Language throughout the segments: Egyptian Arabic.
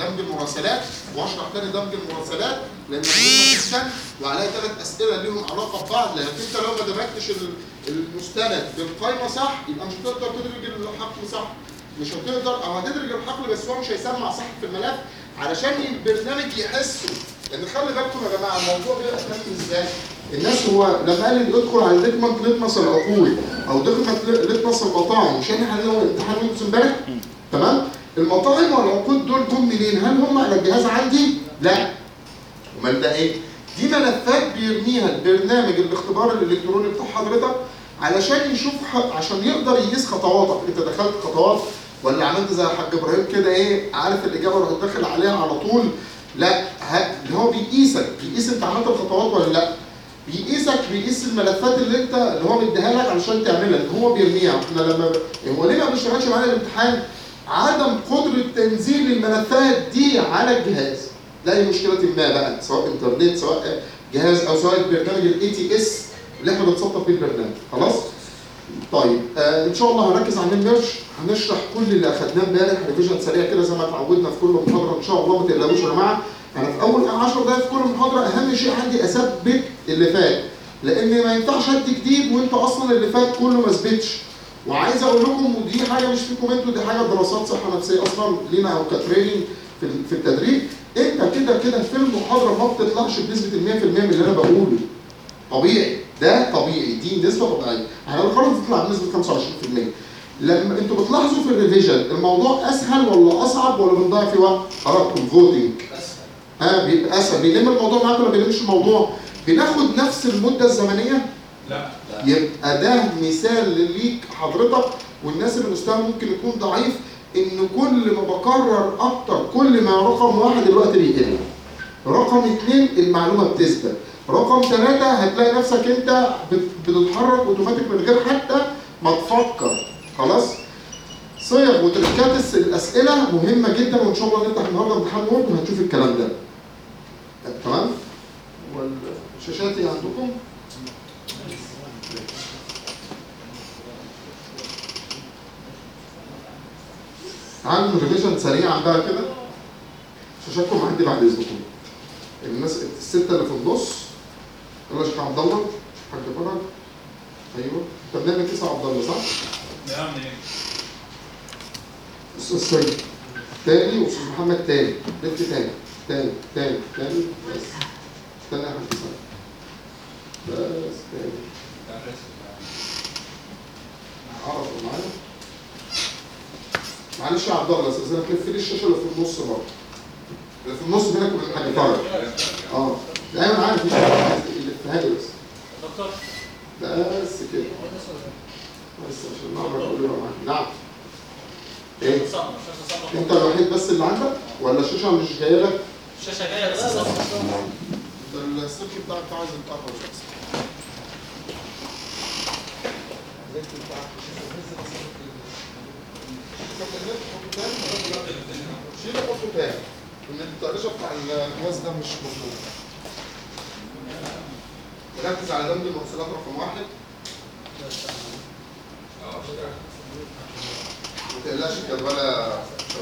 دمج المراسلات واشرح تاني دمج المراسلات لان مهمه جدا وعليها ثلاث اسئله ليهم علاقه ببعض لان انت لو ما دمجتش ال- المستند بالقائمه صح يبقى مش هتقدر تدرج الحقل صح مش هتقدر او هتدرج الحقل بس هو مش هيسمع صح في الملف علشان البرنامج يحسه لان خلي بالكم يا جماعه الموضوع بيبقى فاهم ازاي الناس هو لما قال لي ادخل على ديكمنت لتمس العقول او ديكمنت لتمس المطاعم مش احنا حلينا امتحان ويندوز امبارح تمام المطاعم والعقود دول جم منين هل هم على الجهاز عندي لا امال ده ايه دي ملفات بيرميها البرنامج الاختبار الالكتروني بتاع حضرتك علشان يشوف ح... عشان يقدر يقيس خطواتك انت دخلت خطوات ولا عملت زي الحاج ابراهيم كده ايه عارف الاجابه وراح داخل عليها على طول لا ه- اللي هو بيقيسك بيقيس انت عملت الخطوات ولا لا بيقيسك بيقيس الملفات اللي انت اللي هو مديها لك علشان تعملها اللي هو بيرميها احنا لما هو ليه ما بيشتغلش معانا الامتحان عدم قدره تنزيل الملفات دي على الجهاز لاي مشكله ما بقى سواء انترنت سواء جهاز او سواء البرنامج الاي تي اس اللي احنا بنسطب فيه البرنامج خلاص طيب آه ان شاء الله هنركز على الميرج هنشرح كل اللي اخدناه امبارح ريفيجن سريع كده زي ما اتعودنا في كل محاضره ان شاء الله ما تقلقوش يا جماعه انا في اول 10 دقائق في كل محاضره اهم شيء عندي اثبت اللي فات لان ما ينفعش ادي جديد وانت اصلا اللي فات كله ما ثبتش وعايز اقول لكم ودي حاجه مش فيكم انتوا دي حاجه دراسات صحه نفسيه اصلا لينا او كتريننج في في التدريب انت كده كده في المحاضره ما بتطلعش بنسبه ال 100% من اللي انا بقوله طبيعي ده طبيعي دي نسبه طبيعيه على الاقل بتطلع بنسبه 25% لما انتوا بتلاحظوا في الريفيجن الموضوع اسهل ولا اصعب ولا بنضيع فيه وقت؟ قراتكم فوتنج ها بيبقى اسهل بيلم الموضوع معاك ولا بيلمش الموضوع؟ بناخد نفس المده الزمنيه لا يبقى ده مثال ليك حضرتك والناس اللي مستواها ممكن يكون ضعيف ان كل ما بكرر اكتر كل ما رقم واحد الوقت بيقل رقم اثنين المعلومه بتثبت رقم ثلاثة هتلاقي نفسك انت بت- بتتحرك اوتوماتيك من غير حتى ما تفكر خلاص صيغ وتركات الس- الاسئله مهمه جدا وان شاء الله نفتح النهارده امتحان وورد وهنشوف الكلام ده تمام والشاشات ايه عندكم عندنا ريفيجن سريعا بقى كده شاشاتكم عندي بعد اذنكم الناس الستة اللي في النص يلا يا شيخ عبد الله حاج فرج ايوه انت بنعمل تسعة عبد الله صح؟ نعم ايه استاذ سيد تاني واستاذ محمد تاني بنت تاني تاني تاني تاني بس استنى يا حاج سيد بس تاني عرفوا معايا معلش يا عبد الله استاذنك لف لي الشاشه اللي في النص برضه اللي في النص بينك وبين الحاج فرج اه لا انا عارف مش عارف يلفها لي بس دكتور بس كده بس عشان نعرف كل يوم معاك نعم ايه صعب الشاشه صعبه انت الوحيد بس اللي عندك ولا الشاشه مش جايه لك الشاشه جايه بس صعبه ده السلك بتاعك عايز يتقرب بس شيل حطه تاني ان التقريشه بتاع الجهاز ده مش مظبوط ركز على دمج المرسلات رقم واحد ما تقلقش الجدولة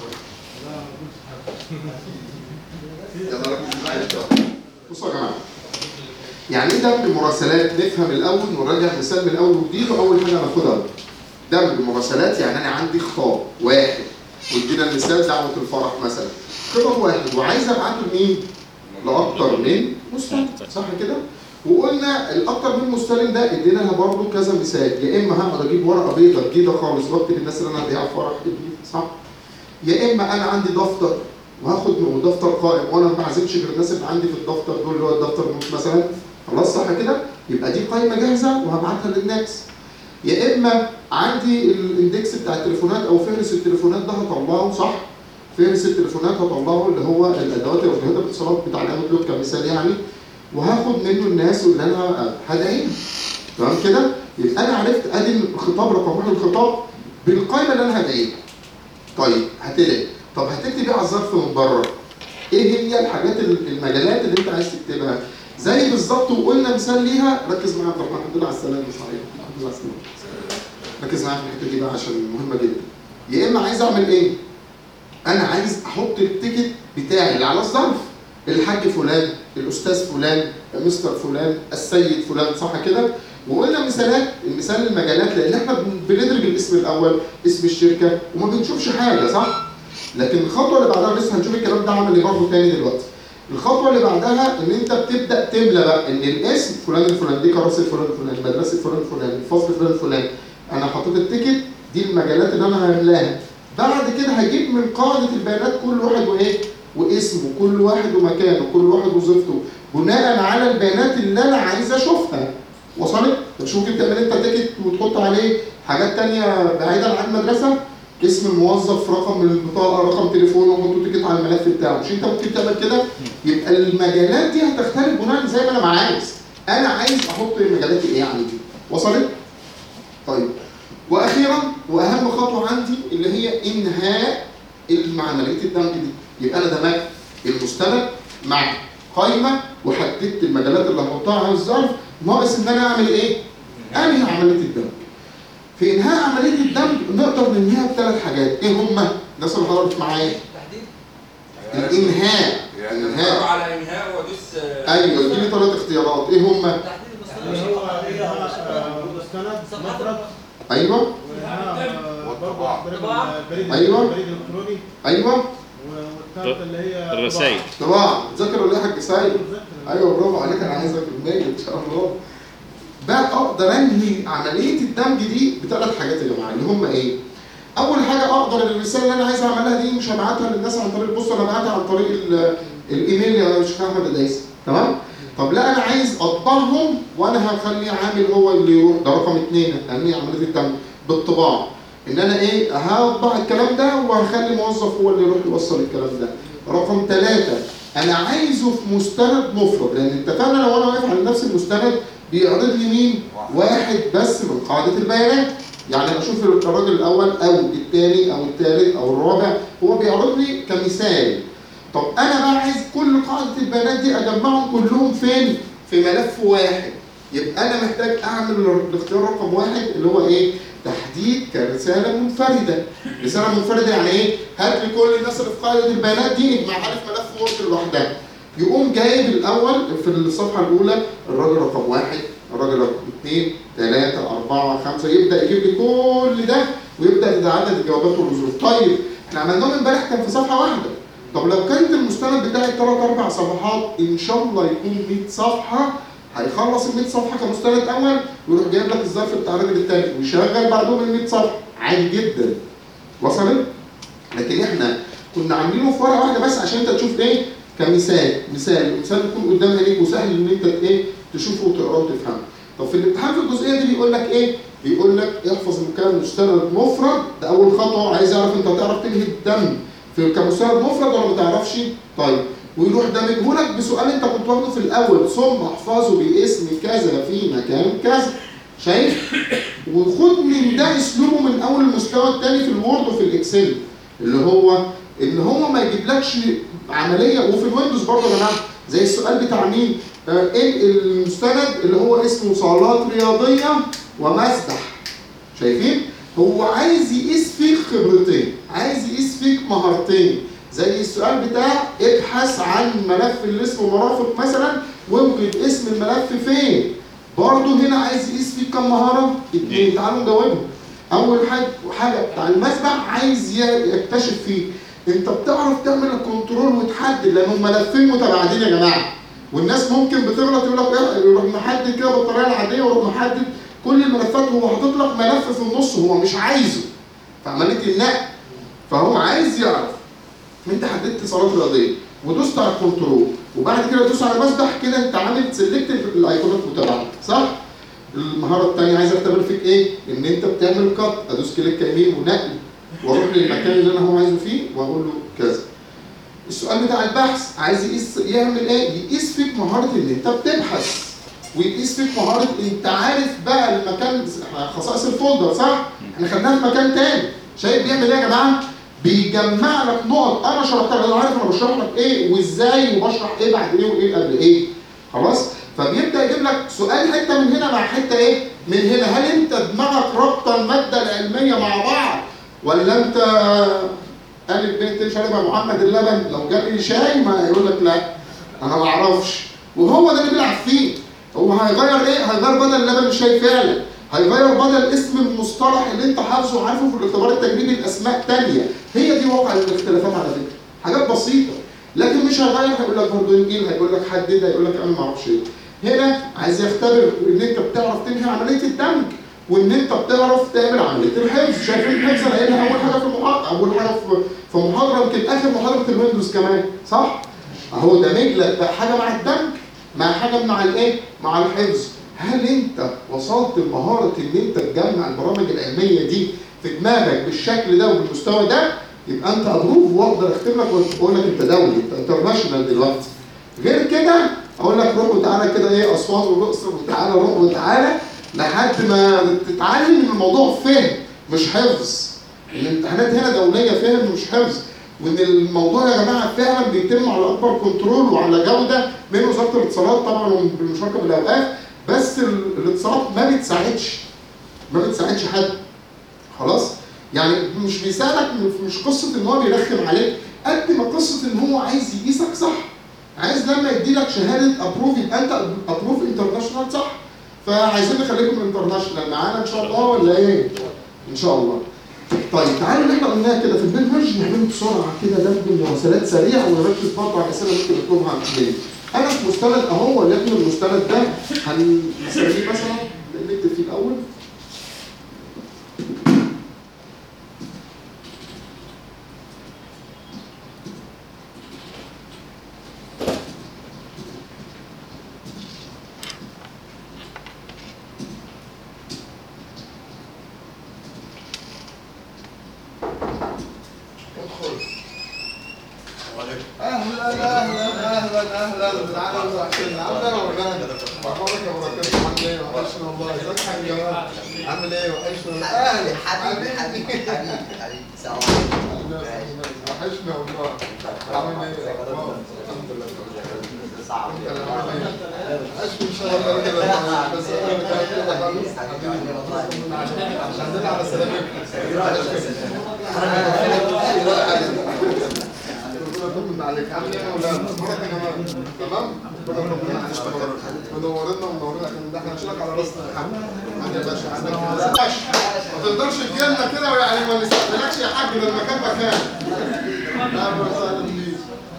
يلا ركز معايا بصوا يا جماعه يعني ايه دمج مراسلات نفهم الاول نراجع مثال من الاول وجديد واول حاجه هناخدها دمج مراسلات يعني انا عندي خطاب واحد وادينا المثال دعوه الفرح مثلا خطاب واحد وعايز ابعته لمين؟ لاكتر من مستلم صح كده؟ وقلنا الاكتر من مستلم ده ادينا لها برضه كذا مثال يا اما هقعد اجيب ورقه بيضاء جديده خالص واكتب الناس اللي انا هديها فرح ابني صح؟ يا اما انا عندي دفتر وهاخد من دفتر قائم وانا ما بعزمش غير الناس اللي عندي في الدفتر دول اللي هو الدفتر نوت مثلا خلاص صح كده؟ يبقى دي قائمه جاهزه وهبعتها للناس يا اما عندي الاندكس بتاع التليفونات او فهرس التليفونات ده هطلعه صح؟ فهرس التليفونات هطلعه اللي هو الادوات وجهات الاتصالات بتاع الاوتلوك كمثال يعني وهاخد منه الناس اللي انا هدعيهم تمام كده؟ يبقى انا عرفت ادي الخطاب رقم واحد الخطاب بالقائمه اللي انا هدعيها. طيب هتدعي طب هتكتب ايه على الظرف من بره؟ ايه هي الحاجات ال- المجالات اللي انت عايز تكتبها؟ زي بالظبط وقلنا مثال ليها ركز معايا يا عبد الرحمن الحمد لله على السلامه صحيح الحمد لله على السلامه. ركز معايا في الحته دي بقى عشان مهمه جدا. يا اما عايز اعمل ايه؟ انا عايز احط التيكت بتاعي اللي على الظرف الحاج فلان الاستاذ فلان مستر فلان السيد فلان صح كده وقلنا مثالات مثال المجالات لان احنا بن- بندرج الاسم الاول اسم الشركه وما بنشوفش حاجه صح لكن الخطوه اللي بعدها لسه هنشوف الكلام ده عمل ايه برضه تاني دلوقتي الخطوه اللي بعدها ان انت بتبدا تملى بقى ان الاسم فلان الفلاني دي كراسه فلان الفلاني مدرسه فلان الفلاني الفصل فلان الفلاني انا حطيت التيكت دي المجالات اللي انا هملاها بعد كده هجيب من قاعده البيانات كل واحد وايه واسمه كل واحد ومكانه كل واحد وظيفته بناء على البيانات اللي انا عايز اشوفها وصلت؟ مش ممكن تعمل انت تيكت وتحط عليه حاجات تانية بعيدا عن المدرسه اسم الموظف رقم البطاقه رقم تليفونه وحط تيكت على الملف بتاعه مش انت ممكن تعمل كده يبقى المجالات دي هتختلف بناء زي ما انا ما عايز انا عايز احط مجالات ايه عندي وصلت؟ طيب واخيرا واهم خطوه عندي اللي هي انهاء عمليه الدمج دي يبقى انا دمجت المستند مع قائمه وحددت المجالات اللي هحطها على الظرف ناقص ان انا اعمل ايه؟ انهي عمليه الدمج. في انهاء عمليه الدمج نقدر ننهيها بثلاث حاجات، ايه هما؟ الناس اللي حضرت معايا تحديد الانهاء يعني الانهاء ادور على انهاء وادوس آه، ايوه اديني ثلاث اختيارات، ايه هما؟ تحديد اللي المستند هو فيها مستند مفرد ايوه وإنها برضه بريد البريد أيوة. البريد الالكتروني ايوه والثالثه اللي هي الرسائل. طبعا تذاكر ولا ايه يا حاج سعيد؟ طباعة. ايوه برافو عليك انا عايزك في المية ان شاء الله بقى اقدر انهي عمليه الدمج دي بثلاث حاجات يا جماعه اللي هم ايه؟ اول حاجه اقدر الرساله اللي انا عايز اعملها دي مش هبعتها للناس عن طريق البوست انا هبعتها عن طريق ال- الايميل يا شيخ احمد الدايسي تمام؟ طب لا انا عايز اطبعهم وانا هخلي عامل هو اللي يروح ده رقم اثنين هنهي عمليه الدمج بالطباعه ان انا ايه هطبع الكلام ده وهخلي موظف هو اللي يروح يوصل الكلام ده رقم ثلاثة أنا عايزه في مستند مفرد لأن اتفقنا لو أنا واقف على نفس المستند بيعرض لي مين؟ واحد بس من قاعدة البيانات يعني أشوف الراجل الأول أو الثاني أو الثالث أو الرابع هو بيعرض لي كمثال طب أنا بقى عايز كل قاعدة البيانات دي أجمعهم كلهم فين؟ في ملف واحد يبقى أنا محتاج أعمل الاختيار رقم واحد اللي هو إيه؟ تحديد كرسالة منفردة رسالة منفردة يعني ايه؟ هات لي كل الناس اللي في قاعدة البيانات دي اجمعها لي في ملف وورد لوحدها. يقوم جايب الأول في الصفحة الأولى الراجل رقم واحد، الراجل رقم اثنين، ثلاثة، أربعة، خمسة، يبدأ يجيب لي كل ده ويبدأ يتعدد الجوابات والظروف. طيب احنا عملناهم امبارح كان في صفحة واحدة. طب لو كانت المستند بتاعي ثلاث أربع صفحات إن شاء الله يكون 100 صفحة هيخلص ال 100 صفحة كمستند أول ويروح جايب لك الظرف بتاع الراجل الثاني ويشغل بعدهم ال 100 صفحة عادي جدا. وصلت؟ لكن احنا كنا عاملينه في ورقه واحده بس عشان انت تشوف ايه كمثال مثال المثال يكون قدام عينيك وسهل ان انت ايه تشوفه وتقراه وتفهمه طب في الامتحان في الجزئيه دي بيقول لك ايه بيقول لك احفظ المكان مستند مفرد ده اول خطوه عايز يعرف انت هتعرف تنهي الدم في كمستند مفرد ولا ما تعرفش طيب ويروح دامجهولك بسؤال انت كنت واخده في الاول ثم احفظه باسم كذا في مكان كذا شايف وخد من ده اسلوبه من اول المستوى الثاني في الوورد وفي الاكسل اللي هو ان هو ما يجيبلكش عمليه وفي الويندوز برضه يا جماعه زي السؤال بتاع مين؟ آه، ايه المستند اللي هو اسمه صالات رياضيه ومسبح شايفين؟ هو عايز يقيس فيك خبرتين، عايز يقيس فيك مهارتين، زي السؤال بتاع ابحث عن ملف اللي اسمه مرافق مثلا واوجد اسم الملف فين؟ برضه هنا عايز يقيس فيك كم مهاره؟ اتنين، تعالوا نجاوبهم. اول حاجه حاجه بتاع المسبح عايز ي- يكتشف فيه انت بتعرف تعمل الكنترول وتحدد لانهم ملفين متباعدين يا جماعه والناس ممكن بتغلط يقول لك ايه يروح محدد كده بالطريقه العاديه ويروح محدد كل الملفات هو حاطط لك ملف في النص هو مش عايزه في عمليه النقل فهو عايز يعرف انت حددت صلاه رياضيه ودوست على الكنترول وبعد كده تدوس على مسبح كده انت عامل سيلكت الايقونات متباعده صح؟ المهاره الثانيه عايز اختبر فيك ايه؟ ان انت بتعمل كات ادوس كليك يمين ونقل واروح للمكان اللي انا هو عايزه فيه واقول له كذا. السؤال بتاع البحث عايز يقيس يعمل ايه؟ يقيس فيك مهاره ان انت بتبحث ويقيس فيك مهاره انت عارف بقى المكان خصائص الفولدر صح؟ احنا خدناها في مكان تاني شايف بيعمل ايه يا جماعه؟ بيجمع لك نقط انا شرحتها انا عارف انا بشرح لك ايه وازاي وبشرح ايه بعد ايه وايه قبل ايه خلاص فبيبدا يجيب لك سؤال حته من هنا مع حته ايه من هنا هل انت دماغك رابطه الماده العلميه مع بعض ولا انت الف ب ت شارب يا محمد اللبن لو جالي شاي ما يقول لك لا انا ما اعرفش وهو ده اللي بيلعب فيه هو هيغير ايه؟ هيغير بدل اللبن الشاي فعلا هيغير بدل اسم المصطلح اللي انت حافظه وعارفه في الاختبار التجريبي الاسماء تانية هي دي واقع الاختلافات على فكره حاجات بسيطه لكن مش هيغير هيقول لك برضه انجيل هيقول لك حدد هيقول لك انا ما اعرفش ايه هنا عايز يختبر ان انت بتعرف تنهي عمليه الدمج وان انت بتعرف تعمل عمليه الحفظ شايفين الحفظ انا قايلها اول حاجه في المحاضره اول حاجه في في محاضره يمكن اخر محاضره الويندوز كمان صح؟ اهو دمج لك بقى حاجه مع الدمج مع حاجه مع الايه؟ مع الحفظ هل انت وصلت لمهاره ان انت تجمع البرامج العلميه دي في دماغك بالشكل ده وبالمستوى ده يبقى انت ابروف واقدر اختم لك واقول لك انت دولي انت انترناشونال دلوقتي غير كده اقول لك روح وتعالى كده ايه اسوان والاقصر وتعالى روح وتعالى لحد ما تتعلم ان الموضوع فهم مش حفظ الامتحانات هنا دوليه فهم مش حفظ وان الموضوع يا جماعه فعلا بيتم على اكبر كنترول وعلى جوده من وزاره الاتصالات طبعا وبالمشاركه بالاوقاف بس ال- الاتصالات ما بتساعدش ما بتساعدش حد خلاص يعني مش بيساعدك مش قصه ان هو بيرخم عليك قد ما قصه ان هو عايز يقيسك صح عايز لما يدي لك شهاده ابروف يبقى انت ابروف انترناشونال صح فعايزين نخليكم انترناشونال معانا ان شاء الله ولا ايه؟ ان شاء الله. طيب تعالوا اللي احنا قلناها كده في المنهج نعمله بسرعه كده دمج مراسلات سريع ونركز برضه على الاسئله اللي ممكن نطلبها عن الكليه. انا في مستند اهو ولكن المستند ده هنسميه مثلا نكتب فيه الاول ادخل اهلا اهلا اهلا اهلا تعالوا وحشنا عامل ايه يا مولانا؟ اخبارك يا بركات عامل ايه؟ وحشنا والله ازيك يا حاج جمال؟ عامل ايه؟ وحشنا اهلا حبيبي حبيبي حبيبي حبيبي سلام وحشنا والله عامل ايه؟ أخبارك؟ الحمد لله صعب انت اللي عامل ايه؟ اشكي ان شاء الله كده بس انا كده كده خالص حبيبي مش عايزين على سلامتك ربنا عليك عامل ايه يا مولانا؟ اخبارك يا جماعه؟ تمام؟ ربنا ربنا معلش منورنا ومنورنا عشان ده احنا هنشيلك على راسنا يا حاج عندي يا باشا عندك يا باشا ما تقدرش تجيلنا كده ويعني ما نستقبلكش يا حاج ده المكان مكان اهلا وسهلا بيك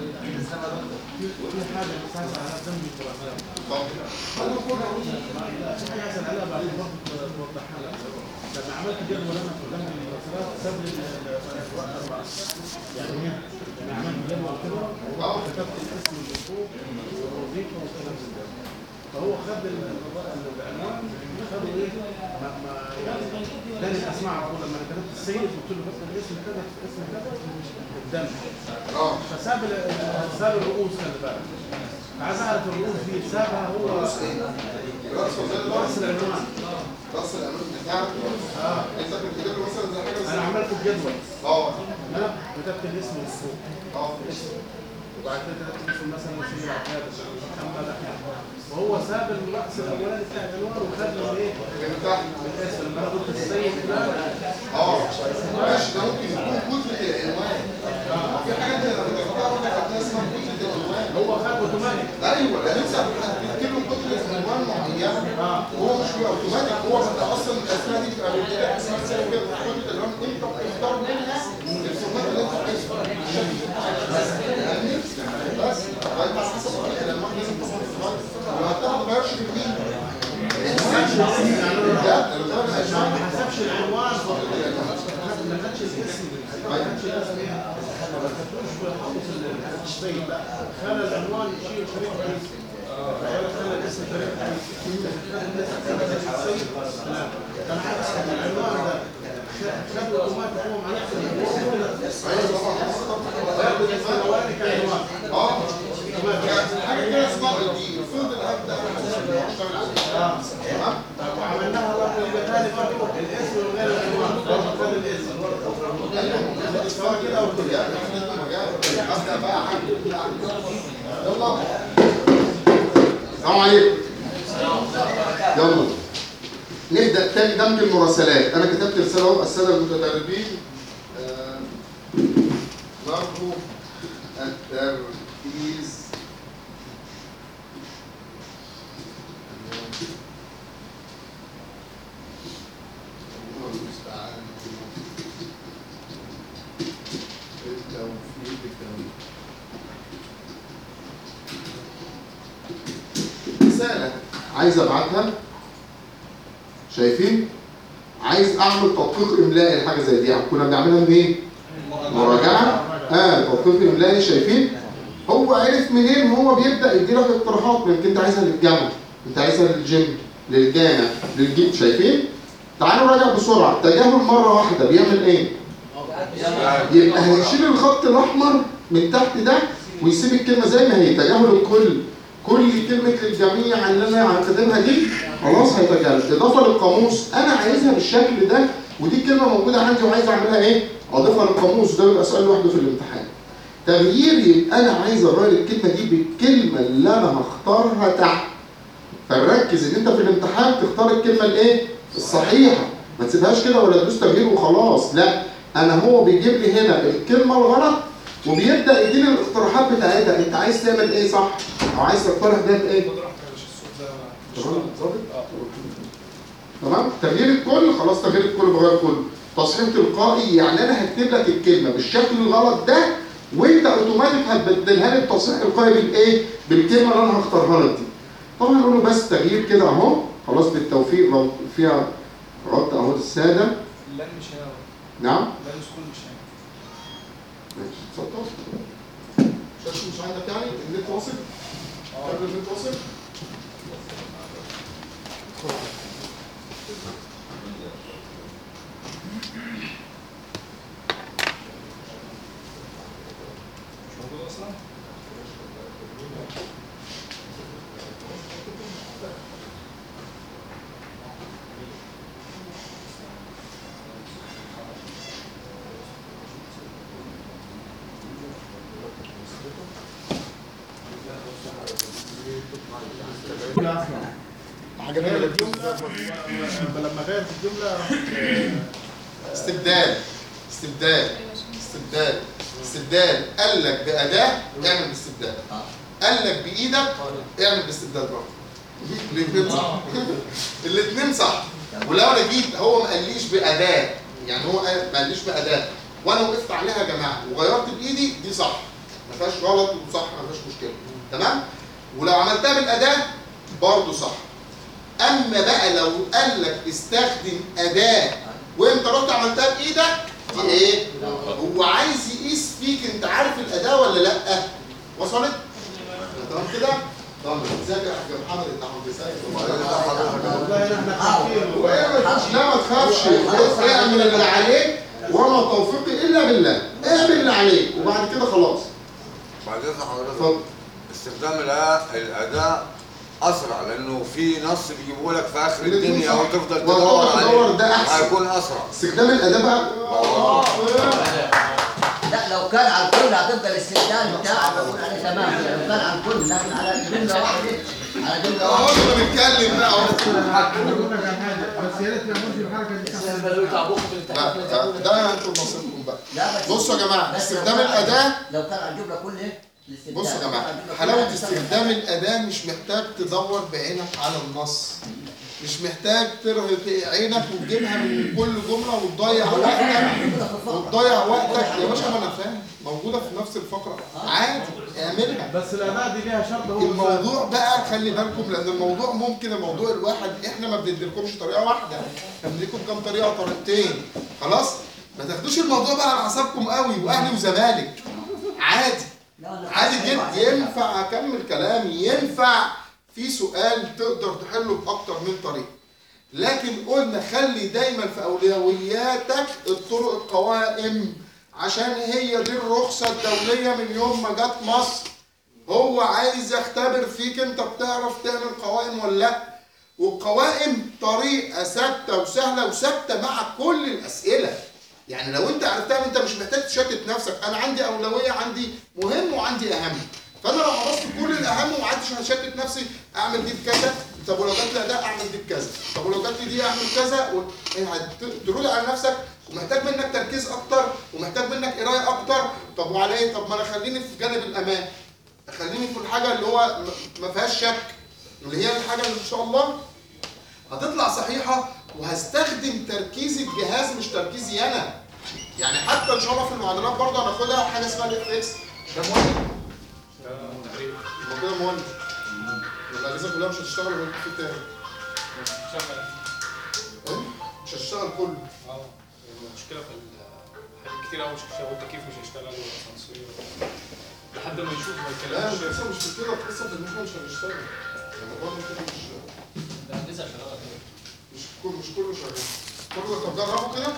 في حاجه بس عايز على دمج المراسلات اتفضل في حاجه عايز عليها بعدين برضه توضحها لك لما عملت جدول انا في دمج المراسلات ساب لي الاسواق اربعه يعني ايه؟ يعني عملت جدول كده اه كتبت الاسم اللي فوق والوظيفه والكلام من ده فهو خد ال- ال- العنوان خده ايه؟ ما ما يعني اداني الاسماء على طول لما انا كتبت السيد قلت له بس الاسم كذا اسم كذا مش قدامي اه فساب ال- ساب الرؤوس خلي بالك عايز اعرف الرؤوس دي سابها هو راس وزي راس العنوان راس الامام بتاعك اه انت كنت كاتب له مثلا زي حاجه انا زي عملت الجدول اه انا كتبت الاسم اللي فوق اه وبعد كده كتبت اسم مثلا سمير عباد محمد احمد وهو ساب الراس الاولاني بتاع العنوان وخد من ايه؟ من تحت من الاسم لما انا قلت السيد ده اه ماشي ده ممكن يكون كتله العنوان في حاجات انا بتختار واحده اسمها كتله العنوان هو خد اوتوماتيك ايوه لان انت بتكتب له كتله عنوان معينه اه هو مش بيبقى اوتوماتيك هو انت اصلا الاسماء دي بتبقى بتبقى اسمها زي كده كتله العنوان انت بتختار منها الفورمات اللي انت عايزه الشكل اللي انت عايزه بس فاهمني؟ بس فانت على حسب كتله العنوان لازم تاخد الفورمات وهتاخد ما تغيرش في مين؟ لا العنوان ما العنوان حسبش العنوان ما خدش الاسم ما خدش الاسم ايه؟ ما كتبوش في خالص السيد لا خلى العنوان يشيل شريك رئيس خلى الاسم شريك رئيس السيد لا كان عكس العنوان ده خد اوتوماتيك هو مع نفسه هو خد الاسم الاولاني كعنوان اه يعني حاجه كده اسمها دي المفروض الاب ده اشتغل عليها تمام وعملناها برضه يبقى تاني برضه الاسم وغير العنوان برضه خد الاسم سواء كده او كده يعني احنا دي مجال ابدا بقى حاجه يلا السلام عليكم يلا نبدا تاني دمج المراسلات انا كتبت رساله اهو الساده المتدربين آه، ظرف التركيز الله المستعان. التوفيق التوفيق. رسالة عايز ابعتها شايفين؟ عايز اعمل تدقيق املائي لحاجه زي دي كنا بنعملها منين؟ مراجعه اه تدقيق املائي شايفين؟ هو عرف منين هو بيبدا يديلك اقتراحات يمكن انت عايزها للجامعه انت عايزها للجيم للجامع للجيم شايفين؟ تعالوا نراجع بسرعه تجاهل مره واحده بيعمل ايه؟ يبقى هيشيل الخط الاحمر من تحت ده ويسيب الكلمه زي ما هي تجاهل الكل كل كلمه للجميع اللي انا كاتبها دي خلاص هيتجاهل اضافه للقاموس انا عايزها بالشكل ده ودي كلمه موجوده عندي وعايز اعملها ايه؟ اضيفها للقاموس ده بيبقى سؤال لوحده في الامتحان تغيير يبقى انا عايز اغير الكلمه دي بالكلمه اللي انا هختارها تحت فركز ان انت في الامتحان تختار الكلمه الايه؟ الصحيحه ما تسيبهاش كده ولا تدوس تغيير وخلاص لا انا هو بيجيب لي هنا الكلمه الغلط وبيبدا يديني الاقتراحات بتاعتها انت عايز تعمل ايه صح او عايز تقترح ده بايه تمام ظابط؟ تمام تغيير الكل خلاص تغيير الكل بغير كل تصحيح تلقائي يعني انا هكتب لك الكلمه بالشكل الغلط ده وانت اوتوماتيك هتبدلها لي بتصحيح تلقائي بالايه بالكلمه اللي انا هختارها لك دي طبعا نقول له بس تغيير كده اهو خلاص بالتوفيق لو فيها غلط اهو الساده لن مش هنا نعم لن سكون مش هنا ماشي اتفضل شاشه مش عندك يعني النت واصل؟ قبل النت واصل؟ مش موجود اصلا غير الجمله لما غيرت الجمله راح استبدال استبدال استبدال استبدال قال لك بأداة اعمل باستبدال قال لك بإيدك اعمل باستبدال برضه الاثنين صح الاثنين صح ولو انا جيت هو ما قاليش بأداة يعني هو قال- ما قاليش بأداة وانا وقفت عليها يا جماعه وغيرت بايدي دي صح ما فيهاش غلط وصح ما فيهاش مشكله تمام ولو عملتها بالأداة برضه صح اما بقى لو قال لك استخدم اداه وانت رحت عملتها بايدك دي ايه هو عايز يقيس فيك انت عارف الاداه ولا لا وصلت تمام كده تمام ازيك يا حاج محمد انت عم بيسالك والله احنا خايفين لا ما تخافش اعمل اللي عليك وما توفيقي الا بالله اعمل اللي عليك وبعد كده خلاص بعد اذن حضرتك اتفضل استخدام الأ- الاداء اسرع لانه في نص بيجيبوا لك في اخر الاتنين الدنيا صح. وتفضل والله تدور تدور عليه ده أحسن. هيكون اسرع استخدام الاداه بقى لا لو كان على الكل هتفضل الاستخدام بتاعك بقول عليه تمام لو كان على الكل لكن على جمله واحده على جمله اهو واحده احنا بنتكلم بقى اهو اقول لك على حاجه بس يا ريت ما يعملوش الحركه دي لا ده- ده انتوا نصيبكم بقى لا بس بصوا يا جماعه بس لو استخدام كان على- الاداه لو كان على الجمله كلها الاستخدام. بصوا يا لو كان جماعه على الجملة حلاوه كلها استخدام الاداه مش محتاج تدور بعينك على النص مش محتاج ترهق عينك وتجيبها من كل جمله وتضيع وقتك وتضيع وقتك يا باشا ما انا فاهم موجوده في نفس الفقره عادي اعملها بس الاداء دي ليها شرط هو الموضوع بقى خلي بالكم لان الموضوع ممكن الموضوع الواحد احنا ما بنديلكمش طريقه واحده احنا بنديلكم كام طريقه طريقتين خلاص ما تاخدوش الموضوع بقى على اعصابكم قوي واهلي وزمالك عادي لا، لا، عادي بس جدا أيوة. ينفع اكمل كلامي ينفع في سؤال تقدر تحله باكتر من طريقه لكن قلنا خلي دايما في اولوياتك الطرق القوائم عشان هي دي الرخصه الدوليه من يوم ما جت مصر هو عايز يختبر فيك انت بتعرف تعمل قوائم ولا لا والقوائم طريقه ثابته وسهله وثابته مع كل الاسئله يعني لو انت عرفتها انت مش محتاج تشتت نفسك انا عندي اولويه عندي مهم وعندي اهم فانا لو خلصت كل الاهم وما عدتش هشتت نفسي اعمل دي بكذا طب ولو جات لي ده اعمل دي بكذا طب ولو جات لي دي اعمل كذا و... إيه هت- ترد على نفسك ومحتاج منك تركيز اكتر ومحتاج منك قرايه اكتر طب وعلى ايه طب ما انا خليني في جانب الامان خليني في الحاجه اللي هو م- ما فيهاش شك اللي هي الحاجه اللي ان شاء الله هتطلع صحيحه وهستخدم تركيز الجهاز مش تركيزي انا يعني حتى ان شاء الله في المعادلات برضه هناخدها حاجه اسمها الاف اكس ده مهم يبقى كده مهم الاجهزه كلها مش هتشتغل غير في تاني إيه؟ مش هتشتغل كله اه المشكله في ال- حاجات كتير قوي مش هتشتغل والتكييف مش هيشتغل والاسانسير لحد ما يشوف ما لا يتكلمش القصه مش في كده القصه في ان احنا مش هنشتغل الموضوع ده كده مش الاجهزه شغاله مش كل مش كله شغال كله طب جربوا كده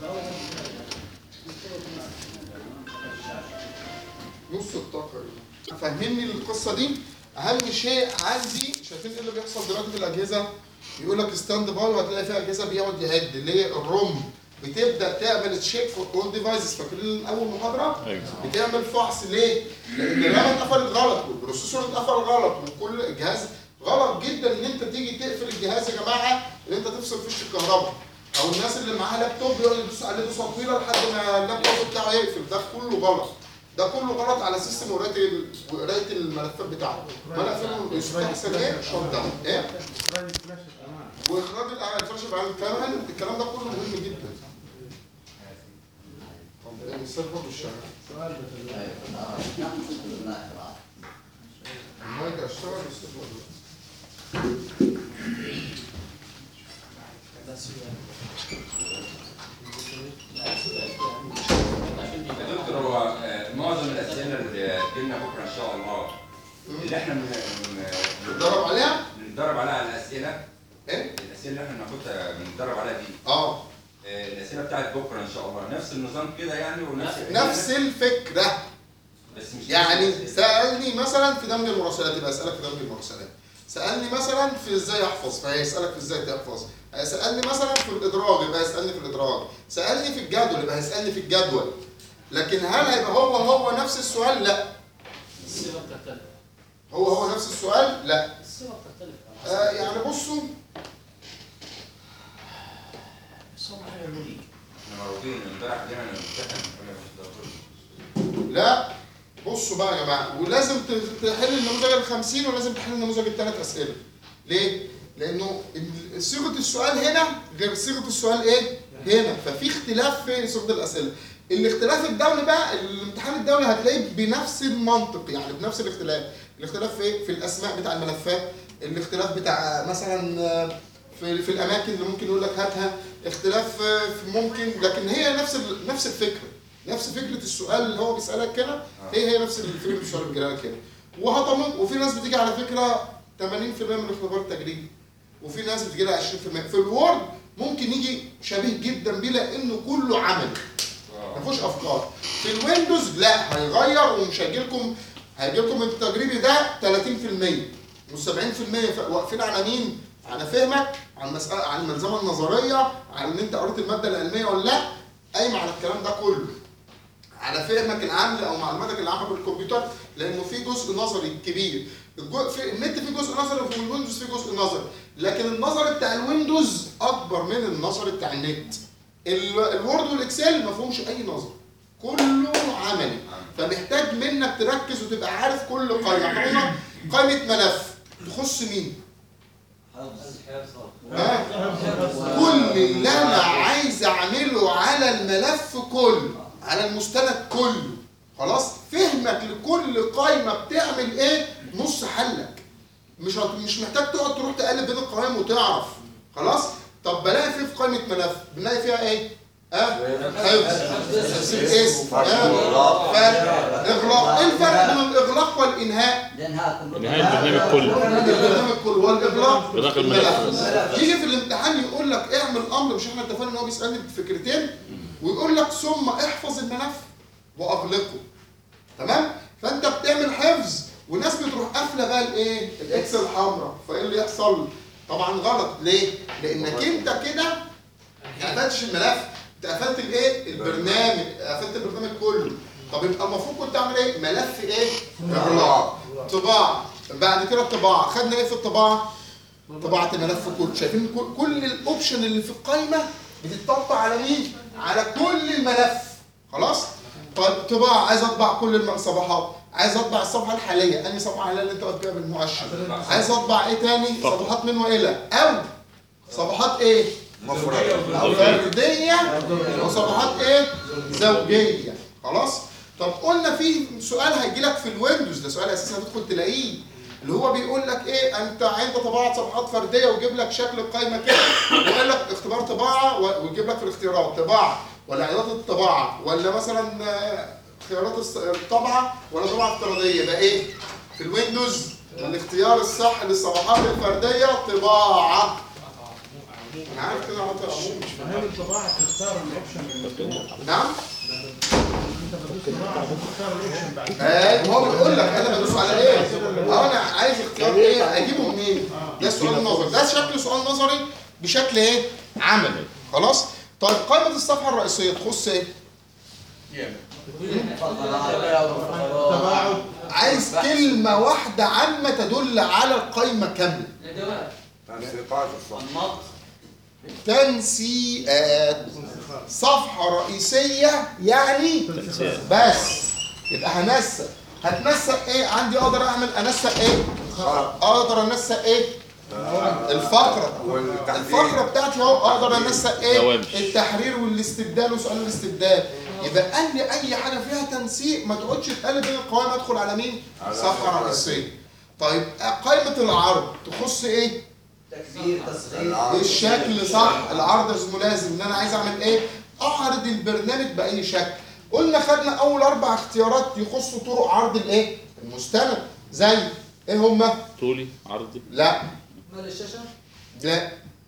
نص الطاقه دي فهمني القصه دي اهم شيء عندي شايفين ايه اللي بيحصل دلوقتي في الاجهزه يقول لك ستاند باي وهتلاقي فيها اجهزه بيقعد يهد اللي هي الروم بتبدا تعمل تشيك فور اول ديفايسز فاكرين اول محاضره بتعمل فحص ليه؟ لان الرام اتقفلت غلط والبروسيسور اتقفل غلط وكل الجهاز غلط جدا ان انت تيجي تقفل الجهاز يا جماعه ان انت تفصل فيش الكهرباء او الناس اللي معاها لابتوب يقعد يدوس عليه دوسه طويله لحد ما اللابتوب بتاعه يقفل ده كله غلط ده كله غلط على سيستم وقرايه ال- وقرايه الملفات بتاعته ما انا اقفله يستحسن ايه؟ شوت داون ايه؟ واخراج الأعلى الفرش بعد كمان الكلام ده كله مهم جدا طب يعني السيرفر مش شغال سؤال بس المايك اشتغل السيرفر لا. يا دكتور هو آه، معظم الاسئله اللي هتجيلنا بكره ان شاء الله اللي احنا من- من- اتدرب عليها؟ بنتدرب عليها على الاسئله ايه؟ الاسئله اللي احنا بناخدها بنتدرب عليها دي اه آه، الاسئله بتاعت بكره ان شاء الله نفس النظام كده يعني ونفس نفس الفكره بس مش يعني سالني مثلا في دمج المراسلات يبقى اسالك في دمج المراسلات سالني مثلا في ازاي احفظ فهيسالك في ازاي تحفظ سالني مثلا في الادراج يبقى يسالني في الادراج سالني في الجدول يبقى هيسالني في الجدول لكن هل هيبقى هو هو نفس السؤال لا الصيغه بتختلف هو هو نفس السؤال لا الصيغه بتختلف آه يعني بصوا بس هو حاجه يقولي احنا معروفين امبارح جينا نمتحن كنا في الدكتور لا بصوا بقى يا جماعه ولازم ت- تحل النموذج ال 50 ولازم تحل النموذج الثلاث اسئله ليه؟ لانه ال- صيغه السؤال هنا غير صيغه السؤال ايه؟ هنا ففي اختلاف في صيغه الاسئله الاختلاف الدولي بقى الامتحان الدولي هتلاقيه بنفس المنطق يعني بنفس الاختلاف الاختلاف في إيه؟ في الاسماء بتاع الملفات الاختلاف بتاع مثلا آه، في في الاماكن اللي ممكن يقول لك هاتها اختلاف آه، في ممكن لكن هي نفس ال- نفس الفكره نفس فكره السؤال اللي هو بيسالك كده هي هي نفس فكره السؤال اللي بيجيلك كده وهطمن وفي ناس بتيجي على فكره 80% من الاختبار التجريبي وفي ناس بتجي لها 20% في الوورد ممكن يجي شبيه جدا بيه لانه كله عملي ما فيهوش افكار في الويندوز لا هيغير ومش هيجي لكم هيجي لكم التجريبي ده 30% وال 70% واقفين على مين؟ على فهمك على المسألة على الملزمه النظريه على ان انت قريت الماده العلميه ولا لا قايمه على الكلام ده كله على فهمك العام او معلوماتك العامه بالكمبيوتر لانه في جزء نظري كبير الجو- في النت في جزء نظري وفي الويندوز في جزء نظري لكن النظري بتاع الويندوز اكبر من النظري بتاع النت ال- الوورد والاكسل ما فيهمش اي نظر كله عملي فمحتاج منك تركز وتبقى عارف كل قائمه إحنا قلنا قائمه ملف تخص مين ها؟ كل اللي انا عايز اعمله على الملف كله على المستند كله خلاص فهمك لكل قائمه بتعمل ايه نص حلك مش هت- مش محتاج تقعد تروح تقلب بين القوائم وتعرف خلاص طب بلاقي في في قائمه ملف بنلاقي فيها ايه اه حفظ اسم اه فرق اغلاق ايه الفرق بين الاغلاق والانهاء لانها نهاية البرنامج كله البرنامج كله والاغلاق إغلاق الملف. يجي في الامتحان يقول لك اعمل امر مش احنا اتفقنا ان هو بيسالني بفكرتين ويقول لك ثم احفظ الملف واغلقه تمام فانت بتعمل حفظ والناس بتروح قافله بقى الايه الاكس الحمراء فايه اللي يحصل طبعا غلط ليه لانك انت كده ما قفلتش الملف انت قفلت الايه البرنامج قفلت البرنامج كله طب يبقى المفروض كنت اعمل ايه ملف ايه اغلاق طباعه بعد كده الطباعه خدنا ايه في الطباعه طباعه الملف كله شايفين كل- كل الاوبشن اللي في القايمه بتتطبق على مين على كل الملف خلاص طيب طباعه عايز اطبع كل الصفحات عايز اطبع الصفحه الحاليه انهي صفحه حاليه اللي انت واقف بيها بالمؤشر عايز اطبع ايه تاني صفحات من والى او صفحات ايه مفرد او فرديه وصفحات ايه زوجيه خلاص طب قلنا في سؤال هيجي لك في الويندوز ده سؤال اساسي هتدخل تلاقيه اللي هو بيقول لك ايه انت عند طباعه صفحات فرديه ويجيب لك شكل القائمه كده ويقول لك اختبار طباعه و- ويجيب لك في الاختيارات طباعه ولا اعداد الطباعه ولا مثلا آه، خيارات الص- الطبعه ولا طبعه افتراضيه ده ايه في الويندوز الاختيار الصح للصفحات الفرديه طباعه انا عارف كده على العموم مش فاهم فهم الطباعة تختار الاوبشن اللي نعم انت بدوس طباعة بتختار الاوبشن بعد ايوه هو بيقول لك انا بدوس على ايه؟ اه انا عايز اختيار ايه؟ اجيبه منين؟ ده سؤال نظري، ده شكل سؤال نظري بشكل ايه؟ عملي خلاص؟ طيب قائمة الصفحة الرئيسية تخص ايه؟ تباعد عايز كلمة واحدة عامة تدل على القائمة كاملة. تنسيقات الصف تنسيقات صفحة رئيسية يعني بس يبقى هنسق هتنسق ايه؟ عندي اقدر اعمل انسق ايه؟ اقدر انسق ايه؟ الفقرة والتحديد الفقرة بتاعتي اهو اقدر انسق ايه؟ دوامش. التحرير والاستبدال وسؤال الاستبدال يبقى قال لي اي حاجة فيها تنسيق ما تقعدش تقلب بين القوائم ادخل على مين؟ على صفحة رئيسية طيب قائمة العرض تخص ايه؟ تكبير تصغير العرض. الشكل صح العرض اسمه لازم ان انا عايز اعمل ايه؟ اعرض البرنامج باي شكل قلنا خدنا اول اربع اختيارات يخصوا طرق عرض الايه؟ المستند زي ايه هما؟ طولي عرضي لا مال الشاشة لا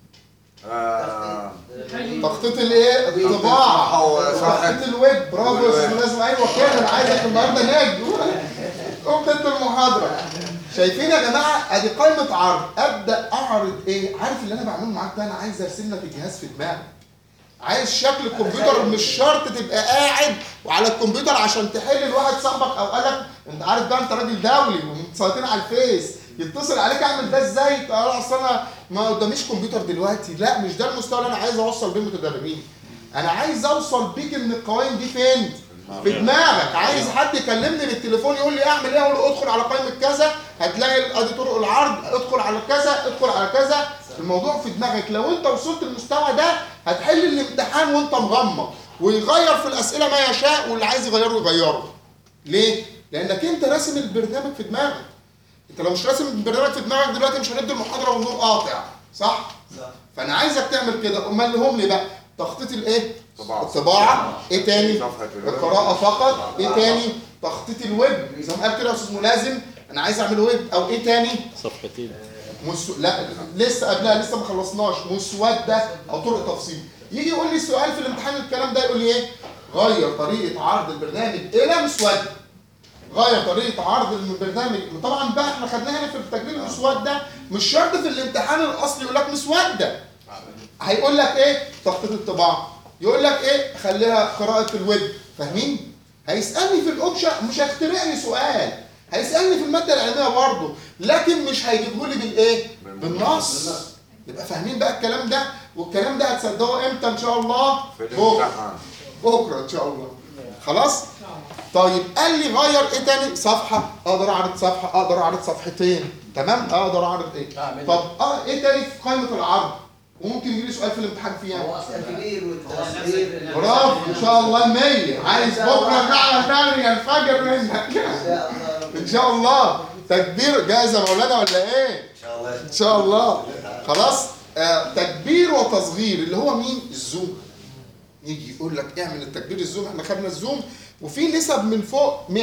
آه، تخطيط الايه؟ الطباعه صفحة وصفحة. تخطيط الويب برافو يا استاذ لازم ايوه كده انا عايزك النهارده نجم قمت انت المحاضره شايفين يا جماعه ادي قائمه عرض ابدا اعرض ايه؟ عارف اللي انا بعمله معاك ده انا عايز ارسم لك الجهاز في دماغك عايز شكل الكمبيوتر مش شرط تبقى قاعد وعلى الكمبيوتر عشان تحل لواحد صاحبك او قالك انت عارف بقى انت راجل دولي ومتسيطرين على الفيس يتصل عليك اعمل ده ازاي؟ تقول له اصل انا ما قداميش كمبيوتر دلوقتي لا مش ده المستوى اللي انا عايز اوصل بيه المتدربين انا عايز اوصل بيك ان القوائم دي فين؟ في دماغك عايز حد يكلمني بالتليفون يقول لي اعمل ايه اقول له ادخل على قائمه كذا هتلاقي ادي طرق العرض ادخل على كذا ادخل على كذا الموضوع في دماغك لو انت وصلت للمستوى ده هتحل الامتحان وانت مغمض ويغير في الاسئله ما يشاء واللي عايز يغيره يغيره ليه لانك انت راسم البرنامج في دماغك انت لو مش راسم البرنامج في دماغك دلوقتي مش هندي المحاضره والنور قاطع صح فانا عايزك تعمل كده امال اللي هم لي بقى تخطيط الايه طباعة. الطباعه ايه تاني صفحة الويب. القراءه فقط ايه تاني تخطيط الويب زي ما قال كده يا استاذ ملازم انا عايز اعمل ويب او ايه تاني صفحتين مس... لا لسه قبلها لسه ما خلصناش مسوده او طرق تفصيل يجي يقول لي السؤال في الامتحان الكلام ده يقول لي ايه غير طريقه عرض البرنامج الى مسوده غير طريقه عرض البرنامج طبعا بقى احنا خدناها هنا في التجريب المسوده مش شرط في الامتحان الاصلي يقول لك مسوده هيقول لك ايه تخطيط الطباعه يقول لك ايه خليها قراءه الويب فاهمين هيسالني في الاوبشن مش هيخترع لي سؤال هيسالني في الماده العلميه برضه لكن مش هيجيبه لي بالايه بالنص يبقى فاهمين بقى الكلام ده والكلام ده هتصدقوا امتى ان شاء الله في بكره الامتحان بكره ان شاء الله خلاص طيب قال لي غير ايه تاني صفحه اقدر اعرض صفحه اقدر اعرض صفحتين تمام اقدر اعرض ايه طب اه ايه تاني في قائمه العرض وممكن يجي لي سؤال في الامتحان فيها هو التكبير والتصغير برافو ان شاء الله 100 عايز بكره نعمل تاني ينفجر منك ان شاء الله تكبير جاهز يا مولانا ولا ايه ان شاء الله ان شاء الله خلاص آه تكبير وتصغير اللي هو مين الزوم يجي يقول لك اعمل التكبير الزوم احنا خدنا الزوم وفي نسب من فوق 100%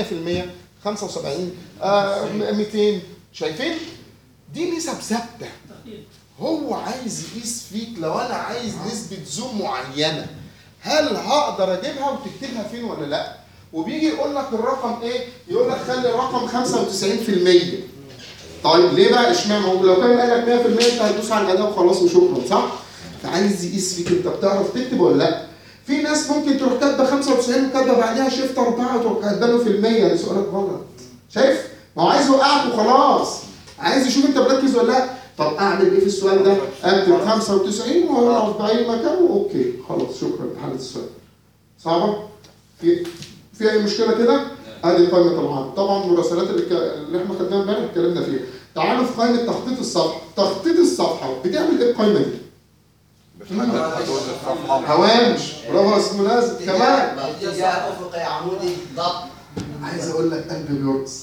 75 آه 200 شايفين دي نسب ثابته هو عايز يقيس فيك لو انا عايز نسبه زوم معينه هل هقدر اجيبها وتكتبها فين ولا لا وبيجي يقول لك الرقم ايه يقول لك خلي الرقم 95% طيب ليه بقى اشمعنى هو لو كان قال لك 100% انت هتدوس على الاداه وخلاص وشكرا صح فعايز يقيس فيك انت بتعرف تكتب ولا لا في ناس ممكن تروح كاتبه 95 وكاتبه بعدها شيفت 4 وتروح كاتبه له في المية ده سؤالك غلط شايف ما هو عايز يوقعك وخلاص عايز يشوف انت مركز ولا لا طب اعمل ايه في السؤال ده؟ اكتب 95 واقف باي مكان اوكي خلاص شكرا حلت السؤال صعبه؟ في في اي مشكله كده؟ ادي قائمه العرض طبعا المراسلات اللي, ك... اللي احنا خدناها امبارح اتكلمنا فيها تعالوا في قائمه تخطيط الصفحه تخطيط الصفحه بتعمل ايه القائمه دي؟ بتحدد حدود الصفحه هوامش برافو يا استاذ منازل كمان اتجاه افقي عمودي ضبط عايز اقول لك قلبي بيرقص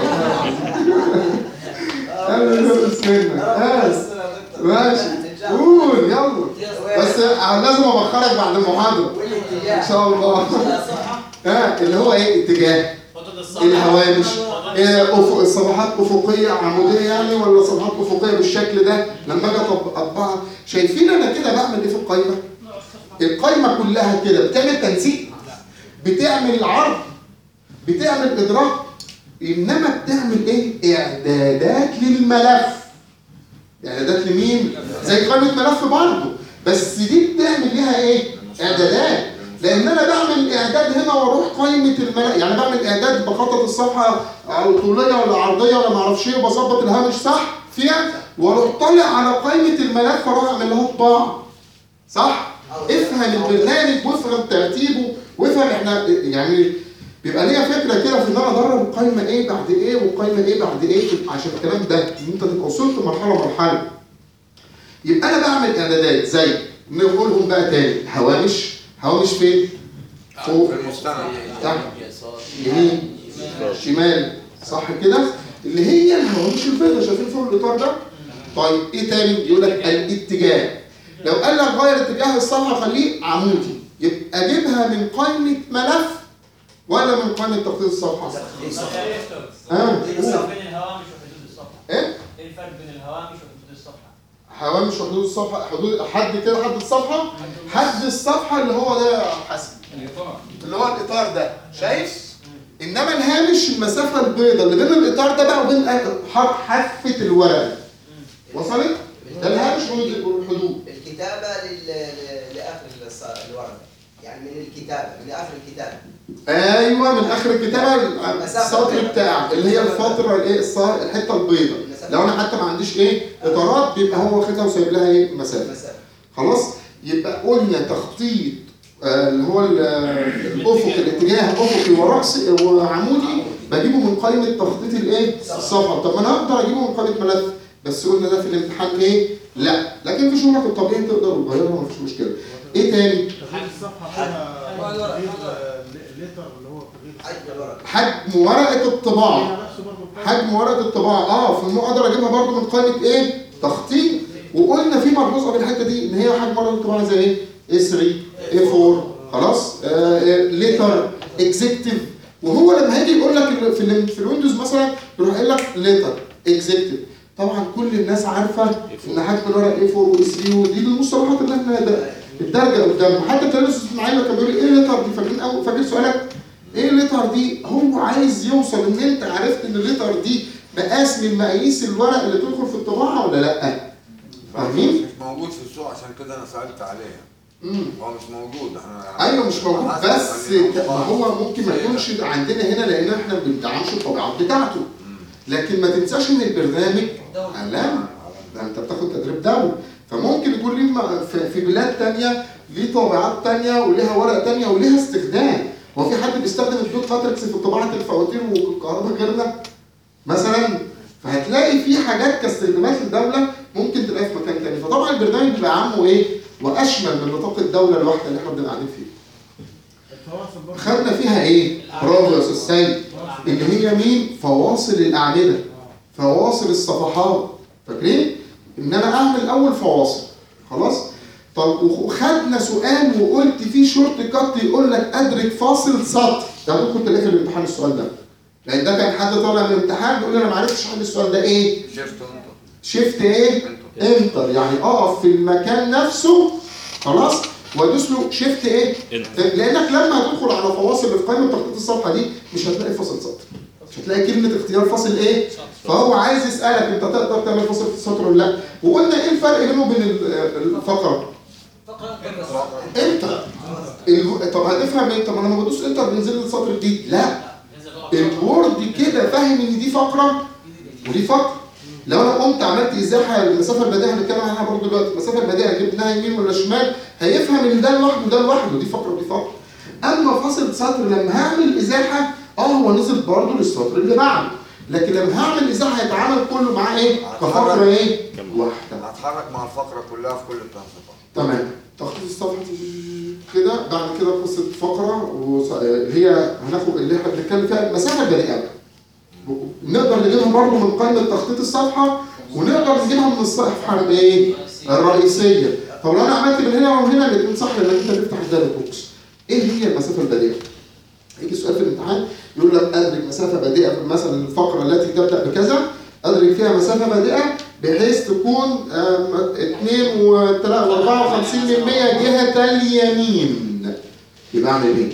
قلبي بيرقص منك بس ماشي قول يلا بس لازم ابخرك بعد المحاضره ان شاء الله ها اللي هو ايه اتجاه خطوط الصح الهوامش إيه أفق الصفحات افقيه عموديه يعني ولا صفحات افقيه بالشكل ده لما اجي أطب- اطبعها شايفين انا كده بعمل ايه في القايمه القايمه كلها كده بتعمل تنسيق بتعمل عرض بتعمل ادراك انما بتعمل ايه اعدادات للملف اعدادات لمين زي قائمه ملف برضه بس دي بتعمل ليها ايه اعدادات لان انا بعمل اعداد هنا واروح قائمه الملف يعني بعمل اعداد بخطط الصفحه طوليه ولا عرضيه ولا ما اعرفش ايه وبظبط الهامش صح فيها واروح طالع على قائمه الملف واروح اعمل لها طباعه صح افهم البرنامج وافهم ترتيبه وافهم احنا يعني بيبقى ليا فكره كده في ان انا ادرب القايمه ايه بعد ايه والقايمه ايه بعد ايه عشان الكلام ده ان انت تبقى وصلت مرحله مرحله يبقى انا بعمل اعدادات زي نقولهم بقى تاني هوامش هوامش فين؟ فوق في المستند تحت يمين شمال صح كده؟ اللي هي الهوامش البيضاء شايفين فوق الاطار ده؟ طيب ايه تاني؟ يقول لك الاتجاه لو قال لك غير اتجاه الصفحه خليه عمودي يبقى اجيبها من قائمه ملف ولا من قائمه تخطيط الصفحه؟ اه ايه الفرق بين الهوامش وحدود الصفحه؟ ايه؟ ايه الفرق بين الهوامش وحدود الصفحه؟ هوامش حدود الصفحه حدود حد كده حد الصفحه حد الصفحه اللي هو ده يا حسن الاطار اللي هو الاطار ده شايف انما الهامش المسافه البيضاء اللي بين الاطار ده بقى وبين ح- حافه الورقه وصلت ده الهامش والحدود الكتابة لل... ل- لآخر الص- الورقة يعني من الكتابة من آخر الكتابة ايوه من اخر الكتابه السطر بتاعك اللي هي الفتره الايه الص- الحته البيضاء لو انا حتى ما عنديش ايه اطارات بيبقى هو واخدها وسايب لها ايه مسافه مسافة خلاص يبقى قلنا تخطيط آه، اللي هو ال- الافق الاتجاه افقي ورأس وعمودي بجيبه من قائمه تخطيط الايه الصفحه طب ما انا اقدر اجيبه من قائمه ملف بس قلنا ده في الامتحان ايه لا لكن في شغلك الطبيعي تقدر تغيرها مفيش مشكله ايه تاني تغيير الصفحه فيها تغيير آه، ليتر اللي هو تغيير حجم الورقة حجم ورقه الطباعه فيها نفسه برضه بتاع- حجم ورقه الطباعه اه في الم- اقدر اجيبها برضو من قائمه ايه تخطيط وقلنا في ملحوظه في الحته دي ان هي حجم ورقه الطباعه زي ايه اي 3 اي 4 خلاص ليتر اكزيكتيف وهو لما هيجي يقول لك ال- في ال- في الويندوز مثلا يروح قايل لك ليتر اكزيكتيف طبعا كل الناس عارفه ان حجم الورق اي 4 واي 3 ودي المصطلحات اللي احنا ده- الدرجه قدامه حتى كان الاستاذ اسماعيل كان بيقول لي ايه الليتر دي فاكرين أول- فاكر سؤالك ايه الليتر دي هو عايز يوصل ان انت عرفت ان الليتر دي مقاس من مقاييس الورق اللي تدخل في الطباعه ولا لا فاهمين مش موجود في السوق عشان كده انا سالت عليه امم هو مش موجود احنا ايوه مش موجود حسب بس يعني ما هو ممكن ما يكونش عندنا هنا لان احنا ما بندعمش الطبيعات بتاعته لكن ما تنساش ان البرنامج علامه ده انت بتاخد تدريب دولي فممكن يكون ليه م- في- في بلاد تانية ليه طابعات تانية وليها ورق تانية وليها استخدام هو في حد بيستخدم الدوت ماتريكس في طباعة الفواتير والكهرباء غيرنا مثلا فهتلاقي في حاجات كاستخدامات للدولة ممكن تلاقيها في مكان تاني فطبعا البرنامج بيبقى عامه ايه واشمل من نطاق الدولة الواحدة اللي احنا بنبقى قاعدين فيها الفواصل برضه خدنا فيها ايه؟ برافو يا استاذ سيد اللي هي مين؟ فواصل الاعمده فواصل الصفحات فاكرين؟ ان انا اعمل اول فواصل خلاص؟ طب وخدنا سؤال وقلت فيه شورت كات يقول لك ادرك فاصل سطر ده ممكن تلاقيه في الامتحان السؤال ده لان ده كان حد طالع من الامتحان بيقول لي انا ما عرفتش احل السؤال ده ايه؟ شفت انت شيفت ايه؟ انتر يعني اقف في المكان نفسه خلاص وادوس له شيفت ايه؟ انتر. لانك لما هتدخل على فواصل اللي في قائمه تخطيط الصفحه دي مش هتلاقي فاصل سطر مش هتلاقي كلمه اختيار فاصل ايه؟ فهو عايز يسالك انت تقدر تعمل فاصل في السطر ولا لا؟ وقلنا ايه الفرق بينه وبين ال- الفقره؟ فقرة انتر ال- طب هتفهم ايه؟ طب انا لما بدوس انتر بينزل لي السطر الجديد لا الوورد كده فاهم ان دي فقره ودي فقره لو انا قمت عملت ازاحه المسافه البديهه هنتكلم عنها برضه دلوقتي المسافه البديهه جبناها يمين ولا شمال هيفهم ان ده لوحده وده لوحده دي فقره ودي فقره اما فاصل سطر لما هعمل ازاحه اه هو نزل برضه للسطر اللي بعده لكن لما هعمل ازاحه هيتعامل كله معاه ايه؟ كفقره ايه؟ واحده هتحرك مع الفقره كلها في كل تنصيفات تمام تخطيط الصفحه كده بعد كده قصه فقره وص- هي هناخد اللي احنا بنتكلم فيها المسافه البديهه نقدر نجيبها برضه من قائمه تخطيط الصفحه ونقدر نجيبها من الصفحه الايه؟ الرئيسيه طب لو انا عملت من هنا ومن هنا الاثنين صح لانك انت تفتح الداتا بوكس ايه هي المسافه البديهه؟ يجي سؤال في الامتحان يقول لك ادرك مسافه بادئه مثلا الفقره التي تبدا بكذا ادرك فيها مسافه بادئه بحيث تكون 2 و 54 من 100 جهه اليمين يبقى اعمل ايه؟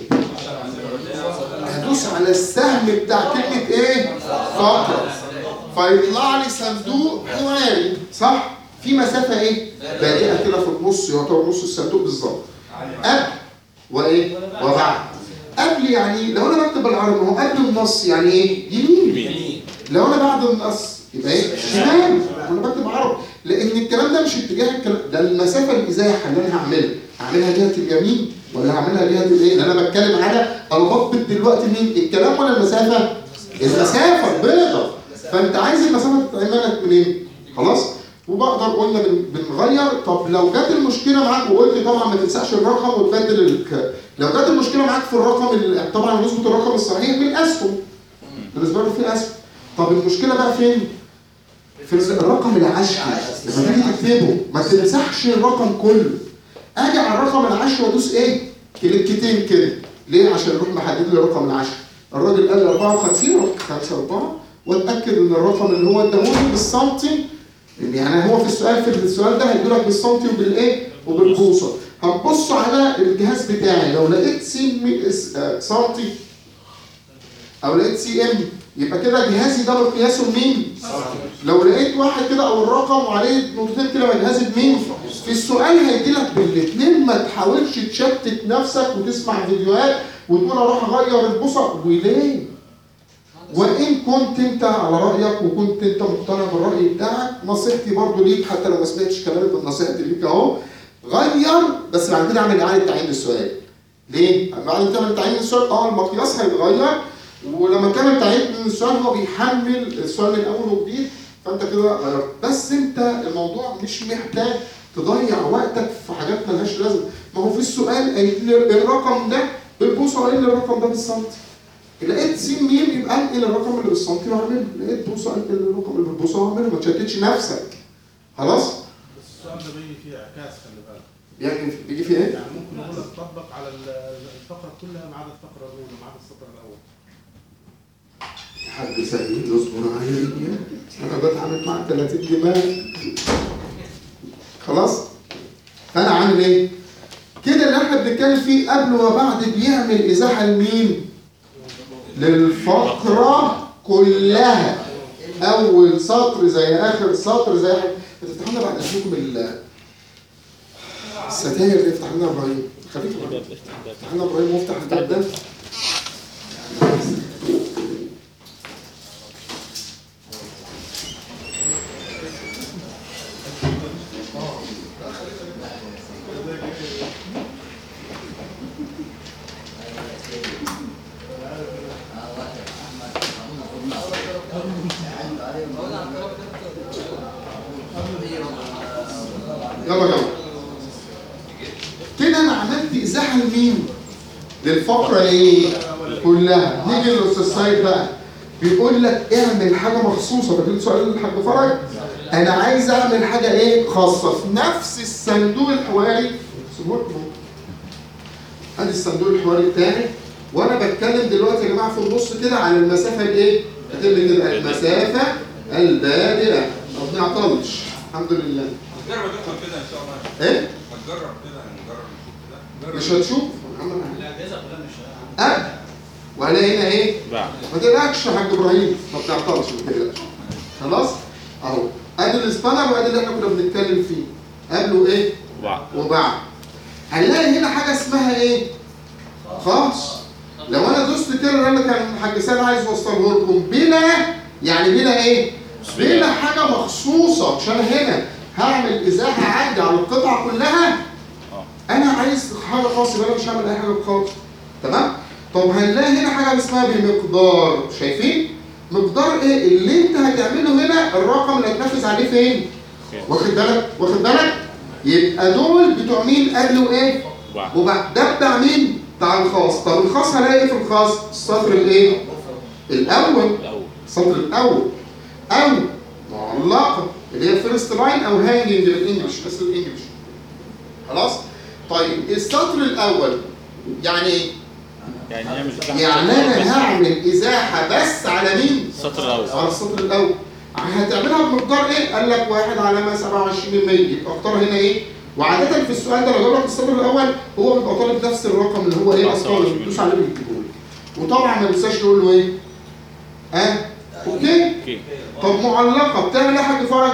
هدوس على السهم بتاع كلمه ايه؟ فقره فيطلع لي صندوق حواري صح؟ في مسافه ايه؟ بادئه كده في النص يعتبر نص الصندوق بالظبط قبل وايه؟ وبعد قبل يعني لو انا بكتب بالعربي ما هو قبل النص يعني ايه؟ يمين لو انا بعد النص يبقى ايه؟ شمال وانا بكتب عربي لان الكلام ده مش اتجاه الكلام ده المسافه الازاحه اللي انا هعملها هعملها جهه اليمين ولا هعملها جهه الايه؟ لان انا بتكلم على انا بضبط دلوقتي مين؟ الكلام ولا المسافه؟ المسافه البيضاء فانت عايز المسافه تتعمل لك منين؟ خلاص؟ وبقدر قلنا بن- بنغير طب لو جت المشكله معاك وقلت طبعا ما تنساش الرقم وتبدل الك... لو جت المشكله معاك في الرقم ال- طبعا نظبط الرقم الصحيح بالاسهم بالنسبه له في اسهم طب المشكله بقى فين؟ في الرقم العشري لما تيجي تكتبه ما تمسحش الرقم كله اجي على الرقم العشري وادوس ايه؟ كليكتين كده ليه؟ عشان يروح محدد لي الرقم العشري الراجل قال لي 54 رحت 5 4 واتاكد ان الرقم اللي هو اداهولي بالسنتي يعني هو في السؤال في السؤال ده هيدولك بالسنتي وبالايه؟ وبالبوصه هنبص على الجهاز بتاعي لو لقيت سي مي- س- آه، سنتي او لقيت سي ام يبقى كده جهازي ده مقياسه لمين؟ لو لقيت واحد كده او الرقم وعليه نقطتين كده يبقى جهازي بمين؟ في السؤال هيديلك بالاثنين ما تحاولش تشتت نفسك وتسمع فيديوهات وتقول اروح اغير البوصه وليه؟ وان كنت انت على رايك وكنت انت مقتنع بالراي بتاعك نصيحتي برضو ليك حتى لو ما سمعتش كلامي نصيحتي ليك اهو غير بس بعد كده اعمل اعاده تعيين للسؤال ليه؟ بعد ما تعمل تعيين للسؤال اه المقياس هيتغير ولما تعمل تعيين للسؤال هو بيحمل السؤال من اول وجديد فانت كده غيرت بس انت الموضوع مش محتاج تضيع وقتك في حاجات ملهاش لازمه ما هو في السؤال قايل لي الرقم ده بالبوصه قايل لي الرقم ده بالسنتي لقيت سين ميم يبقى انقل الرقم اللي بالسنتي واعمله لقيت بوصه انقل الرقم اللي بالبوصه واعمله ما تشتتش نفسك خلاص السؤال ده بيجي فيه اعكاس خلي بالك يعني بيجي في ايه؟ يعني ممكن نقول لك طبق على ال- الفقره كلها ما عدا الفقره الاولى ما عدا السطر الاول حد سليم يصبر عليا انا بتعامل مع 30 دماغ خلاص فانا عامل ايه كده اللي احنا بنتكلم فيه قبل وبعد بيعمل ازاحه لمين للفقره كلها اول سطر زي اخر سطر زي بتفتحوا لنا بعد اذنكم ال- الستاير اللي يفتح لنا ابراهيم خليك افتح لنا ابراهيم وافتح الباب ده يلا يلا كده انا عملت ازاحه لمين؟ للفقره ايه؟ كلها نيجي للاستاذ سيد بقى بيقول لك اعمل حاجه مخصوصه فاكرين سؤال الحاج فرج؟ انا عايز اعمل حاجه ايه؟ خاصه في نفس الصندوق الحواري ادي الصندوق الحواري الثاني وانا بتكلم دلوقتي يا جماعه في النص كده على المسافه الايه؟ كاتب لي كده المسافه البادئه ما بنعطلش الحمد لله هتجرب تدخل كده ان شاء الله ايه؟ هتجرب كده نجرب نشوف كده مش هتشوف محمد الاجهزه كلها مش أه وهلاقي هنا ايه؟ بعد ما تقلقش يا حاج ابراهيم ما بتعطلش ما تقلقش خلاص؟ اهو ادي الاسبانر وادي اللي احنا كنا بنتكلم فيه قبله ايه؟ بعد وبعد هنلاقي هنا حاجه اسمها ايه؟ خاص لو انا دوست كده اللي كان الحاج سيد عايز يوصله لكم بلا يعني بلا ايه؟ لينا حاجه مخصوصه عشان هنا هعمل ازاحه عندي على القطعه كلها انا عايز حاجه خاصه يبقى انا مش هعمل اي حاجه خالص تمام طب هنلاقي هنا حاجه اسمها بمقدار شايفين مقدار ايه اللي انت هتعمله هنا الرقم اللي هتنفذ عليه فين واخد بالك واخد بالك يبقى دول بتوع مين قبل وايه وبعد. وبعد ده بتاع مين بتاع الخاص طب الخاص هلاقي ايه في الخاص السطر الايه الاول الاول السطر الاول او معلقه اللي هي فيرست لاين او هانجنج بالانجلش بس الانجلش خلاص طيب السطر الاول يعني ايه يعني نعمل يعني انا هعمل ازاحه بس على مين السطر الاول على السطر الاول هتعملها بمقدار ايه قال لك واحد علامه 27 يبقى اختار هنا ايه وعاده في السؤال ده لو جاب لك السطر الاول هو بيبقى طالب نفس الرقم اللي هو ايه اصلا اللي بتدوس عليه بيكتبه لك وطبعا ما تنساش تقول له ايه ها اوكي اوكي طب معلقه بتعمل ايه يا حاج فرج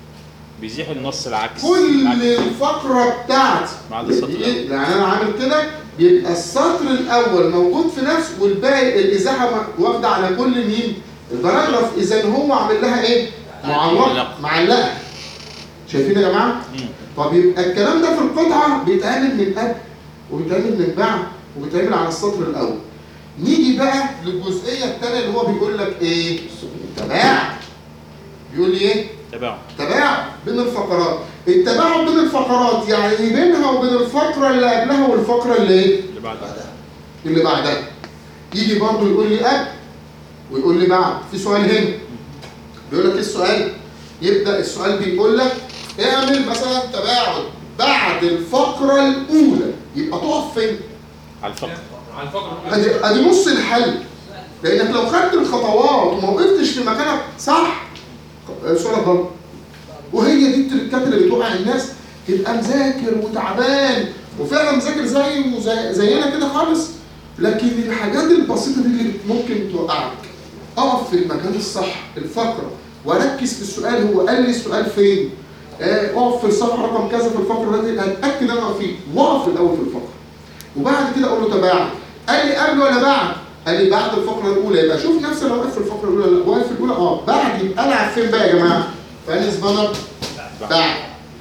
بيزيح النص العكس كل العكس. الفقره بتاعتي ما عدا السطر يعني الأول. يعني انا عامل كده يبقى السطر الاول موجود في نفسه والباقي الازاحه م- واخده على كل مين الباراجراف اذا هو عامل لها ايه معلقه معلقة. معلقه شايفين يا جماعه مم. طب يبقى الكلام ده في القطعه بيتعمل من قبل وبيتعمل من بعد وبيتعمل على السطر الاول نيجي بقى للجزئيه الثانيه اللي هو بيقول لك ايه تباعد بيقول لي ايه تبعه تباعد بين الفقرات التباعد بين الفقرات يعني بينها وبين الفقرة اللي قبلها والفقرة اللي ايه؟ اللي بعدها اللي بعدها يجي برضه يقول لي قبل ويقول لي بعد في سؤال هنا بيقول لك ايه السؤال يبدأ السؤال بيقول لك اعمل مثلا تباعد بعد الفقرة الأولى يبقى تقف فين؟ على الفقر على الفقره ادي ادي نص الحل لانك لو خدت الخطوات وما وقفتش في مكانك صح سؤالك غلط وهي دي التركات اللي بتوقع الناس تبقى مذاكر وتعبان وفعلا مذاكر زي وزي زينا كده خالص لكن الحاجات البسيطه دي اللي ممكن توقعك اقف في المكان الصح الفقره واركز في السؤال هو قال لي السؤال فين آه، اقف في الصفحه رقم كذا في الفقره دي هتاكد انا فيه واقف الاول في الفقره وبعد كده اقول له تباعد قال لي قبل ولا بعد قال لي بعد الفقره الاولى يبقى شوف نفسي انا واقف في الفقره الاولى لا واقف في الاولى اه بعد يبقى العب فين بقى يا جماعه فانس بانر بعد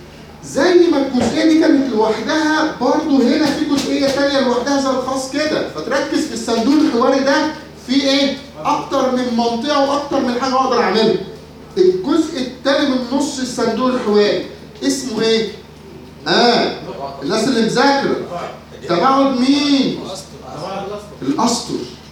زي ما الجزئيه دي كانت لوحدها برضو هنا في جزئيه ثانيه لوحدها زي الخاص كده فتركز في الصندوق الحواري ده في ايه اكتر من منطقه واكتر من حاجه اقدر اعملها الجزء الثاني من نص الصندوق الحواري اسمه ايه اه الناس اللي مذاكره تباعد مين الاسطر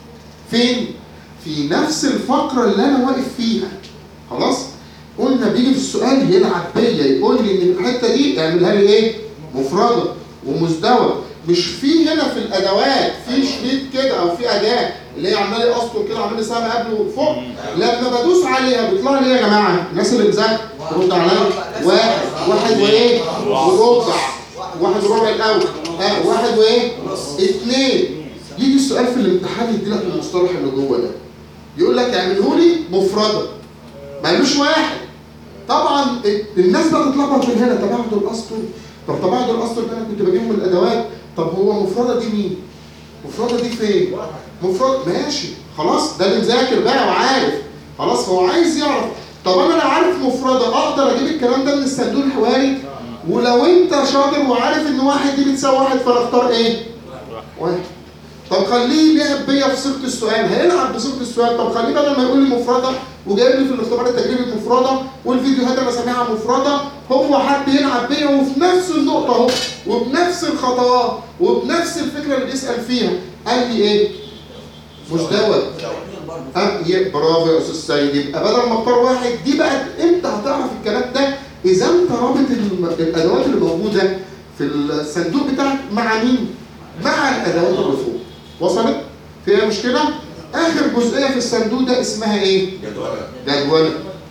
فين في نفس الفقره اللي انا واقف فيها خلاص قلنا بيجي في السؤال يلعب بيا يقول لي ان الحته دي اعملها لي ايه مفرده ومزدوجه مش في هنا في الادوات في شريط كده او في اداه اللي هي عمال اسطر كده عمال سهم قبله فوق لما بدوس عليها بيطلع لي ايه يا جماعه الناس اللي بتذاكر ترد عليا واحد واحد وايه وربع واحد وربع الاول ها واحد وايه اثنين يجي السؤال في الامتحان يدي لك المصطلح اللي جوه ده يقول لك اعمله لي مفرده ما قالوش واحد طبعا الناس بقى تتلخبط من هنا تباعد الاسطر طب تباعد الاسطر ده انا كنت بجيبه من الادوات طب هو مفرده دي مين؟ مفرده دي فين؟ مفرد ماشي خلاص ده اللي مذاكر بقى وعارف خلاص هو عايز يعرف طب انا لو عارف مفرده اقدر اجيب الكلام ده من الصندوق الحواري ولو انت شاطر وعارف ان واحد دي بتساوي واحد فانا اختار ايه؟ واحد طب خليه يلعب بيا في صيغه السؤال هيلعب بصيغه السؤال طب خليه بدل ما يقول لي مفرده وجايب لي في الاختبار التجريبي مفرده والفيديوهات انا سامعها مفرده هو حد يلعب بيا وفي نفس النقطه اهو وبنفس الخطوات وبنفس الفكره اللي بيسال فيها قال لي ايه؟ مزدوج أم ي- برافو يا استاذ سيد يبقى بدل ما اختار واحد دي بقى امتى هتعرف الكلام ده؟ اذا انت رابط الم- الادوات اللي موجوده في الصندوق بتاعك مع مين؟ مع الادوات اللي فوق وصلت؟ فيها مشكله؟ اخر جزئيه في الصندوق ده اسمها ايه؟ جدولة جدولة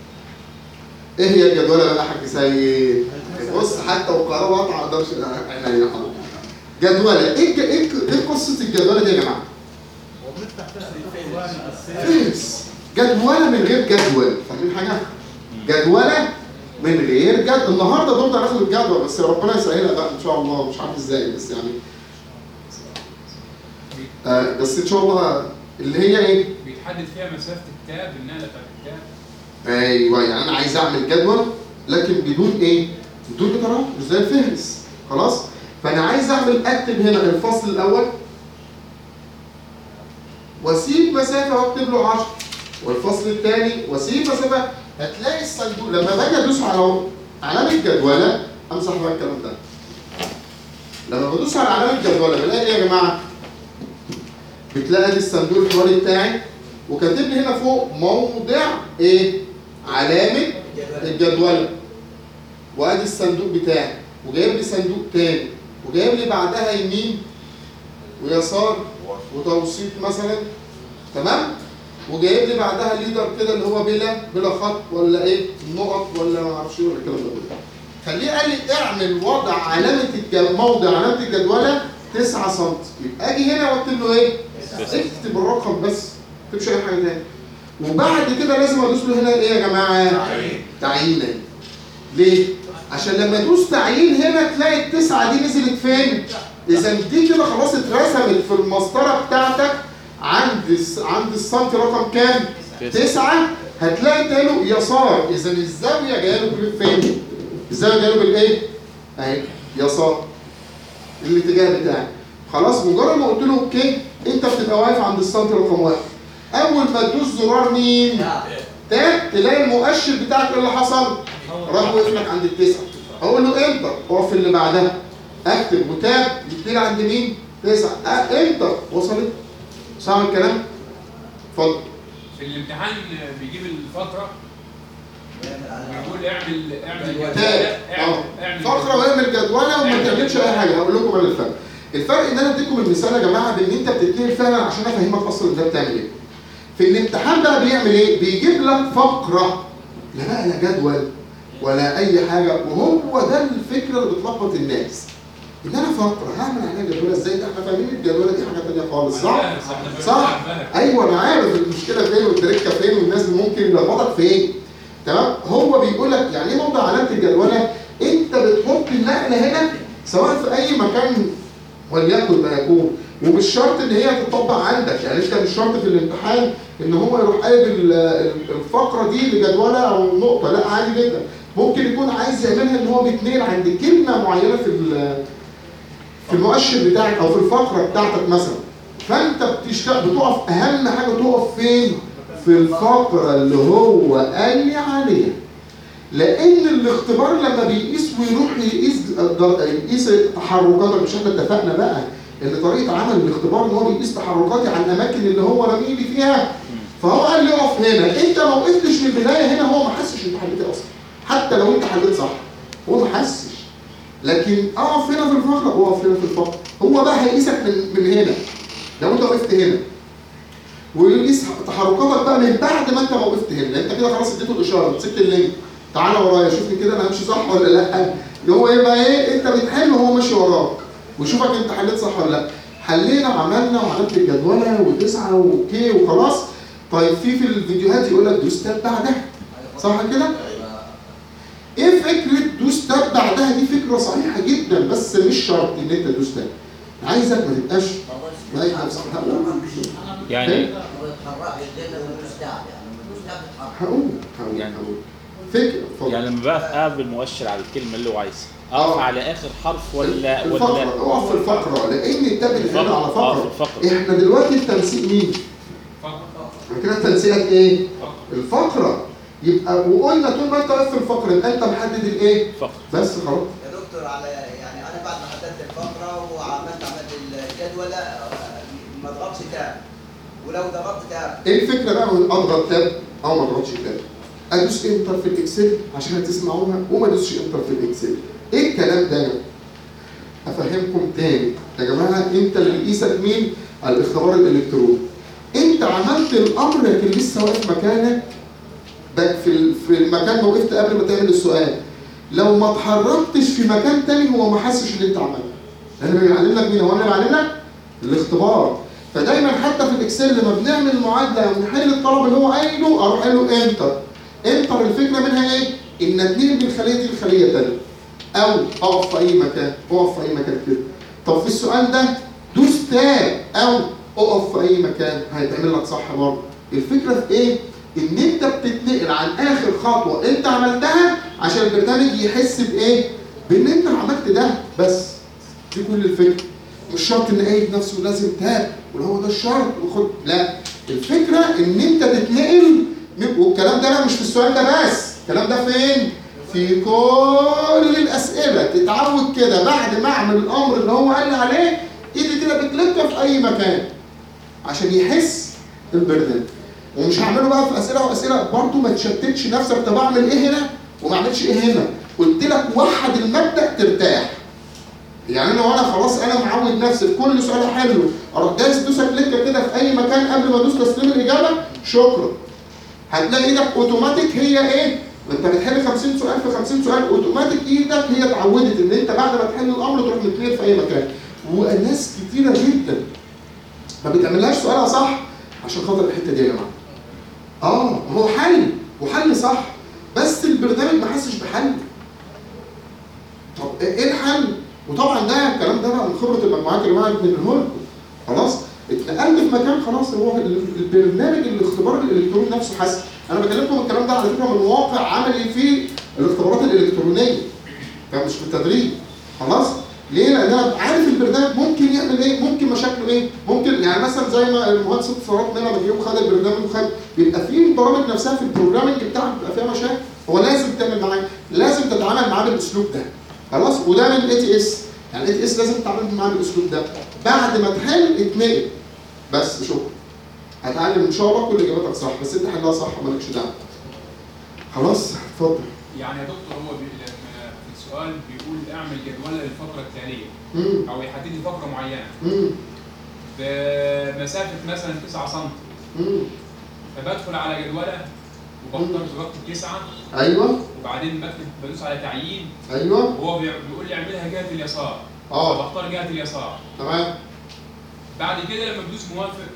ايه هي الجدولة بقى يا حاج سيد؟ بص حتى وقرار وقع ما اقدرش احنا هنا حاضر. جدولة ايه الج- ايه ايه قصة الجدولة دي يا جماعة؟ فيس جدولة من غير جدول فاهمين حاجة؟ جدولة من غير جدول النهارده برضه هناخد الجدول بس ربنا يسهلها بقى ان شاء الله مش عارف ازاي بس يعني آه بس ان شاء الله اللي هي ايه؟ بيتحدد فيها مسافه التاب النقله بتاعت التاب ايوه يعني انا عايز اعمل جدول لكن بدون ايه؟ بدون اطارات مش زي الفهرس خلاص؟ فانا عايز اعمل اكتب هنا الفصل الاول واسيب مسافه واكتب له 10 والفصل الثاني واسيب مسافه هتلاقي الصندوق لما باجي ادوس على علامه جدوله امسح بقى الكلام ده لما بدوس على علامه جدوله بلاقي ايه يا جماعه؟ بتلاقي دي الصندوق الحواري بتاعي وكاتب لي هنا فوق موضع ايه؟ علامه الجدوله وادي الصندوق بتاعي وجايب لي صندوق تاني وجايب لي بعدها يمين ويسار وتوسيط مثلا تمام وجايب لي بعدها ليدر كده اللي هو بلا بلا خط ولا ايه نقط ولا ما اعرفش ايه ولا الكلام ده كله خليه قال لي اعمل وضع علامه الج- موضع علامه الجدوله 9 سم يبقى اجي هنا واكتب له ايه؟ اكتب الرقم بس ما تكتبش اي حاجه تاني وبعد كده لازم ادوس له هنا ايه يا جماعه؟ تعيين تعيين أهي. ليه؟ عشان لما ادوس تعيين هنا تلاقي التسعه دي نزلت فين؟ اذا دي كده خلاص اترسمت في المسطره بتاعتك عند الس- عند السنتي رقم كام؟ تسعه هتلاقي تاني يسار اذا الزاويه جايه له فين؟ الزاويه جايه له بالايه؟ اهي يسار الاتجاه بتاعك خلاص مجرد ما قلت له اوكي انت بتبقى واقف عند السنتي رقم واحد اول ما تدوس زرار مين؟ تاب تلاقي المؤشر بتاعك ايه اللي حصل؟ راح وقف لك عند التسعه اقول له انتر اقف في اللي بعدها اكتب وتاب يديني عند مين؟ تسعه أه انتر وصلت صح الكلام؟ اتفضل في الامتحان بيجيب الفترة بيقول اعمل اعمل تاب جدولة اه اعمل اعمل فقره واعمل جدوله وما تعملش اي حاجه هقول لكم انا الفرق الفرق ان انا اديكم المثال يا جماعه بان انت بتتنقل فعلا عشان افهمك اصلا انت بتعمل ايه في الامتحان بقى بيعمل ايه بيجيب لك فقره لا بقى لا جدول ولا اي حاجه وهو ده الفكره اللي بتلخبط الناس ان انا فقره هعمل عليها جدوله ازاي ده احنا فاهمين الجدوله دي حاجه ثانيه خالص صح صح ايوه انا عارف المشكله فين والتركه فين والناس ممكن يلخبطك فين تمام هو بيقول لك يعني ايه موضع علامه الجدوله انت بتحط النقله هنا سواء في اي مكان وليكن ما يكون ومش شرط ان هي تطبق عندك يعني انت مش شرط في الامتحان ان هو يروح قالب ال- ال- الفقره دي لجدوله او نقطه لا عادي جدا ممكن يكون عايز يعملها ان هو بيتنقل عند كلمه معينه في ال- في المؤشر بتاعك او في الفقره بتاعتك مثلا فانت بتشتغل بتقف اهم حاجه تقف فين في الفقره اللي هو قال لي عليها لان الاختبار لما بيقيس ويروح يقيس يقيس تحركاتك مش احنا اتفقنا بقى ان طريقه عمل الاختبار ان هو بيقيس تحركاتي على الاماكن اللي هو رميلي فيها فهو قال لي اقف هنا انت ما وقفتش من البدايه هنا هو ما حسش انت حليت إيه اصلا حتى لو انت حليت صح هو ما حسش لكن اقف هنا في الفقره اقف هنا في الفقره هو بقى هيقيسك من, من هنا لو انت وقفت هنا ويقيس تحركاتك بقى من بعد ما انت ما وقفت هنا لان انت كده خلاص اديته الاشاره مسكت اللينك تعالى ورايا شوفني كده انا همشي صح ولا لا اللي هو يبقى ايه انت بتحل وهو ماشي وراك وشوفك انت حليت صح ولا لا حلينا وعملنا وعملت الجدوله وتسعه واوكي وخلاص طيب في في الفيديوهات يقول لك دوس تاب بعدها صح كده؟ ايه فكره دوس تاب بعدها دي فكره صحيحه جدا بس مش شرط ان انت تدوس تاب عايزك ما تبقاش ما يبقاش يعني ما بتتحركش غير لما تستعب يعني لما تستعب تتحرك هقول هقول يعني- هقول فكره اتفضل يعني لما بقى اقف بالمؤشر على الكلمه اللي هو عايزها آه. اقف على اخر حرف ولا الفقرة ولا اقف في الفقرة لأن التاب اللي هنا على اه في فقرة الفقره احنا دلوقتي التنسيق مين؟ احنا كده التنسيقك ايه؟ الفقرة يبقى وقلنا طول ما انت واقف في الفقرة يبقى انت محدد الايه؟ فقره بس خلاص يا دكتور على يعني انا بعد ما حددت الفقره وعملت عملت الجدول آه، ما اضغطش تاب ولو ضغطت تاب ايه الفكرة بقى من اضغط تاب او ما اضغطش تاب؟ ادوس انتر في الاكسل عشان تسمعوها وما ادوسش انتر في الاكسل ايه الكلام ده؟ افهمكم تاني يا جماعه انت اللي بيقيسك مين؟ على الاختبار الالكتروني انت عملت الامر لكن لسه واقف مكانك ده في ال- في المكان ما وقفت قبل ما تعمل السؤال لو ما اتحركتش في مكان تاني هو ما حسش اللي انت عملته انا بيعلم لك مين هو انا بعلم لك الاختبار فدايما حتى في الاكسل لما بنعمل معادله او نحل الطلب اللي هو قايله اروح قايل له انتر انتر الفكره منها ايه؟ ان اتنقل من الخليه دي لخليه ثانيه او اقف في اي مكان اقف في اي مكان كده طب في السؤال ده دوس تاب او اقف في اي مكان هيتعمل لك صح برضه الفكره في ايه؟ ان انت بتتنقل عن اخر خطوه انت عملتها عشان البرنامج يحس بايه؟ بان انت عملت ده بس دي كل الفكره مش شرط ان قايد نفسه لازم تاب ولا هو ده الشرط وخد لا الفكره ان انت تتنقل من- والكلام ده بقى مش في السؤال ده بس الكلام ده فين؟ في كل الاسئله تتعود كده بعد ما اعمل الامر اللي هو قال لي عليه ايدي كده بتلفها في اي مكان عشان يحس البرنامج ومش هعمله بقى في اسئله واسئله برضه ما تشتتش نفسك طب اعمل ايه هنا وما اعملش ايه هنا قلت لك وحد المبدا ترتاح يعني انا وانا خلاص انا معود نفسي في كل سؤال حلو اروح دايس دوسه كليكه كده في اي مكان قبل ما ادوس تسليم الاجابه شكرا هتلاقي ايدك اوتوماتيك هي ايه؟ ما انت بتحل 50 سؤال في 50 سؤال اوتوماتيك ايدك هي اتعودت ان انت بعد ما تحل الامر تروح متنقل في اي مكان وناس كتيره جدا ما بتعملهاش سؤالها صح عشان خاطر الحته دي يا جماعه اه هو حل وحل صح بس البرنامج ما حسش بحل طب ايه الحل؟ وطبعا ده الكلام ده بقى من خبره المجموعات اللي معاك من الهول خلاص اتنقلت في مكان خلاص هو ال- البرنامج الاختبار الالكتروني نفسه حسن انا بكلمكم الكلام ده على فكره من واقع عملي في الاختبارات الالكترونيه فمش في التدريب خلاص ليه؟ لان انا عارف البرنامج ممكن يعمل ايه؟ ممكن مشاكله ايه؟ ممكن يعني مثلا زي ما المهندس اتصالات لما بيجيب خد البرنامج وخد بيبقى في البرامج نفسها في البروجرامنج بتاعك بيبقى فيها مشاكل هو لازم تعمل معاه لازم تتعامل معاه بالاسلوب ده خلاص وده من الاي تي اس يعني الاي تي اس لازم تتعامل معاه بالاسلوب ده بعد ما تحل اتنقل بس شكرا هتعلم ان شاء الله كل اجاباتك صح بس انت حلها صح ومالكش دعوه خلاص اتفضل يعني يا دكتور هو بي... لما في السؤال بيقول اعمل جدولة للفترة التالية مم. أو يحدد لي فترة معينة مم. بمسافة مثلا 9 سم مم. فبدخل على جدولة وبختار بكتب 9 ايوه وبعدين بكتب بدوس على تعيين ايوه وهو بي- بيقول لي اعملها جهة اليسار اه فبختار جهة اليسار تمام بعد كده لما بدوس موافق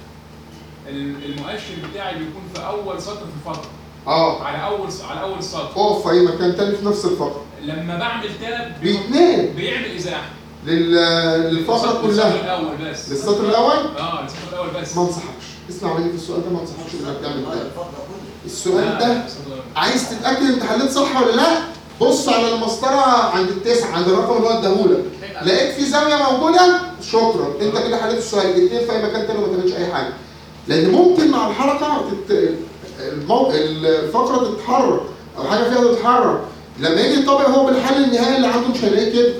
ال- المؤشر بتاعي بيكون في أول سطر في الفترة اه على أول على أول السطر اقف في اي مكان تاني في نفس الفتره لما بعمل تاب بي- بيتنقل بيعمل إزاحة لل... للفتره للسطر كلها الأول بس للسطر الاول اه السطر الأول بس ما انصحكش اسمع مني في السؤال ده ما انصحكش انك تعمل هذا ده الفترة كلها السؤال لا، ده السطر الأول. عايز تتاكد انت حليت صح ولا لا بص على المسطره عند التسعه عند الرقم اللي هو اداهولك لقيت في زاويه موجوده شكرا انت كده حليت السؤال الاثنين في اي مكان تاني وما تعملش اي حاجه لان ممكن مع الحركه تت... المو... الفقره تتحرك او حاجه فيها تتحرك لما يجي الطابق هو بالحل النهائي اللي عنده مش هيلاقيه كده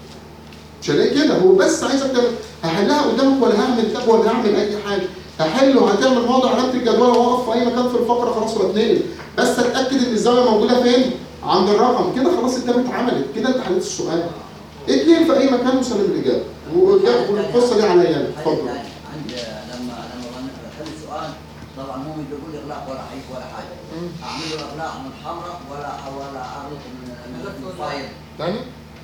مش هلاقي كده هو بس عايزك تعمل هحلها قدامك ولا هعمل تاب ولا هعمل اي حاجه هحل وهتعمل موضع علامه الجدول واقف في اي مكان في الفقره خلاص واتنقل بس اتاكد ان الزاويه موجوده فين عند الرقم كده خلاص التاب اتعملت كده انت حليت السؤال اتنين في اي مكان وسلم الاجابه والإجابة- والقصه دي عليا انا حاجة اتفضل تانية عندي لما لما بحل السؤال طبعا مو من بيقول اغلاق ولا حيف ولا حاجه اعمل له اغلاق من حمراء ولا ولا اغلق من من الفايل تاني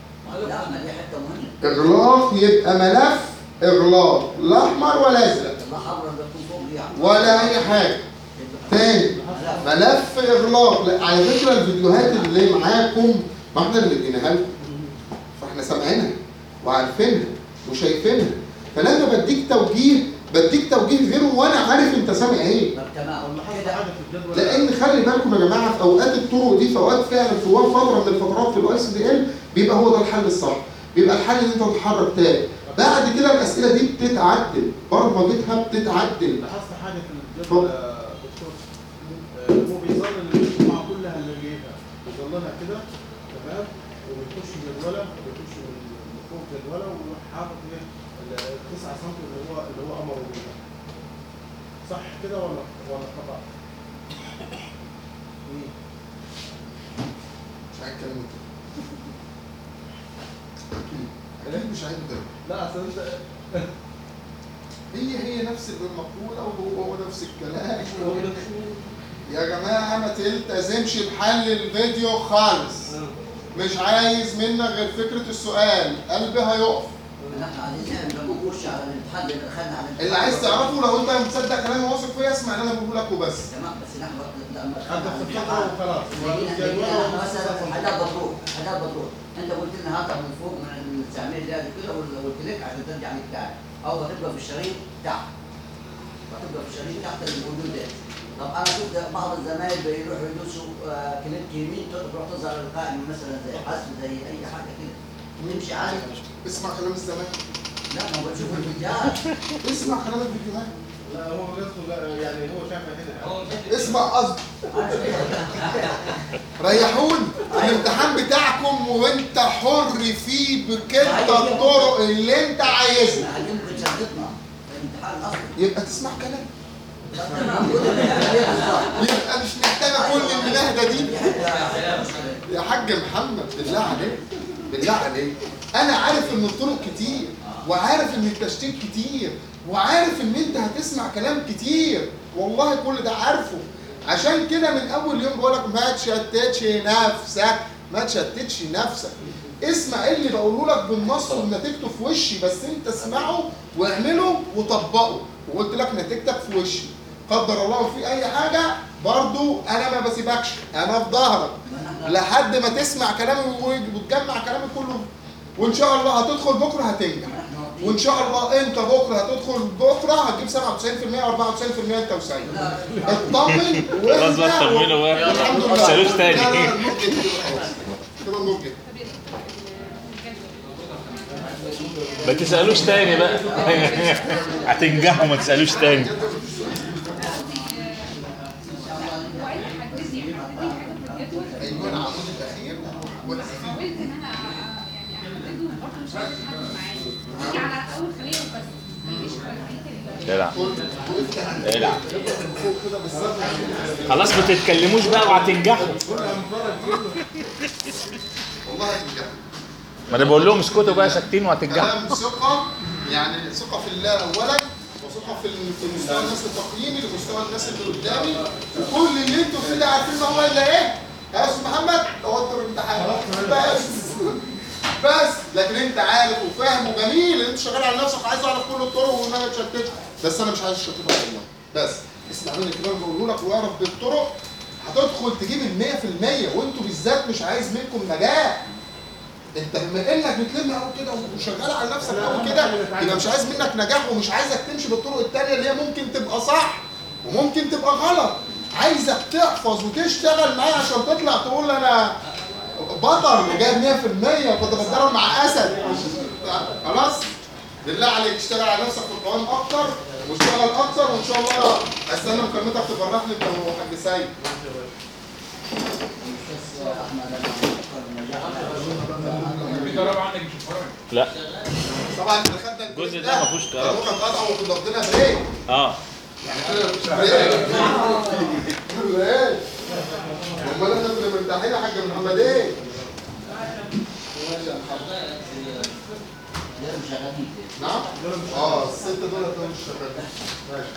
لا ما دي حته مهمه اغلاق يبقى ملف اغلاق لا احمر ولا ازرق الله حمراء بتكون فوق يعني ولا اي حاجه تاني ملف اغلاق لا على فكره الفيديوهات اللي معاكم ما احنا اللي اديناها لكم فاحنا سامعينها وعارفينها وشايفينها فلما بديك توجيه بديك توجيه غيره وانا عارف انت سامع ايه طب تمام طب لاحظت كده حاجه في الجدول لان خلي بالكم يا جماعه في اوقات الطرق دي في اوقات فعلا في وقت فتره من الفترات في الاي سي دي ال بيبقى هو ده الحل الصح بيبقى الحل ان انت تتحرك تاني بعد كده الاسئله دي بتتعدل برمجتها بتتعدل لاحظت حاجه في الجدول يا دكتور آه، هو بيظل المجموعه كلها اللي جايبها بيظللها كده تمام وبيخش جدوله وبيخش من فوق جدوله ويروح حاطط ايه ال 9 سم اللي هو اللي هو امره بيها صح كده ولا ولا خطا؟ مين؟ مش عايز اتكلم كده مش عايز ده لا اصل انت هي هي نفس المقولة وهو هو نفس الكلام يا جماعة ما تلتزمش بحل الفيديو خالص مش عايز منك غير فكرة السؤال قلبي هيقف نحن عايزين نعمل لما نخش على الامتحان اللي دخلنا على الامتحان اللي عايز تعرفه لو انت مصدق كلامي واثق فيا اسمع اللي انا بقوله لك وبس تمام بس نحن لما انت دخلنا على في الفتره الامتحان وخلاص لقينا والجدول لقينا هو مثلا 9 سم. حاجات بتروح حاجات بتروح انت قلت لنا هاتها من فوق من التعمير ده كده وال- والكليك عشان ترجع للبتاع او هتبقى في الشريط تحت هتبقى في الشريط تحت الموجود ده طب انا شفت بعض الزمايل بيروحوا يدوسوا آه، كليك يمين تروح تظهر القائمه مثلا زي حسب زي اي حاجه كده تمشي عادي اسمع كلام الزمان لا ما هو بشوف الفيديوهات اسمع كلام الفيديوهات لا هو بيدخل يعني هو شافها هنا اسمع قصدي ريحوني الامتحان بتاعكم وانت حر فيه بكلتا الطرق اللي انت عايزها احنا عايزين بتشتتنا الامتحان اصلا يبقى تسمع كلام طب تمام كل اللي عليه بالظبط يبقى مش محتاجه كل المناهده دي دي حاجه يا حاج محمد بالله عليك بالله عليك انا عارف ان الطرق كتير وعارف ان التشتيت كتير وعارف ان انت هتسمع كلام كتير والله كل ده عارفه عشان كده من اول يوم بقولك ما تشتتش نفسك ما تشتتش نفسك اسمع إيه اللي بقوله لك بالنص ونتيجته في وشي بس انت اسمعه واعمله وطبقه وقلت لك نتيجتك في وشي قدر الله في اي حاجه برضو انا ما بسيبكش انا في ظهرك لحد ما تسمع كلامي وتجمع كلامي كله وان شاء الله هتدخل بكره هتنجح وان شاء الله انت بكره هتدخل بكره هتجيب 97% و 94% انت وسعيد اطمن خلاص بقى واهدى اطمنوا بقى. والحمد ما لله تسألوش تاني. لا لا لا النور جه كده خلاص كده النور جه ما تسألوش تاني بقى هتنجحوا ما تسألوش تاني وعايز حددني حددني حاجه في الجدول ايوه العمود الاخير حاولت ان انا يعني احدده برضه مش عارف حد معايا يجي على اول خليه وبس ما يجيش على بقيه ال- العب وقفت عند العب فوق كده بالظبط خلاص ما تتكلموش بقى وهتنجحوا والله هتنجح ما انا بقول لهم اسكتوا بقى ساكتين وهتنجحوا كلام ثقة يعني ثقة في الله أولا وثقة في في مستوى الناس التقييمي لمستوى الناس اللي قدامي وكل اللي انتوا فيه ده عارفين ان هو الا ايه؟ يا استاذ محمد توتر امتحان بس بس لكن انت عارف وفاهم وجميل انت شغال على نفسك عايز اعرف كل الطرق وان انا اتشتت بس انا مش عايز اشتتك والله بس اسمع مني الكلام اللي بقوله لك واعرف بالطرق هتدخل تجيب ال 100% وانتوا بالذات مش عايز منكم نجاح انت بما انك بتلم قوي كده وشغال على نفسك قوي كده يبقى مش عايز منك نجاح ومش عايزك تمشي بالطرق التانية اللي هي ممكن تبقى صح وممكن تبقى غلط عايزك تحفظ وتشتغل معايا عشان تطلع تقول انا بطل وجايب 100% وكنت بتدرب مع اسد خلاص بالله عليك اشتغل على نفسك في القوام اكتر واشتغل اكتر وان شاء الله استنى مكالمتك تفرحني انت وحاج سيد الاستاذ احمد انا بفكر النجاح بيجرب عندك مش فرق لا طبعا احنا خدنا الجزء ده ما فيهوش كلام. ممكن قطعه وكنا واخدينها بريك اه ايه امال احنا كنا مرتاحين يا حاج محمد ايه غير مشغلين نعم اه الست دول هتلاقيهم مش شغالين ماشي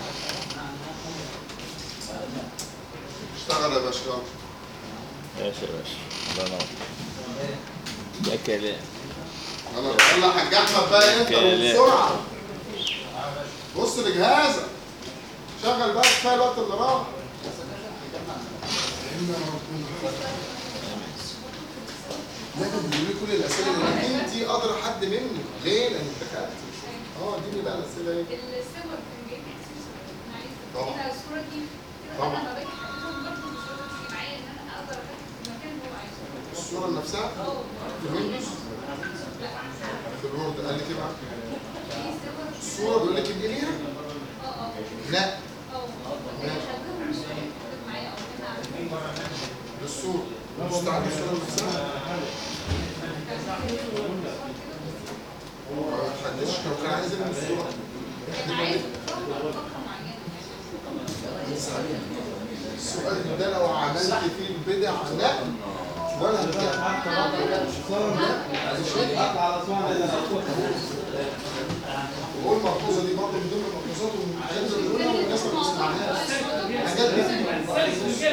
اشتغل يا باشا يلا. ماشي يا باشا الله ينور ده كلام انا يلا يا حاج احمد بقى انت كلام. بسرعه بص لجهازك شغل بقى كفايه الوقت اللي راح لا ده بيقول لي كل الاسئله اللي انت ادرى حد مني ليه؟ لان انت دخلت اه اديني بقى الاسئله ايه؟ الصور كان جايب لي انا عايز طبعا. كده الصوره دي كده طبعا. انا بقيت حاططهم برضه مش راضيه تيجي معايا ان انا اقدر اركز في المكان اللي هو عايزه الصوره نفسها اه في الويندوز لا في الوورد قال لك ايه بقى؟ في صور الصوره بيقول لك انقليها؟ اه اه لا اه بخليهم مش راضيه معايا او ان انا للصوره مستعد الصوره نفسها هو ما تحددش لو كان عايز يعمل الصوره انا عايز فتره معينه السؤال ده لو عملت فيه البدع لا ولا هتجيب وهو الملحوظه دي برضه من ضمن الملحوظات والحاجات اللي بنقولها والناس ما بتسمعهاش حاجات كتير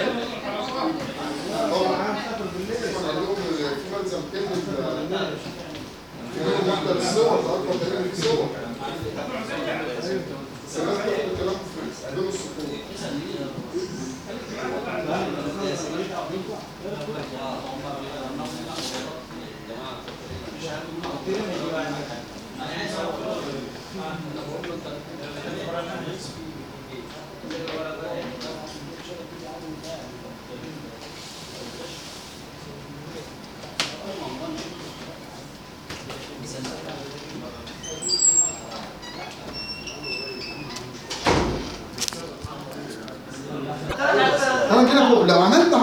طبعا قال لهم في ملزم كلمه في منهم واحده للصور اكبر دليل للصور بس الناس بتاخد الكلام في ضمن السكون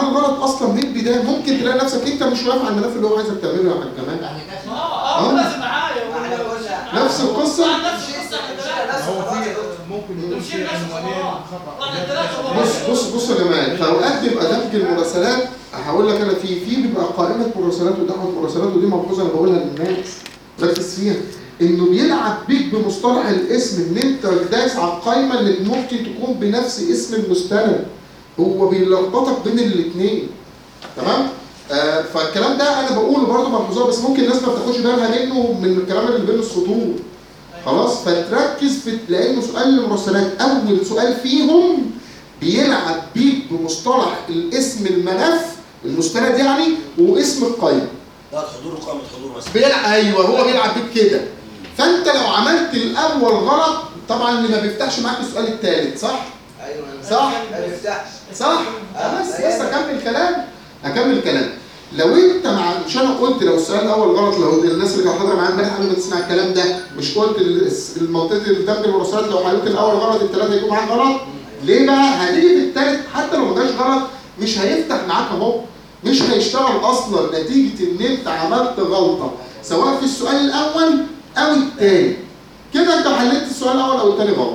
معاه الغلط اصلا من البدايه ممكن تلاقي نفسك انت مش واقف على الملف اللي هو عايزك تعمله يا حاج كمان يعني كده اه اه لازم معايا احنا قلنا نفس القصه نفس القصه احنا هو ثلاثه في ممكن يكون في عنوانين خطا احنا ثلاثه بص بص بص يا جماعه في اوقات بيبقى دمج المراسلات هقول لك انا في في بيبقى قائمه مراسلات ودعوه مراسلات ودي ملحوظه انا بقولها للناس ركز فيها انه بيلعب بيك بمصطلح الاسم ان انت دايس على القايمه اللي ممكن تكون بنفس اسم المستند هو بيلخبطك بين الاثنين تمام آه فالكلام ده انا بقوله برضه ملحوظه بس ممكن الناس ما بتاخدش بالها منه من الكلام اللي بين السطور خلاص فتركز في لانه سؤال المراسلات اول سؤال فيهم بيلعب بيك بمصطلح الاسم الملف المستند يعني واسم القايمه ده حضور وقامة حضور مثلا بيلعب ايوه هو بيلعب بيك كده فانت لو عملت الاول غلط طبعا اللي ما بيفتحش معاك السؤال الثالث صح ايوه صح ما بيفتحش صح بس بس اكمل كلام اكمل كلام لو انت مع مش انا قلت لو السؤال الاول غلط لو الناس اللي كانت حاضره معايا امبارح قبل ما تسمع الكلام ده مش قلت ال- المنطقه الدمج المراسلات لو حليت الاول غلط الثلاثه يجوا معاك غلط ليه بقى هتيجي في الثالث حتى لو ما جاش غلط مش هيفتح معاك اهو مش هيشتغل اصلا نتيجه ان انت عملت غلطه سواء في السؤال الاول او الثاني كده انت حليت السؤال الاول او الثاني غلط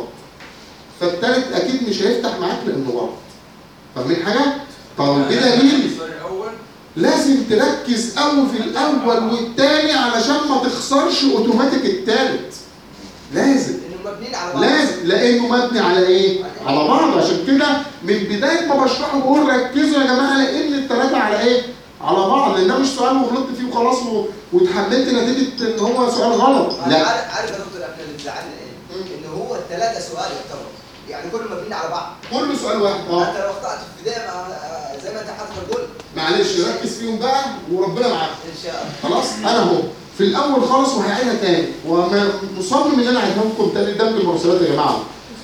فالثالث اكيد مش هيفتح معاك لانه غلط فاهمين حاجه؟ طب بدليل السؤال الاول لازم تركز قوي في الاول والثاني علشان ما تخسرش اوتوماتيك الثالث لازم انه مبنيين على بعض لازم لانه مبني على ايه؟ على بعض عشان كده من بدايه ما بشرحه بقول ركزوا يا جماعه لان الثلاثه على ايه؟ على بعض لان ده مش سؤال وغلطت فيه وخلاص و- واتحملت نتيجه ان هو سؤال غلط انا لا عارف عارف يا دكتور احنا اللي بيزعلنا ايه؟ ان هو الثلاثه سؤال يعتبر يعني كله مبنيين على بعض كله سؤال واحد اه انت لو اخطات في البدايه ما- زي ما انت حاطط الجول معلش ركز فيهم بقى وربنا معاك ان شاء الله خلاص انا اهو في الاول خالص وهعيدها تاني ومصمم ان انا اعيدها لكم تاني دمج المراسلات يا جماعه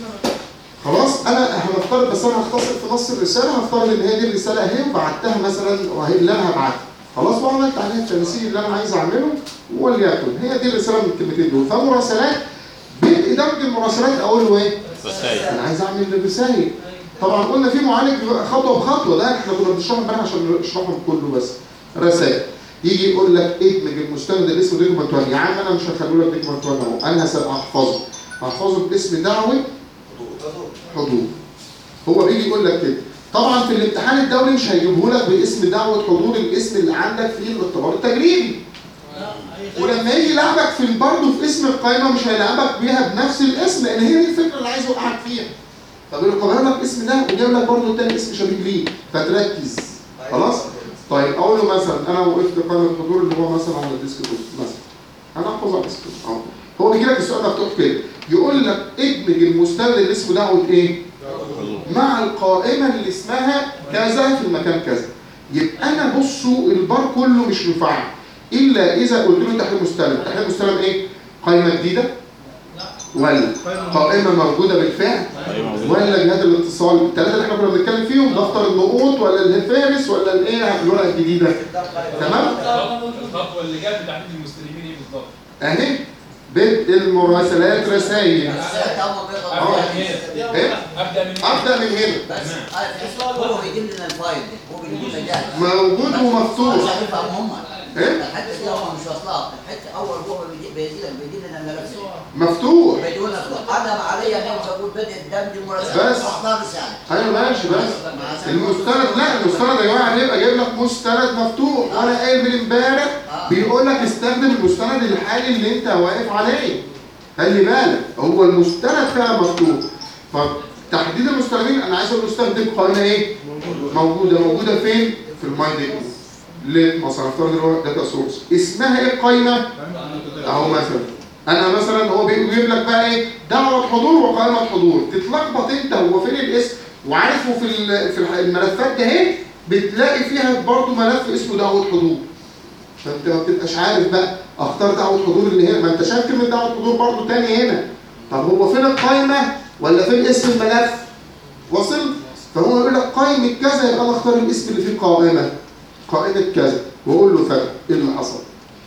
خلاص انا هنفترض بس انا هختصر في نص الرساله هفترض ان هي دي الرساله اهي وبعتها مثلا وهي اللي انا هبعتها خلاص وعملت عليها التنسيق اللي انا عايز اعمله وليكن هي دي الرساله من الكلمتين دول فمراسلات بدء دمج المراسلات اقول له ايه؟ رسائل انا عايز اعمل الرسائل طبعا قلنا في معالج خطوه بخطوه ده احنا كنا بنشرحه امبارح عشان نشرحهم كله بس رسائل يجي يقول لك ادمج المستند اللي اسمه دوكيمنت 1 يا عم انا مش هخليه لك دوكيمنت 1 اهو انا هس- هحفظه هحفظه باسم دعوي حضور هو بيجي يقول لك كده طبعا في الامتحان الدولي مش هيجيبه لك باسم دعوه حضور الاسم اللي عندك في الاختبار التجريبي ولما يجي يلعبك في برضه في اسم القائمه مش هيلعبك بيها بنفس الاسم لان هي دي الفكره اللي عايز يوقعك فيها طب يقول قرر لك اسم ده وجايب لك برضه تاني اسم شبيه ليه فتركز خلاص طيب اقول له مثلا انا وقفت قائمه الحضور اللي هو مثلا على الديسك توب مثلا انا احفظ على الديسك توب اهو هو بيجي لك السؤال مفتوح كده يقول لك ادمج المستند اللي اسمه دعوه ايه؟ مع القائمه اللي اسمها كذا في المكان كذا يبقى انا بصوا البار كله مش مفعل الا اذا قلت له تحت المستند تحت المستند ايه؟ قائمه جديده ولا قائمه موجوده بالفعل ولا جهات الاتصال الثلاثه اللي احنا كنا بنتكلم فيهم دفتر النقوط ولا الفارس ولا الايه الورقه الجديده تمام الخطوه اللي جت بتحديد المستلمين ايه بالظبط؟ اهي بدء المراسلات رسائل ابدا من هنا ايه ابدا من هنا ابدا من هنا بس هو بيجيب لنا الفايل هو بيجيب لنا جاهز موجود ومفتوح مش هينفع هم ايه الحته دي هم مش واصلات الحته اول هو بيجيب بيجيب بيجيب لنا الملف مفتوح بيقول لك انا علي ان بقول بدء الدمج المراسلات بس. خالص يعني ايوه ماشي بس المستند لا المستند يا جماعه هيبقى جايب لك مستند مفتوح وانا قايل من امبارح بيقول لك استخدم المستند الحالي اللي انت واقف عليه خلي بالك هو المستند فعلا مفتوح فتحديد المستندين انا عايز اقول له استخدم قائمه ايه؟ موجوده موجوده فين؟ في الماي داتا ليه؟ مثلا افترض ان هو داتا سورس اسمها ايه القائمه؟ اهو مثلا انا مثلا هو بيجيب لك بقى ايه دعوه حضور وقائمه حضور تتلخبط انت هو فين الاسم وعارفه في ال- في الح- الملفات ده اهي بتلاقي فيها برضه ملف اسمه دعوه حضور فانت ما بتبقاش عارف بقى اختار دعوه حضور اللي هنا ما انت شايف كلمه دعوه حضور برضه تاني هنا طب هو فين القائمه ولا فين اسم الملف وصل فهو يقول لك قائمه كذا يبقى انا اختار الاسم اللي فيه قائمه قائمه كذا واقول له فتح ايه اللي حصل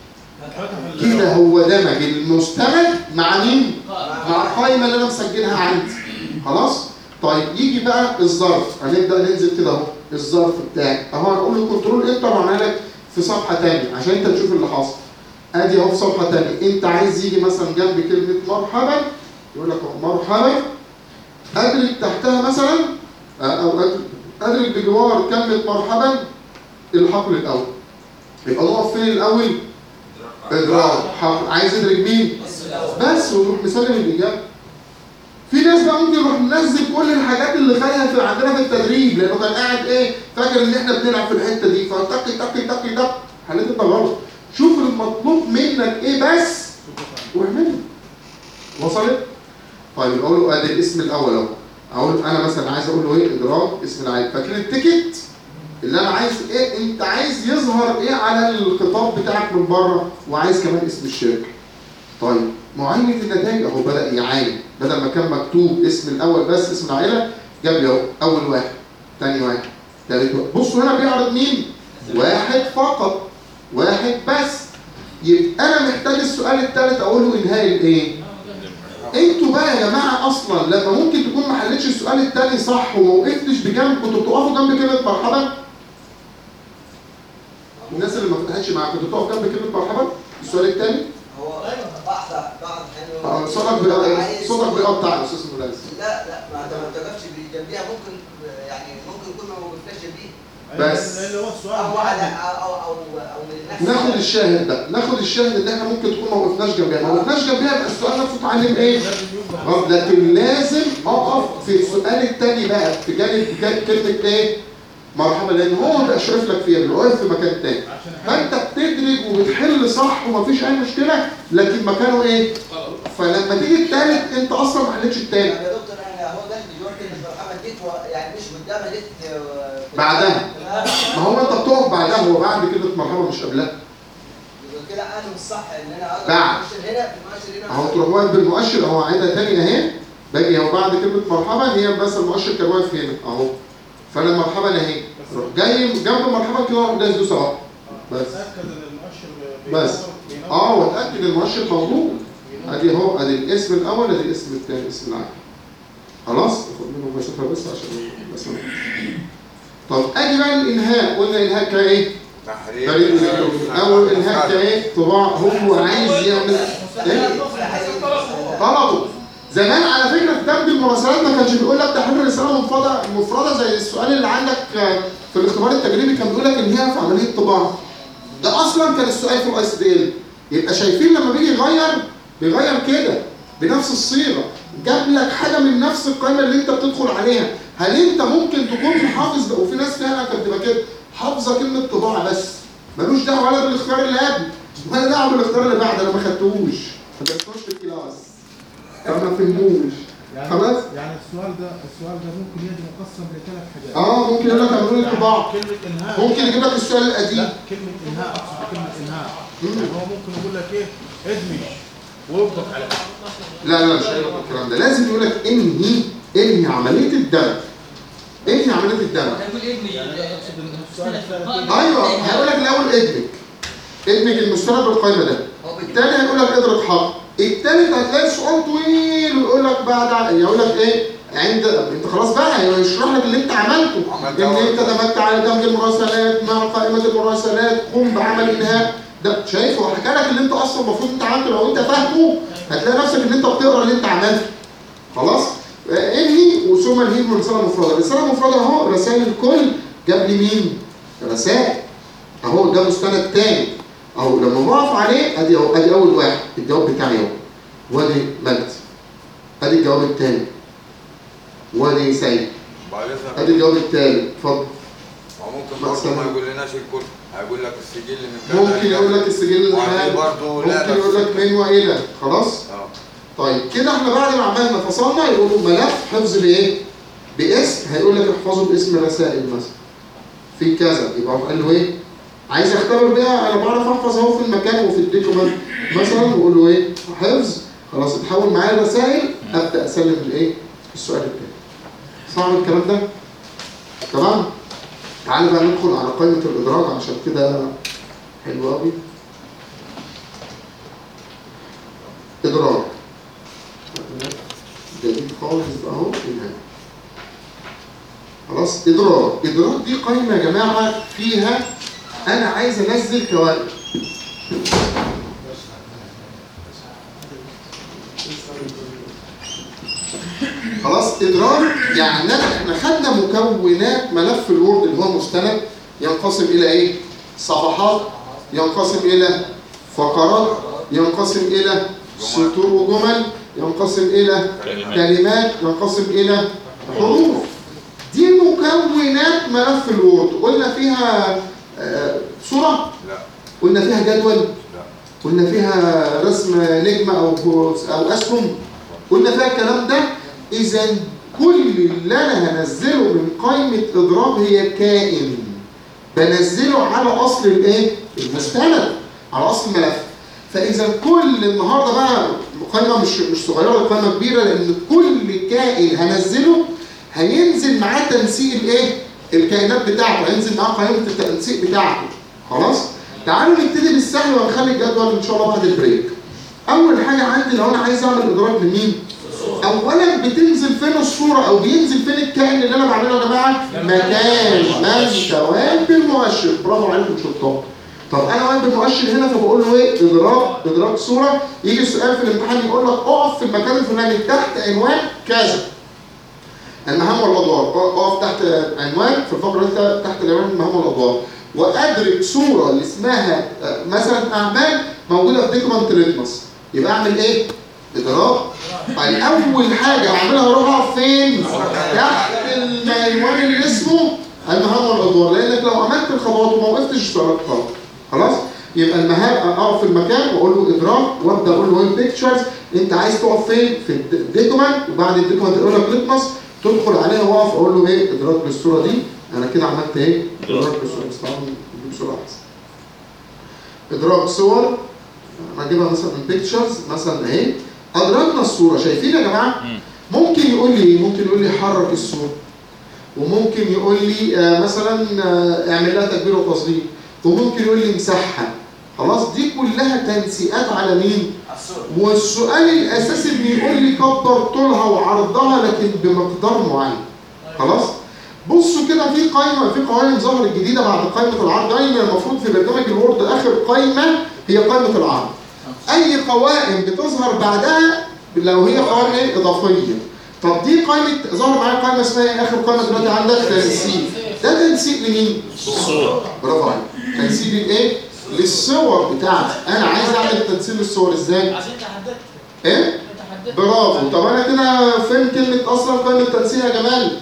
كده هو دمج المستند مع مين؟ مع القائمه اللي انا مسجلها عندي خلاص؟ طيب يجي بقى الظرف هنبدا ننزل كده اهو الظرف بتاعك اهو هنقول له كنترول انتر وعملها لك في صفحه ثانيه عشان انت تشوف اللي حاصل ادي اهو في صفحه ثانيه انت عايز يجي مثلا جنب كلمه مرحبا يقول لك اهو مرحبا ادرج تحتها مثلا او أدرج- ادرج بجوار كلمه مرحبا الحقل الاول يبقى نقف فين الاول ادراج حقل عايز ادرج مين بس ويروح مسلم الاجابه في ناس بقى ممكن يروح منزل كل الحاجات اللي خدها في عندنا في التدريب لانه كان قاعد ايه فاكر ان احنا بنلعب في الحته دي فتك تك تك تك حليت انت غلط شوف المطلوب منك ايه بس واعمله وصلت؟ طيب يبقى اقول له ادي الاسم الاول اهو اقول انا مثلا عايز اقول له ايه ادراج اسم العيل فاكر التيكت اللي انا عايز ايه انت عايز يظهر ايه على الخطاب بتاعك من بره وعايز كمان اسم الشركه طيب معاينه النتائج اهو بدا يعاين بدل ما كان مكتوب اسم الاول بس اسم العائله جاب لي اهو اول واحد ثاني واحد ثالث واحد بصوا هنا بيعرض مين واحد فقط واحد بس يبقى انا محتاج السؤال الثالث اقول له انهاء الايه انتوا بقى يا جماعه اصلا لما ممكن تكون ما حلتش السؤال الثاني صح وما وقفتش بجنب كنتوا بتقفوا جنب كلمه مرحبا الناس اللي ما فتحتش معاك كنتوا بتقفوا جنب كلمه مرحبا السؤال الثاني هو بعد بعد حلو اه صوتك بيقطع صوتك بيقطع يا استاذ ملاز لا لا ما انت ما بتقفش جنبيها ممكن يعني ممكن يكون ما وقفناش جنبيها بس. اللي هو السؤال او على او او او او من نفس ناخد الشاهد ده ناخد الشاهد اللي احنا ممكن تكون ما وقفناش جنبها ما وقفناش جنبها يبقى السؤال نفسه اتعلم ايه غلط لكن لازم اقف في السؤال الثاني بقى في جانب جانب كلمه ايه مرحبا لان هو بيبقى شايف لك فيها بيبقى واقف في مكان تاني فانت بتدرج وبتحل صح ومفيش اي مشكله لكن مكانه ايه فلما تيجي الثالث انت اصلا ما حلتش الثاني يعني يا دكتور انا هو ده دلوقتي مش مرحبا جيت و- يعني مش قدامها جيت آه، بعدها. ما هو انت بتقف بعدها هو بعد كلمه مرحبا مش قبلها يبقى كده انا مش صح ان انا اقدر بعد. المؤشر هنا المؤشر هنا اهو تروح واقف بالمؤشر اهو عيدها تاني اهي باجي اهو بعد كلمه مرحبا هي بس المؤشر كان واقف هنا اهو فانا مرحبا اهي روح جاي جنب مرحبا كده اروح دايس دوس اهو بس تاكد ان المؤشر بس بينور- اه واتاكد المؤشر موجود ادي اهو ادي الاسم الاول ادي الاسم الثاني اسم العام خلاص خد منه مسافه بس عشان بس طب اجي بقى الانهاء قلنا انهاء كايه؟ تحرير بريد الكتروني اول انهاء كايه؟ طباع هو عايز يعمل ايه؟ طلبوا زمان على فكره في كتاب المراسلات ما كانش بيقول لك تحرير رساله مفرده مفرده زي السؤال اللي عندك آه، في الاختبار التجريبي كان بيقول لك انهيها في عمليه طباعه ده اصلا كان السؤال في الاي اس دي ال يبقى شايفين لما بيجي يغير بيغير كده بنفس الصيغه جاب لك حاجه من نفس القائمه اللي انت بتدخل عليها هل انت ممكن تكون حافظ وفي ناس فعلا كانت بتبقى كده حافظه كلمه طباعه بس ملوش دعوه ولا بالاختيار اللي قبل ولا دعوه بالاختيار اللي بعد انا ما خدتوش ما درستوش في الكلاس فما فهموش يعني خلاص يعني السؤال ده السؤال ده ممكن يجي مقسم لثلاث حاجات اه ممكن يقول لك اعملوا لي طباعه كلمة انهاء ممكن يجيب لك السؤال القديم لا كلمة انهاء اقصد كلمة انهاء مم. يعني هو ممكن يقول لك ايه ادمج ويوقف على لا لا مش هيقول لك الكلام ده لازم يقول لك انهي انهي عمليه الدمج انهي عمليه الدمج يعني انا اقصد ان السؤال الثالث إيه؟ ايوه هيقول لك الاول ادمج ادمج المستند بالقائمه ده الثاني هيقول لك ادرك حق الثالث هتلاقي سؤال طويل ويقول لك بعد يقول لك ايه عند انت خلاص بقى يشرح لك اللي انت عملته عملت ان أول. انت دمجت على دمج المراسلات مع قائمه المراسلات قم بعمل انهاء ده شايف هو حكى لك اللي انت اصلا المفروض انت عملته لو انت فاهمه هتلاقي نفسك ان انت بتقرا اللي انت عملته خلاص آه، انهي وثم انهي برساله مفرده رساله مفرده اهو رسائل الكل جاب لي مين رسائل اهو ده مستند تاني اهو لما بقف عليه ادي اهو ادي اول واحد الجواب بتاعي اهو وادي مجدي ادي الجواب الثاني وادي سعيد بعد ادي اذنك الجواب الثالث اتفضل هو ممكن برضه ما يقول لناش الكل هيقول لك السجل من كذا ممكن يقول لك السجل وفي الحالي برضه لا ممكن يقول لك من والى خلاص اه طيب كده احنا بعد ما عملنا فصلنا يقولوا ملف حفظ بايه؟ باسم هيقول لك احفظه باسم رسائل مثلا في كذا يبقى هو قال له ايه؟ عايز اختبر بيها انا بعرف احفظ اهو في المكان وفي الدوكيمنت مثلا واقول له ايه؟ حفظ خلاص اتحول معايا الرسائل ابدا اسلم الايه؟ السؤال التاني. صعب الكلام ده؟ تمام؟ تعالى بقى ندخل على قائمه الادراج عشان كده حلو قوي. ادراج جديد خالص بقى اهو انهاء خلاص خلاص ادراك ادراك دي قائمه يا جماعه فيها انا عايز انزل كوارث خلاص ادراك يعني أنا- احنا خدنا مكونات ملف الوورد اللي هو مستند ينقسم الى ايه صفحات ينقسم الى فقرات ينقسم الى سطور وجمل ينقسم الى كلمات ينقسم الى حروف دي مكونات ملف الوورد قلنا فيها آه، صورة لا قلنا فيها جدول لا قلنا فيها رسم نجمة أو أو أسهم قلنا فيها الكلام ده إذا كل اللي أنا هنزله من قائمة إضراب هي كائن بنزله على أصل الإيه؟ المستند على أصل الملف فإذا كل النهارده بقى قائمة مش مش صغيرة قائمة كبيرة لأن كل كائن هنزله هينزل معاه تنسيق الإيه؟ الكائنات بتاعته هينزل معاه قائمة التنسيق بتاعته خلاص؟ تعالوا نبتدي بالسهل وهنخلي الجدول ان شاء الله بعد البريك. اول حاجه عندي لو انا عايز اعمل ادراك لمين؟ اولا بتنزل فين الصوره او بينزل فين الكائن اللي انا بعمله يا جماعه؟ مكان من تواب بالمؤشر برافو عليكم شطار. طب انا واقف بالمؤشر هنا فبقول له ايه؟ ادراك ادراك صوره يجي السؤال في الامتحان يقول لك اقف في المكان الفلاني تحت عنوان كذا. المهام والادوار اقف تحت عنوان في الفقره اللي تحت العنوان المهام والادوار وادرك صوره اللي اسمها آه، مثلا اعمال موجوده في دوكيمنت ليتمس يبقى اعمل ايه؟ ادراك طيب اول حاجه اعملها اروح اقف فين؟ تحت العنوان اللي اسمه المهام والادوار لانك لو عملت الخطوات وما وقفتش اشتغلت غلط خلاص؟ يبقى المهام اقف في المكان واقول له ادراك وابدا اقول له بيكتشرز انت عايز تقف فين؟ في الدوكيمنت وبعد الدوكيمنت يقول لك ليتمس تدخل عليها واقف اقول له ايه ادراك للصوره دي انا كده عملت ايه؟ ادراك للصوره بس طبعا نجيب صوره احسن. ادراك صور انا اجيبها مثلا من بيكتشرز مثلا اهي ادركنا الصوره شايفين يا جماعه؟ ممكن يقول لي إيه؟ ممكن يقول لي حرك الصوره وممكن يقول لي آه، مثلا آه، اعمل لها تكبير وتصغير وممكن يقول لي امسحها خلاص دي كلها تنسيقات على مين؟ والسؤال الاساسي انه يقول لي كبر طولها وعرضها لكن بمقدار معين خلاص بصوا كده في قائمه في قوائم ظهرت جديده بعد قائمه العرض دايما المفروض في برنامج الوورد اخر قائمه هي قائمه العرض اي قوائم بتظهر بعدها لو هي قوائم ايه اضافيه طب دي قائمه ظهر معايا قائمه اسمها ايه اخر قائمه دلوقتي عندك تنسيق ده تنسيق لمين؟ الصورة برافو عليك تنسيق الايه؟ للصور بتاعتي انا عايز اعمل تنسيق للصور ازاي؟ عشان انت حددت ايه؟ انت حددت برافو طب انا كده فين كلمة أصلا قائمة التنسيق يا جمال؟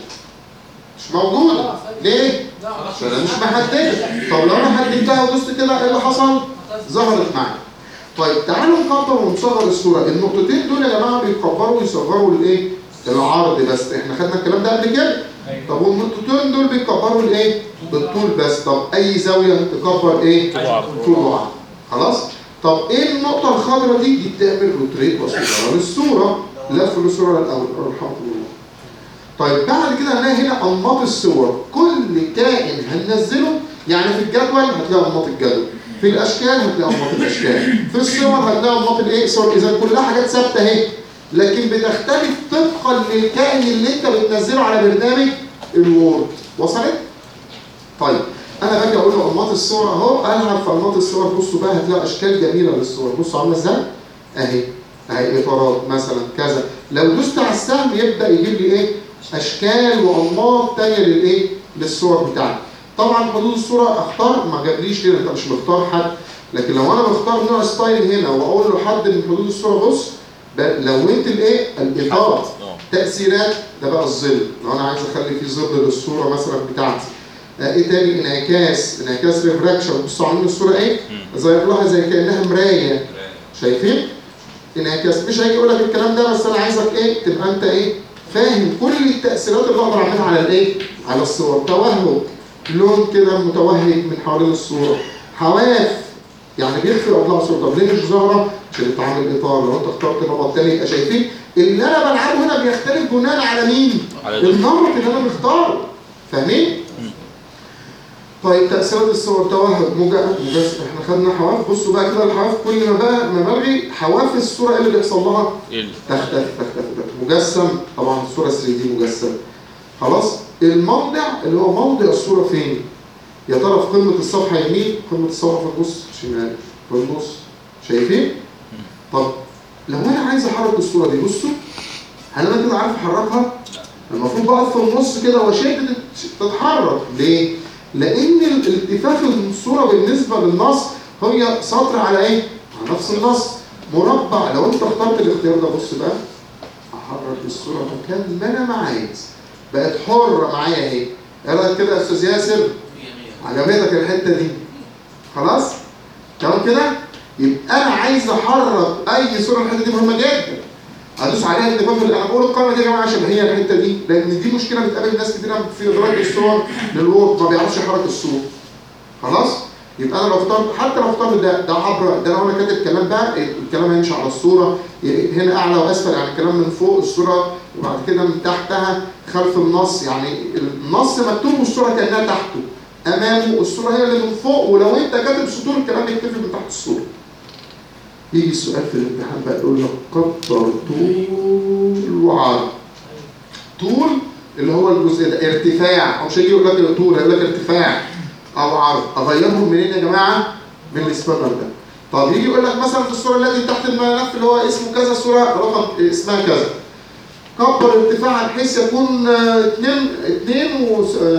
مش موجودة ليه؟ عشان أنا مش محددة طب لو أنا حددتها ودوست كده إيه اللي حصل؟ ظهرت معايا طيب تعالوا نكبر ونصغر الصورة النقطتين دول يا جماعة بيكبروا ويصغروا الإيه؟ العرض بس احنا خدنا الكلام ده قبل كده طب والنقطتين دول بيكبروا الايه؟ بالطول بس طب أي زاوية تكبر إيه؟ طول وعرض خلاص؟ طب ايه النقطة الخضراء دي؟ دي بتعمل روتريت وصورة للصورة لف للصورة الأول رحمه الله. طيب بعد كده هنلاقي هنا أنماط الصور، كل كائن هننزله يعني في الجدول هتلاقي أنماط الجدول، في الأشكال هتلاقي أنماط الأشكال، في الصور هتلاقي أنماط الإيه؟ صور إذا كلها حاجات ثابتة أهي، لكن بتختلف طبقا للكائن اللي أنت بتنزله على برنامج الوورد، وصلت؟ طيب انا باجي اقول له انماط الصور اهو العب في انماط الصور بصوا بقى هتلاقي اشكال جميله للصور بصوا عامله ازاي اهي اهي اطارات مثلا كذا لو دوست على السهم يبدا يجيب لي ايه اشكال وانماط تانية للايه للصور بتاعتي طبعا حدود الصوره اختار ما جابليش ليه انت مش مختار حد لكن لو انا بختار نوع ستايل هنا واقول له حد من حدود الصوره بص ب- لونت الايه الاطار اه تأثيرات ده بقى الظل لو انا عايز اخلي فيه ظل للصوره مثلا بتاعتي آه، ايه تاني انعكاس انعكاس ريفراكشن بصوا عاملين الصوره ايه ظاهر لها زي كانها مرايه شايفين انعكاس مش هيجي يقول لك الكلام ده بس انا عايزك ايه تبقى انت ايه فاهم كل التاثيرات اللي اقدر اعملها على الايه على الصور توهج لون كده متوهج من حوالين الصوره حواف يعني بيخفي اضلاع الصوره طب ليه مش ظاهره عشان انت عامل اطار لو انت اخترت نمط تاني يبقى شايفين اللي انا بلعبه هنا بيختلف بناء على مين على دول. النمط اللي انا مختاره فاهمين طيب تأثيرات الصور توهج مجا- مجس احنا خدنا حواف بصوا بقى كده الحواف كل ما بقى ما بلغي حواف الصورة ايه اللي بيحصل لها؟ ايه اللي تختفي تختفي تختفي. مجسم طبعا الصورة 3 دي مجسم خلاص الموضع اللي هو موضع الصورة فين يا ترى في قمة الصفحة يمين قمة الصفحة في النص شمال في النص شايفين طب لو انا عايز احرك الصورة دي بصوا هل انا كده عارف احركها المفروض بقى في النص كده واشد تتحرك ليه لان ال- الالتفاف الصورة بالنسبة للنص هي سطر على ايه على نفس النص مربع لو انت اخترت الاختيار ده بص بقى احرك الصورة مكان ما انا ما عايز بقت حرة معايا اهي ايه رايك كده يا استاذ ياسر عجبتك الحته دي خلاص تمام كده يبقى انا عايز احرك اي صوره الحته دي مهمه جدا ادوس عليها الانتباه في انا بقول القائمه دي يا جماعه عشان هي الحته دي لان دي مشكله بتقابل ناس كتير في ادراج الصور للوورد ما بيعرفش يحرك الصوره خلاص يبقى انا لو اخترت حتى لو اخترت ده ده عبر ده لو انا كاتب كلام بقى الكلام هيمشي على الصوره هنا اعلى واسفل يعني الكلام من فوق الصوره وبعد كده من تحتها خلف النص يعني النص مكتوب والصوره كانها تحته امامه الصوره هي اللي من فوق ولو انت كاتب سطور الكلام يكتفي من تحت الصوره يجي السؤال في الامتحان بقى يقول لك قدر طول وعرض طول اللي هو الجزء ده ارتفاع او مش هيجي يقول لك طول هيقول لك ارتفاع او عرض اغيرهم منين يا جماعه من السبانر ده طب يجي يقول لك مثلا في الصوره التي تحت الملف اللي هو اسمه كذا صوره رقم اسمها كذا كبر ارتفاعها بحيث يكون 2 2 و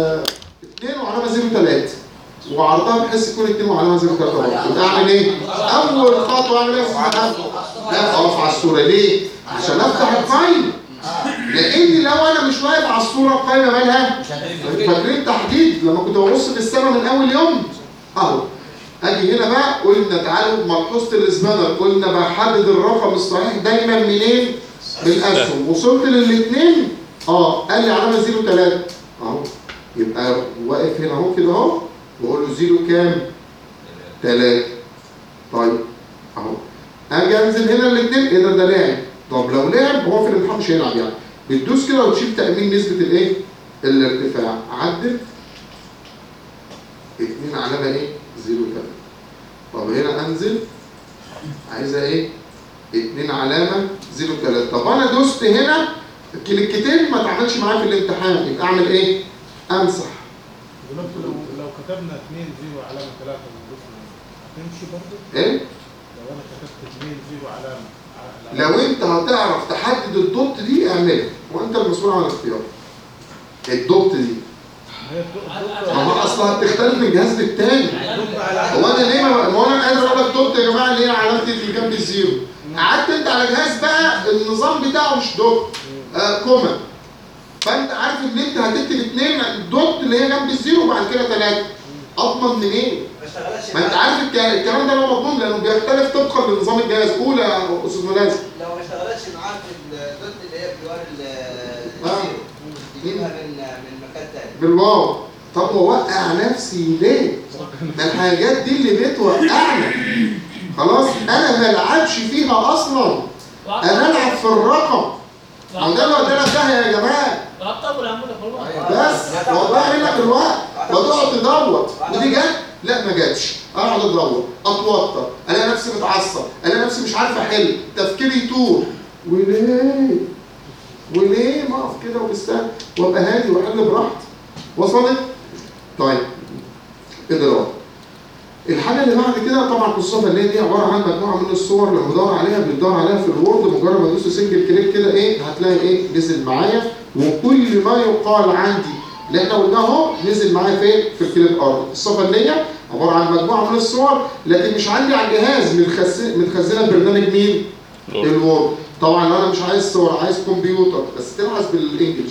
2 وعلامه 0 3 وعرضها بحيث يكون 2 وعلامه 0 3 برضه يبقى اعمل ايه؟ اول خطوه اعمل ايه يا استاذ محمد؟ لا اقف على الصوره ليه؟ عشان افتح القايمه لان لو انا مش واقف على الصوره القايمه مالها؟ فاكرين تحديد لما كنت ببص في السماء من اول يوم اهو اجي هنا بقى قلنا تعالوا ملحوظه الاسبانر قلنا بحدد الرقم الصحيح دايما منين؟ بالاسهم وصلت للاثنين اه قال لي علامه 0 3 اهو يبقى واقف هنا اهو كده اهو واقول له 0 كام؟ 3 طيب اهو اجي انزل هنا الاثنين ايه ده ده لاعب طب لو لعب هو في الامتحان مش هيلعب يعني بتدوس كده وتشيل تامين نسبه الايه؟ الارتفاع عدل اثنين علامه ايه؟ 0 3 طب هنا انزل عايزه ايه؟ اتنين علامة زيرو تلاتة طب انا دوست هنا الكليكتين ما اتعملش معايا في الامتحان يبقى اعمل ايه؟ امسح دلوقتي لو لو كتبنا 2 0 علامه 3 هتمشي برضه؟ ايه؟ لو انا كتبت 2 0 علامه لو انت هتعرف تحدد الدوت دي اعملها وانت المسؤول عن الاختيار الدوت دي هي الدكتور ما هو اصلا بتختلف من جهاز للتاني هو انا ليه ما هو انا قادر اقول لك دوت يا جماعه اللي هي علامه اللي جنب الزيرو قعدت انت على جهاز بقى النظام بتاعه مش دوت آه كوما فانت عارف ان انت هتكتب اثنين دوت اللي هي جنب الزيرو وبعد كده ثلاثه اضمن منين؟ ما انت عارف الك- الكلام ده هو مضمون لانه بيختلف طبقا لنظام الجهاز قول يا استاذ ملازم لو ما اشتغلتش معاك الدوت اللي هي بجوار ال- آه. الزيرو تجيبها من من مكان تاني بالواو طب ووقع نفسي ليه؟ ده الحاجات دي اللي بتوقعنا خلاص انا ما العبش فيها اصلا انا العب في الرقم ما ده اللي ودانا في داهيه يا جماعه رقم والعمود كله بس والله منك الوقت وتقعد تدور ودي جت لا ما جاتش اقعد ادور اتوتر الاقي نفسي متعصب الاقي نفسي مش عارف احل تفكيري يتوه وليه وليه ما اقف كده وبستنى وابقى هادي واحل براحتي وصلت طيب اضراب الحاجه اللي بعد كده طبعا الصفه اللي هي دي عباره عن مجموعه من الصور لما بدور عليها بتدور عليها في الوورد مجرد ما ادوس سنجل كليك كده ايه هتلاقي ايه نزل معايا وكل ما يقال عندي اللي احنا قلناه اهو نزل معايا فين في الكليب ارت الصفه اللي هي عباره عن مجموعه من الصور لكن مش عندي على الجهاز متخزن- متخزنه ببرنامج مين؟ الوورد طبعا انا مش عايز صور عايز كمبيوتر بس تبحث بالانجلش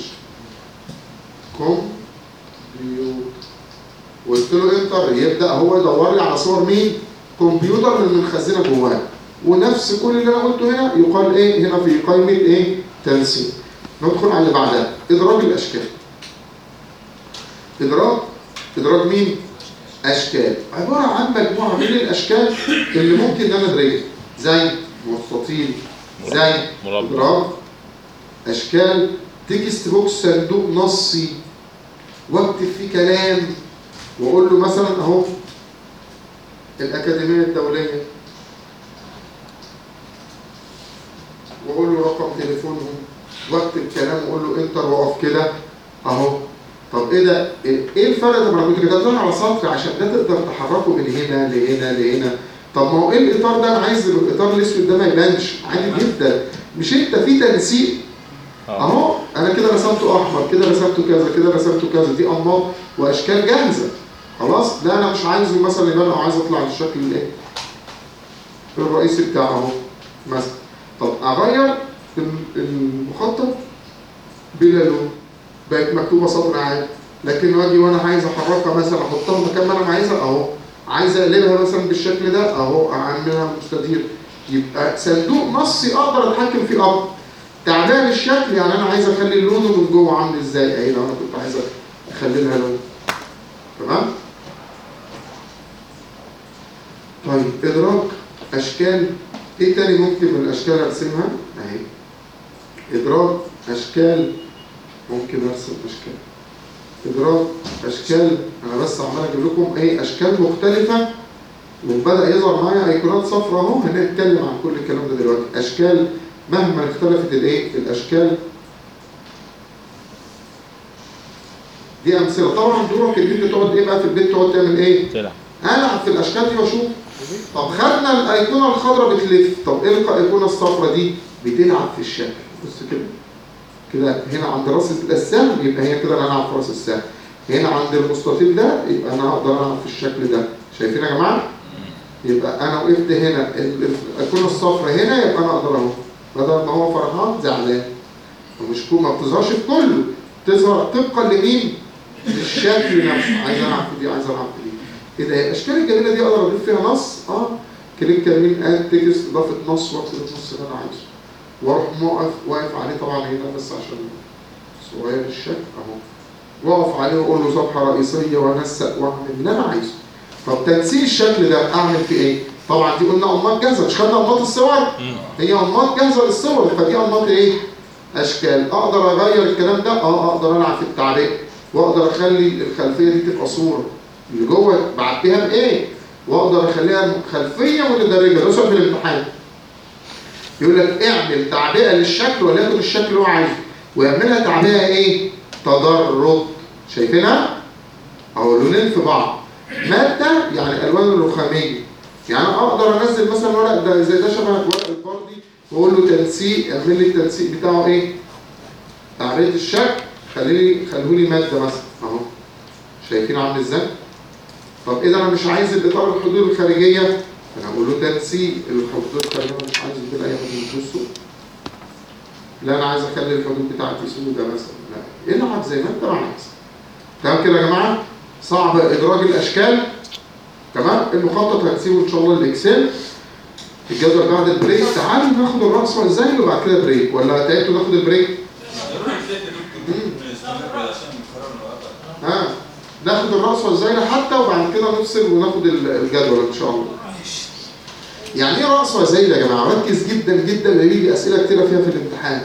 كمبيوتر قلت له انتر يبدا هو يدور لي على صور مين؟ كمبيوتر من المخزنه جواه ونفس كل اللي انا قلته هنا يقال ايه هنا في قائمه ايه؟ تنسيق ندخل على اللي بعدها ادراج الاشكال ادراج ادراج مين؟ اشكال عباره عن مجموعه من الاشكال اللي ممكن ان انا ادرجها زي مستطيل زي مربع. ادراج اشكال تكست بوكس صندوق نصي واكتب فيه كلام واقول له مثلا اهو الاكاديميه الدوليه واقول له رقم تليفونهم واكتب كلام واقول له انتر واقف كده اهو طب ايه ده؟ ايه إيه الفرق ده؟ ما انا كنت كاتبها على سطر عشان ده تقدر تحركه من هنا لهنا لهنا. طب ما هو ايه الاطار ده؟ انا عايز الاطار الاسود ده ما يبانش عادي جدا. مش انت في تنسيق اهو انا كده رسمته احمر كده رسمته كذا كده رسمته كذا دي انماط واشكال جاهزه خلاص لا انا مش عايزه مثلا يبقى انا عايز اطلع بالشكل الايه الرئيسي بتاعه اهو مثلا طب اغير المخطط بلا لون بقت مكتوبه سطر عادي لكن واجي وانا عايز احركها مثلا احطها مكان ما انا عايزها اهو عايز اقلبها مثلا بالشكل ده اهو اعملها مستدير يبقى صندوق نصي اقدر اتحكم فيه اكتر تعبان الشكل يعني انا عايز اخلي لونه من جوه عامل ازاي اهي لو انا كنت عايز اخلي لها لون تمام طيب ادراك اشكال ايه تاني ممكن من الاشكال ارسمها اهي ادراك اشكال ممكن ارسم اشكال ادراك اشكال انا بس عمال اجيب لكم ايه اشكال مختلفه وبدا يظهر معايا ايقونات صفراء اهو هنتكلم عن كل الكلام ده دلوقتي اشكال مهما اختلفت الايه الاشكال دي امثله طبعا دورك ان انت تقعد ايه بقى في البيت تقعد تعمل ايه تلعب العب في الاشكال دي واشوف طب خدنا الايقونه الخضراء بتلف طب ايه الايقونه الصفراء دي بتلعب في الشكل بص كده كده هنا عند راس السهم يبقى هي كده انا العب في راس السهم هنا عند المستطيل ده يبقى انا اقدر العب في الشكل ده شايفين يا جماعه يبقى انا وقفت هنا ال- الايقونه الصفراء هنا يبقى انا اقدر اهو بدل ما هو فرحان زعلان ومش كل ما بتظهرش في كله تظهر طبقا لمين؟ للشكل نفسه عايز العب في دي عايز العب في دي كده هي الاشكال الجميله دي اقدر اضيف فيها نص اه كليك يمين اد تكست اضافه نص واكتب النص اللي انا عايزه واروح موقف واقف عليه طبعا هنا بس عشان صغير الشكل اهو واقف عليه واقول له صفحه رئيسيه وانسق واعمل اللي انا عايزه طب تنسيق الشكل ده اعمل فيه ايه؟ طبعا دي قلنا انماط جاهزه مش خدنا انماط الصور هي انماط جاهزه للصور فدي انماط ايه؟ اشكال اقدر اغير الكلام ده اه اقدر العب في التعبئه واقدر اخلي الخلفيه دي تبقى صوره اللي جوه بعبيها بايه؟ واقدر اخليها خلفيه متدرجه ده سؤال في الامتحان يقول لك اعمل تعبئه للشكل وليكن الشكل اللي هو عايزه ويعملها تعبئه ايه؟ تدرج شايفينها؟ اهو لونين في بعض ماده يعني الوان الرخاميه يعني انا اقدر انزل مثلا ورق ده زي ده شبه ورق الباردي واقول له تنسيق اعمل لي التنسيق بتاعه ايه؟ تعبئه الشكل خليلي خليه لي ماده مثلا اهو شايفين عامل ازاي؟ طب اذا انا مش عايز الاطار الحدود الخارجيه انا هقول له تنسيق الحدود الخارجيه أنا مش عايز كده اي حدود بصوا لا انا عايز اخلي الحدود بتاعتي سودة مثلا لا العب زي ما انت عايز تمام كده يا جماعه صعب ادراج الاشكال تمام المخطط هنسيبه ان شاء الله الاكسل الجدول بعد البريك تعالوا ناخد الرأس ازاي وبعد كده بريك ولا تعبتوا ناخد البريك ها ناخد الرأس والزايدة حتى وبعد كده نفصل وناخد ال- الجدول ان شاء الله يعني ايه رأس وزايدة يا جماعه ركز جدا جدا لان بيجي اسئله كتيره فيها في الامتحان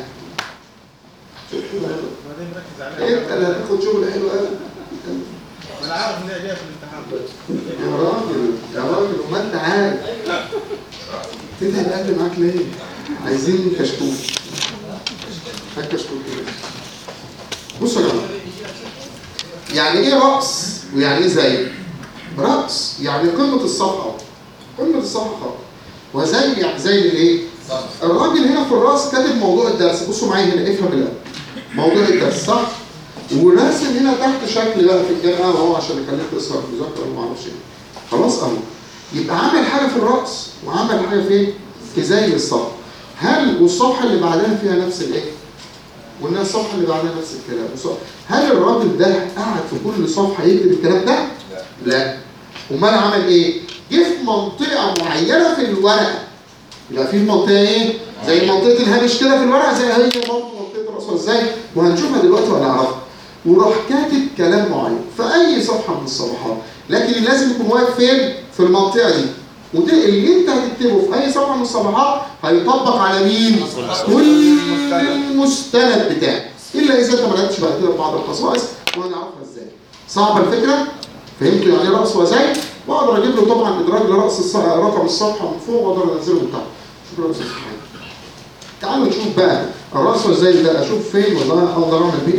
بعدين مركز عليها انت اللي هتاخد شغل حلو قوي ما انا عارف ان هي جايه في الامتحان يا راجل يا راجل وما انت عارف تدهب اقل معاك ليه عايزين كشكول هات كشكول كده بصوا يا جماعه يعني ايه رأس ويعني ايه زي رأس يعني قمة الصفحة قمة الصفحة خالص وزي يعني زي الايه الراجل هنا في الرأس كاتب موضوع الدرس بصوا معايا هنا افهم الآن موضوع الدرس صح وراسم هنا تحت شكل بقى في الجامعة اهو عشان يخليك تسهر مذاكرة وما اعرفش ايه خلاص اهو يبقى عامل حاجة في الرأس وعمل حاجة فين في زي الصفحة هل والصفحة اللي بعدها فيها نفس الايه قلنا الصفحة اللي بعدها نفس الكلام وص- هل الراجل ده قاعد في كل صفحة يكتب الكلام ده؟ لا امال عمل ايه؟ جه في منطقة معينة في الورقة يبقى في منطقة ايه؟ زي منطقة الهامش كده في الورقة زي هي برضه منطقة الرأس ازاي؟ وهنشوفها دلوقتي وهنعرفها وراح كاتب كلام معين في أي صفحة من الصفحات لكن اللي لازم يكون واقف فين؟ في المنطقة دي وده اللي انت هتكتبه في اي صفحه من الصفحات هيطبق على مين؟ كل المستند بتاعك الا اذا انت ما لعبتش بعد كده في بعض الخصائص وهنعرفها ازاي. صعبه الفكره؟ فهمتوا يعني ايه رأس وزي؟ واقدر اجيب له طبعا ادراج لرأس الص... رقم الصفحه من فوق واقدر انزله من تحت. شكرا يا استاذ محمد. تعالوا نشوف بقى الرأس والزي ده اشوف فين ولا انا اقدر اعمل بيه ايه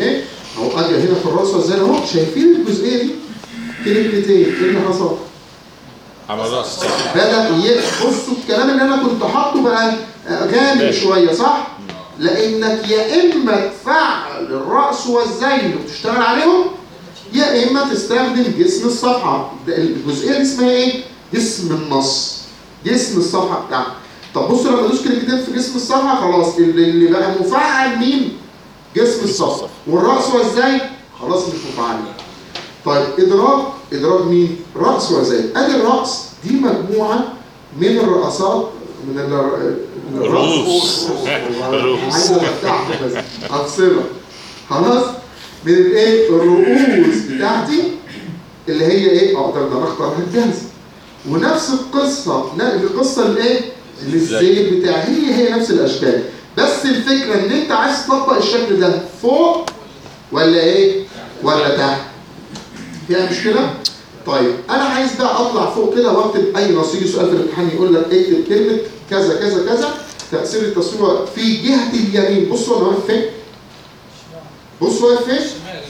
اهو اجي هنا في الراس والزين اهو شايفين الجزئيه دي كلمتين ايه اللي حصل؟ عمل راس بدأ ي- بصوا الكلام اللي انا كنت حاطه بقى غامق ماشي. شويه صح؟ لانك يا اما تفعل الراس والذيل وتشتغل عليهم يا اما تستخدم جسم الصفحه ده الجزئيه دي اسمها ايه؟ جسم النص جسم الصفحه بتاعك طب بصوا لما ادوس كليكتين في جسم الصفحه خلاص اللي, اللي بقى مفعل مين؟ جسم الصفحه والراس والذيل خلاص مش مفعلين طيب ادراج ادراج مين؟ راس وذيل ادي الراس دي مجموعه من الرئاسات من ال- رؤوس. الرؤوس عايز ابدعها بس افصلها خلاص من الايه الرؤوس بتاعتي اللي هي ايه اقدر ان انا اختارها الجاهزه ونفس القصه ن- القصه الايه للزيت بتاعي هي هي نفس الاشكال بس الفكره ان انت عايز تطبق الشكل ده فوق ولا ايه ولا تحت فيها مشكله طيب انا عايز بقى اطلع فوق كده واكتب اي نص يجي سؤال في الامتحان يقول لك اكتب كلمه كذا كذا كذا تاثير التصوير في جهه اليمين بصوا انا واقف فين بصوا واقف فين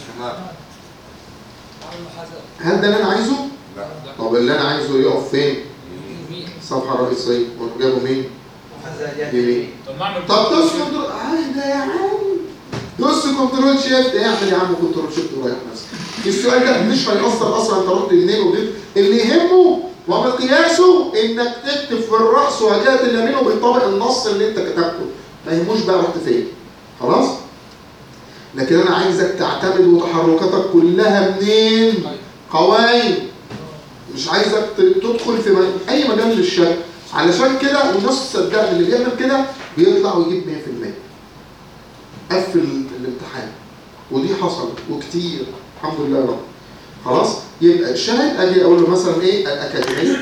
هل ده اللي انا عايزه لا طب اللي انا عايزه يقف فين الصفحه الرئيسيه وانا جايبه مين يمين طب نعمل طب دوس كنترول عادي يا عم دوس كنترول شيفت اعمل يا عم كنترول شيفت وريح نفسك السؤال ده مش هيأثر اصلا انت رحت منين وجبت اللي يهمه ومقياسه انك تكتب في الراس وجهه اليمين وبيطابق النص اللي انت كتبته ما يهموش بقى رحت فين خلاص لكن انا عايزك تعتمد وتحركاتك كلها منين قوايم مش عايزك ت- تدخل في م- اي مجال للشك علشان كده والناس صدقني اللي بيعمل كده بيطلع ويجيب 100% قفل الامتحان ودي حصلت وكتير الحمد لله يا رب خلاص يبقى الشاهد اجي اقول له مثلا ايه الاكاديميه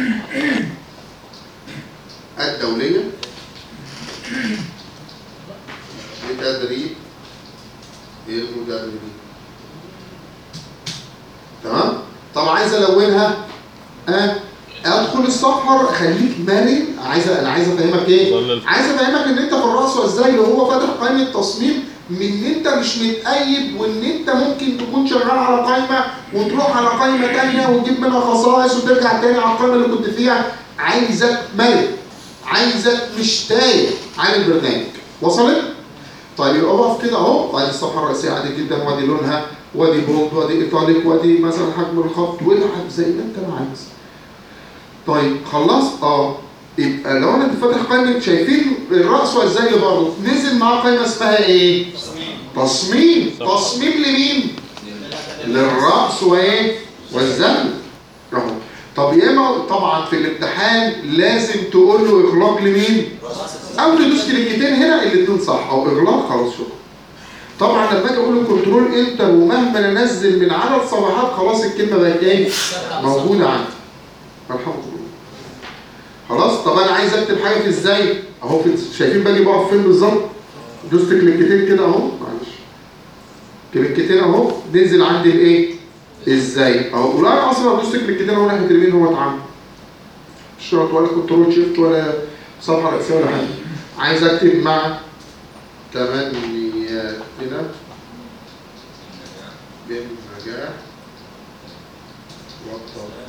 الدوليه لتدريب المدربين تمام طب عايز الونها اه ادخل الصفحه خليك مرن عايز انا عايز افهمك ايه عايز افهمك ان انت في الراس وازاي اللي هو فاتح قائمه تصميم من ان انت مش متأيد وان انت ممكن تكون شغال على قائمه وتروح على قائمه ثانيه وتجيب منها خصائص وترجع تاني على القائمه اللي كنت فيها عايزك مرن عايزك مش تايه عن البرنامج وصلت؟ طيب يبقى اقف كده اهو ادي الصفحه الرئيسيه عادي جدا وادي لونها وادي بولد وادي ايطاليك وادي مثلا حجم الخط والعب زي ما انت ما عايز. طيب خلصت؟ اه يبقى لو انا فاتح قائمه شايفين الراس والزي برضه نزل معاه قائمه اسمها ايه؟ تصميم تصميم لمين؟ للراس وايه؟ والزن اهو طب يا اما طبعا في الامتحان لازم تقول له اغلاق لمين؟ او تدوس كليكتين هنا الاثنين صح او اغلاق خلاص شكرا طبعا لما اجي اقول له كنترول انتر ومهما انزل من عدد صفحات خلاص الكلمه بقت ايه؟ موجوده عندي الحمد لله خلاص طب انا عايز اكتب حاجه في ازاي؟ اهو في شايفين باجي بقف فين بالظبط؟ دوست كليكتين كده اهو معلش كليكتين اهو ننزل عندي الايه؟ ازاي؟ اهو ولا انا اصلا دوست كليكتين اهو ناحيه اليمين هو اتعمل مش شرط ولا كنترول شيفت ولا صفحه رئيسيه ولا حاجه عايز اكتب مع تمنياتنا بالنجاح والتوفيق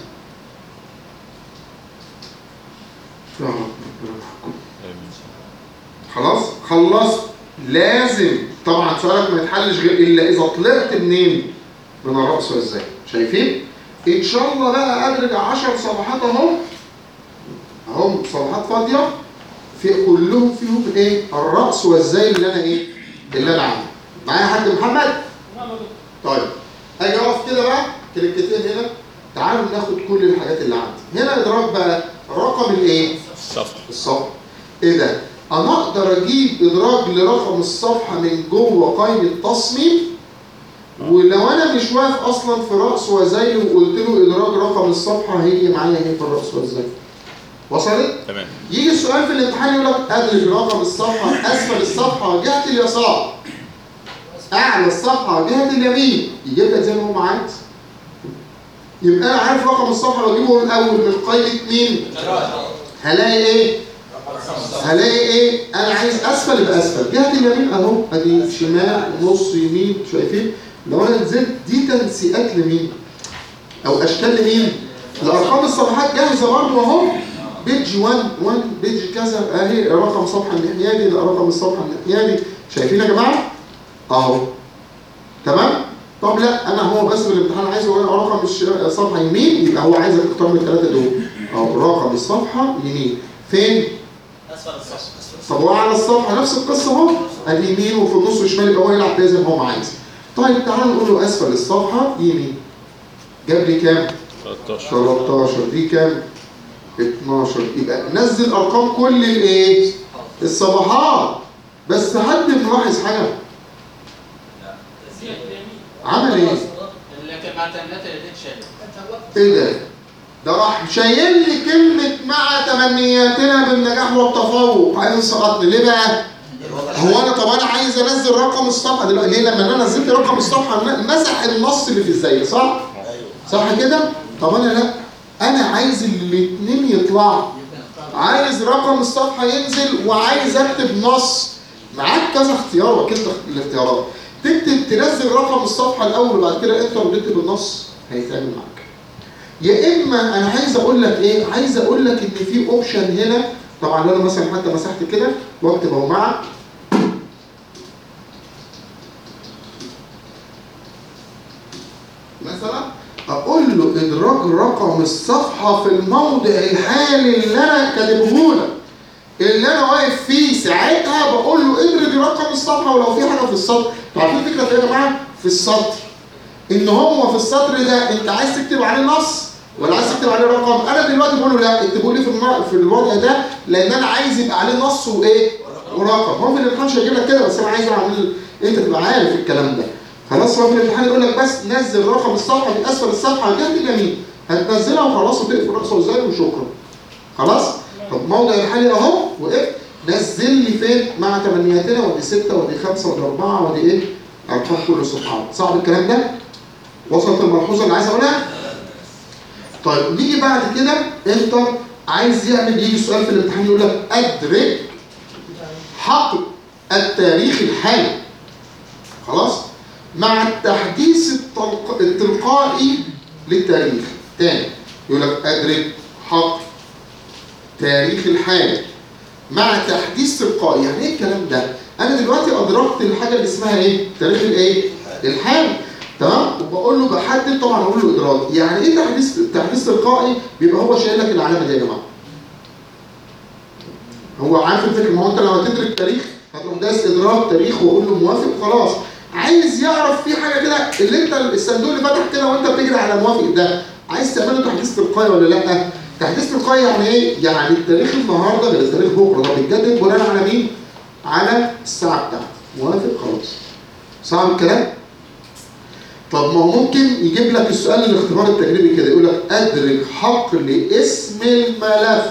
يا رب ربنا يحكم. خلاص خلصت لازم طبعا سؤالك ما يتحلش غير الا اذا طلعت منين من الراس والزي شايفين ان شاء الله بقى ادرج 10 صفحات اهو اهم صفحات فاضيه في كلهم فيهم ايه الراس والزي اللي انا ايه اللي انا عامله معايا حد محمد طيب اجي اقف كده بقى كليكتين هنا تعالوا ناخد كل الحاجات اللي عندي هنا ادراك بقى رقم الايه الصفحه الصفحه ايه ده انا اقدر اجيب ادراج لرقم الصفحه من جوه قائمه تصميم ولو انا مش واقف اصلا في راس وزي وقلت له ادراج رقم الصفحه هي معايا هي في الراس والزي وصلت تمام يجي السؤال في الامتحان يقول لك ادرج رقم الصفحه اسفل الصفحه جهه اليسار اعلى الصفحه جهه اليمين يجيب لك زي ما هو عايز يبقى انا عارف رقم الصفحه واجيبه من الاول من قائمه مين هلاقي ايه هلاقي ايه انا عايز اسفل يبقى اسفل جهه اليمين اهو ادي شمال نص يمين شايفين لو انا نزلت دي تنسيقات لمين او اشكال لمين الارقام الصفحات جاهزه برضه اهو بيج 1 1 بيج كذا اهي رقم صفحه الناحيه دي رقم الصفحه الناحيه دي شايفين يا جماعه اهو تمام طب لا انا هو بس بالامتحان عايز اقول رقم الش- الصفحه يمين يبقى هو عايزك تختار من الثلاثه دول اهو رقم الصفحه يمين فين اسفل الصف طب هو على الصفحه نفس القصه اهو اليمين وفي النص والشمال يبقى هو يلعب فيها زي ما هو عايز طيب تعال نقول له اسفل الصفحه يمين جاب لي كام 13 13 دي كام 12 يبقى نزل ارقام كل الايه الصفحات بس حد ملاحظ حاجه عمل ايه لكن مع تمنات اليدين شايل ايه ده ده راح شايل لي كلمه مع تمنياتنا بالنجاح والتفوق عايز يسقطني ليه بقى هو انا طب انا عايز انزل رقم الصفحه دلوقتي ليه لما انا نزلت رقم الصفحه ن- مسح النص اللي في الزي صح صح كده طب انا لا انا عايز الاثنين يطلعوا عايز رقم الصفحه ينزل وعايز اكتب نص معاك كذا اختيار وكذا الاختيارات تكتب تنزل رقم الصفحه الاول وبعد كده انتر وتكتب النص هيتعمل معاك يا اما انا عايز اقول لك ايه عايز اقول لك ان في اوبشن هنا طبعا لو انا مثلا حتى مسحت كده واكتب اهو مع مثلا اقول له ادراج رقم الصفحه في الموضع الحالي اللي انا كاتبه لك اللي انا واقف فيه ساعتها بقول له ادرج رقم الصفحه ولو في حاجه في السطر عارفين الفكره في ايه يا جماعه في السطر ان هو في السطر ده انت عايز تكتب عليه نص ولا عايز تكتب عليه رقم انا دلوقتي بقول له لا اكتبوا لي في الم- في الوضع ده لان انا عايز يبقى عليه نص وايه ورقم هو في الامتحان مش هيجيب لك كده بس انا عايز اعمل انت تبقى عارف الكلام ده خلاص هو في الامتحان يقول لك بس نزل رقم الصفحه من اسفل الصفحه على الجنب اليمين هتنزلها وخلاص وتقفل راسه ازاي وشكرا خلاص طب موضع الحالي اهو وقفت نزل لي فين مع تمنياتنا ودي ستة ودي خمسة ودي أربعة ودي إيه أرقام كل الصفحات صعب الكلام ده؟ وصلت الملحوظة اللي عايز أقولها؟ طيب نيجي بعد كده أنت عايز يعمل يجي سؤال في الامتحان يقول لك أدرك حقل التاريخ الحالي خلاص؟ مع التحديث التلق... التلقائي للتاريخ تاني يقول لك أدرك حقل تاريخ الحالي مع تحديث تلقائي يعني ايه الكلام ده انا دلوقتي ادركت الحاجه اللي اسمها ايه تاريخ الايه الحالي تمام وبقول له بحدد طبعا اقول له ادراك يعني ايه تحديث تحديث تلقائي بيبقى هو شايل لك العلامه دي يا جماعه هو عارف الفكره ما هو انت لو هتدرك تاريخ هتقوم دايس ادراك تاريخ واقول له موافق خلاص عايز يعرف في حاجه كده اللي انت الصندوق اللي فتح كده وانت بتجري على موافق ده عايز تعمله تحديث تلقائي ولا لا تحديث تلقائي يعني ايه يعني التاريخ النهارده غير التاريخ بكره ده بيتجدد بناء على مين على الساعه بتاعته موافق خلاص صعب الكلام طب ما هو ممكن يجيب لك السؤال الاختبار التجريبي كده يقول لك ادرك حقل اسم الملف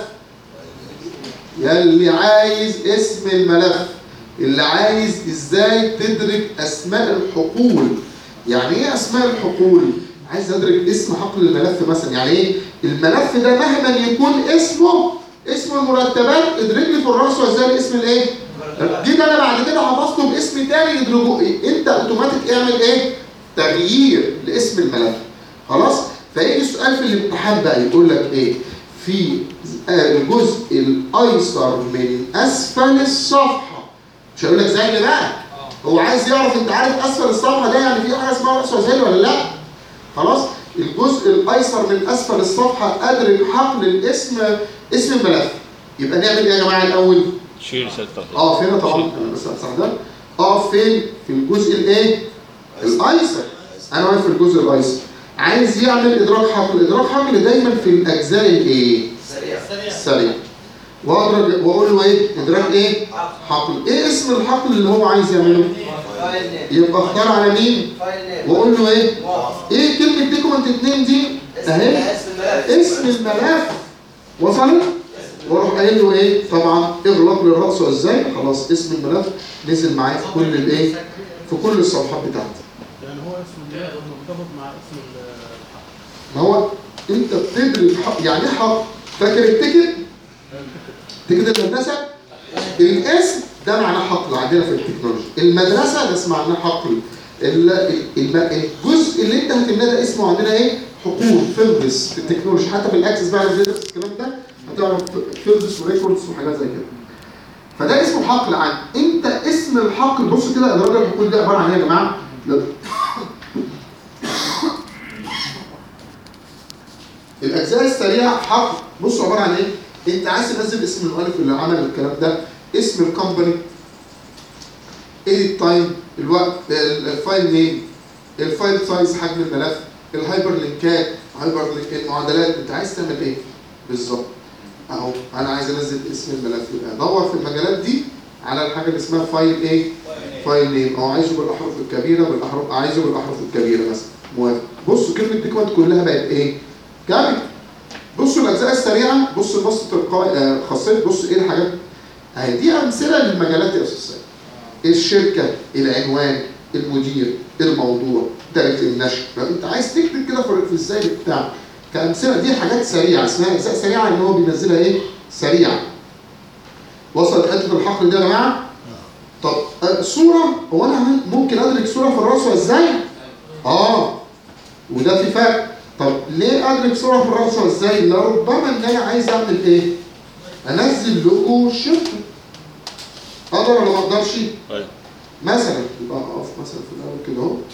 يلي عايز اسم الملف اللي عايز ازاي تدرك اسماء الحقول يعني ايه اسماء الحقول عايز ادرك اسم حقل الملف مثلا يعني ايه الملف ده مهما يكون اسمه اسم المرتبات ادرك لي في الراس وازاي اسم الايه جيت انا بعد كده حفظته باسم تاني يدرجه إيه؟ انت اوتوماتيك اعمل ايه تغيير لاسم الملف خلاص فيجي السؤال في الامتحان بقى يقول لك ايه في آه، الجزء الايسر من اسفل الصفحه مش هيقول لك زي بقى هو عايز يعرف انت عارف اسفل الصفحه ده يعني في حاجه اسمها راس وزي ولا لا خلاص الجزء الايسر من اسفل الصفحه ادرك حقل الاسم اسم الملف يبقى نعمل ايه يا جماعه الاول شيل ستة اه فين طبعا انا بس استخدم اه فين في الجزء الايه الايسر انا واقف في الجزء الايسر عايز يعمل ادراك حقل ادراك حقل دايما في الاجزاء الايه سريع السريع واضرب واقول له ايه ادراك ايه حقل ايه اسم الحقل اللي هو عايز يعمله فايل نيم يبقى اختار على مين فايل نيم واقول له ايه موافق ايه كلمه دوكيمنت 2 دي اهي اسم الملف اسم الملف وصلت واروح قايل له ايه طبعا اغلق لي الراس ازاي خلاص اسم الملف نزل معايا في كل الايه في كل الصفحات بتاعتي يعني هو اسم الملف مرتبط مع اسم الحق ما هو انت بتدرك حق يعني ايه حق فاكر التيكت تكتب المدرسه الاسم ده معناه حقل عندنا في التكنولوجيا المدرسه ده اسمه معناه حقل ال- ال- الم- الجزء اللي انت هتملاه ده اسمه عندنا ايه حقول فيلدس في التكنولوجيا حتى في الاكسس بقى لما تدرس الكلام ده هتعرف فيلدس وريكوردز وحاجات زي كده فده اسمه حقل عام انت اسم الحقل بص كده ادراج الحقول دي عباره عن ايه يا جماعه الاجزاء السريعه حقل بصوا عباره عن ايه انت عايز تنزل اسم المؤلف اللي عمل الكلام ده اسم الكومباني ايديت تايم الوقت الفايل نيم الفايل سايز حجم الملف الهايبر لينكات هايبر لينك المعادلات انت عايز تعمل ايه بالظبط اهو انا عايز انزل اسم الملف يبقى ادور في المجالات دي على الحاجه اللي اسمها فايل ايه فايل نيم او عايزه بالاحرف الكبيره بالاحرف عايزه بالاحرف الكبيره مثلا موافق بصوا كلمه ديكوانت كلها بقت ايه كابيتال بصوا الاجزاء السريعه بصوا النص التلقائي آه، خاصيه بصوا ايه الحاجات اهي دي امثله للمجالات الاساسيه الشركه العنوان المدير الموضوع تاريخ النشر لو انت عايز تكتب كده في في السايد بتاعك كامثله دي حاجات سريعه اسمها اجزاء سريعه ان هو بينزلها ايه سريعه وصلت حته الحقل دي يا جماعه طب آه، صوره هو انا ممكن ادرك صوره في الرسمه ازاي اه وده في فرق طب ليه ادرك صوره في الرسمه ازاي لربما ان انا عايز اعمل ايه انزل لوجو الشركه اقدر ولا ما اقدرش طيب مثلا يبقى اقف مثلا في الاول كده اهو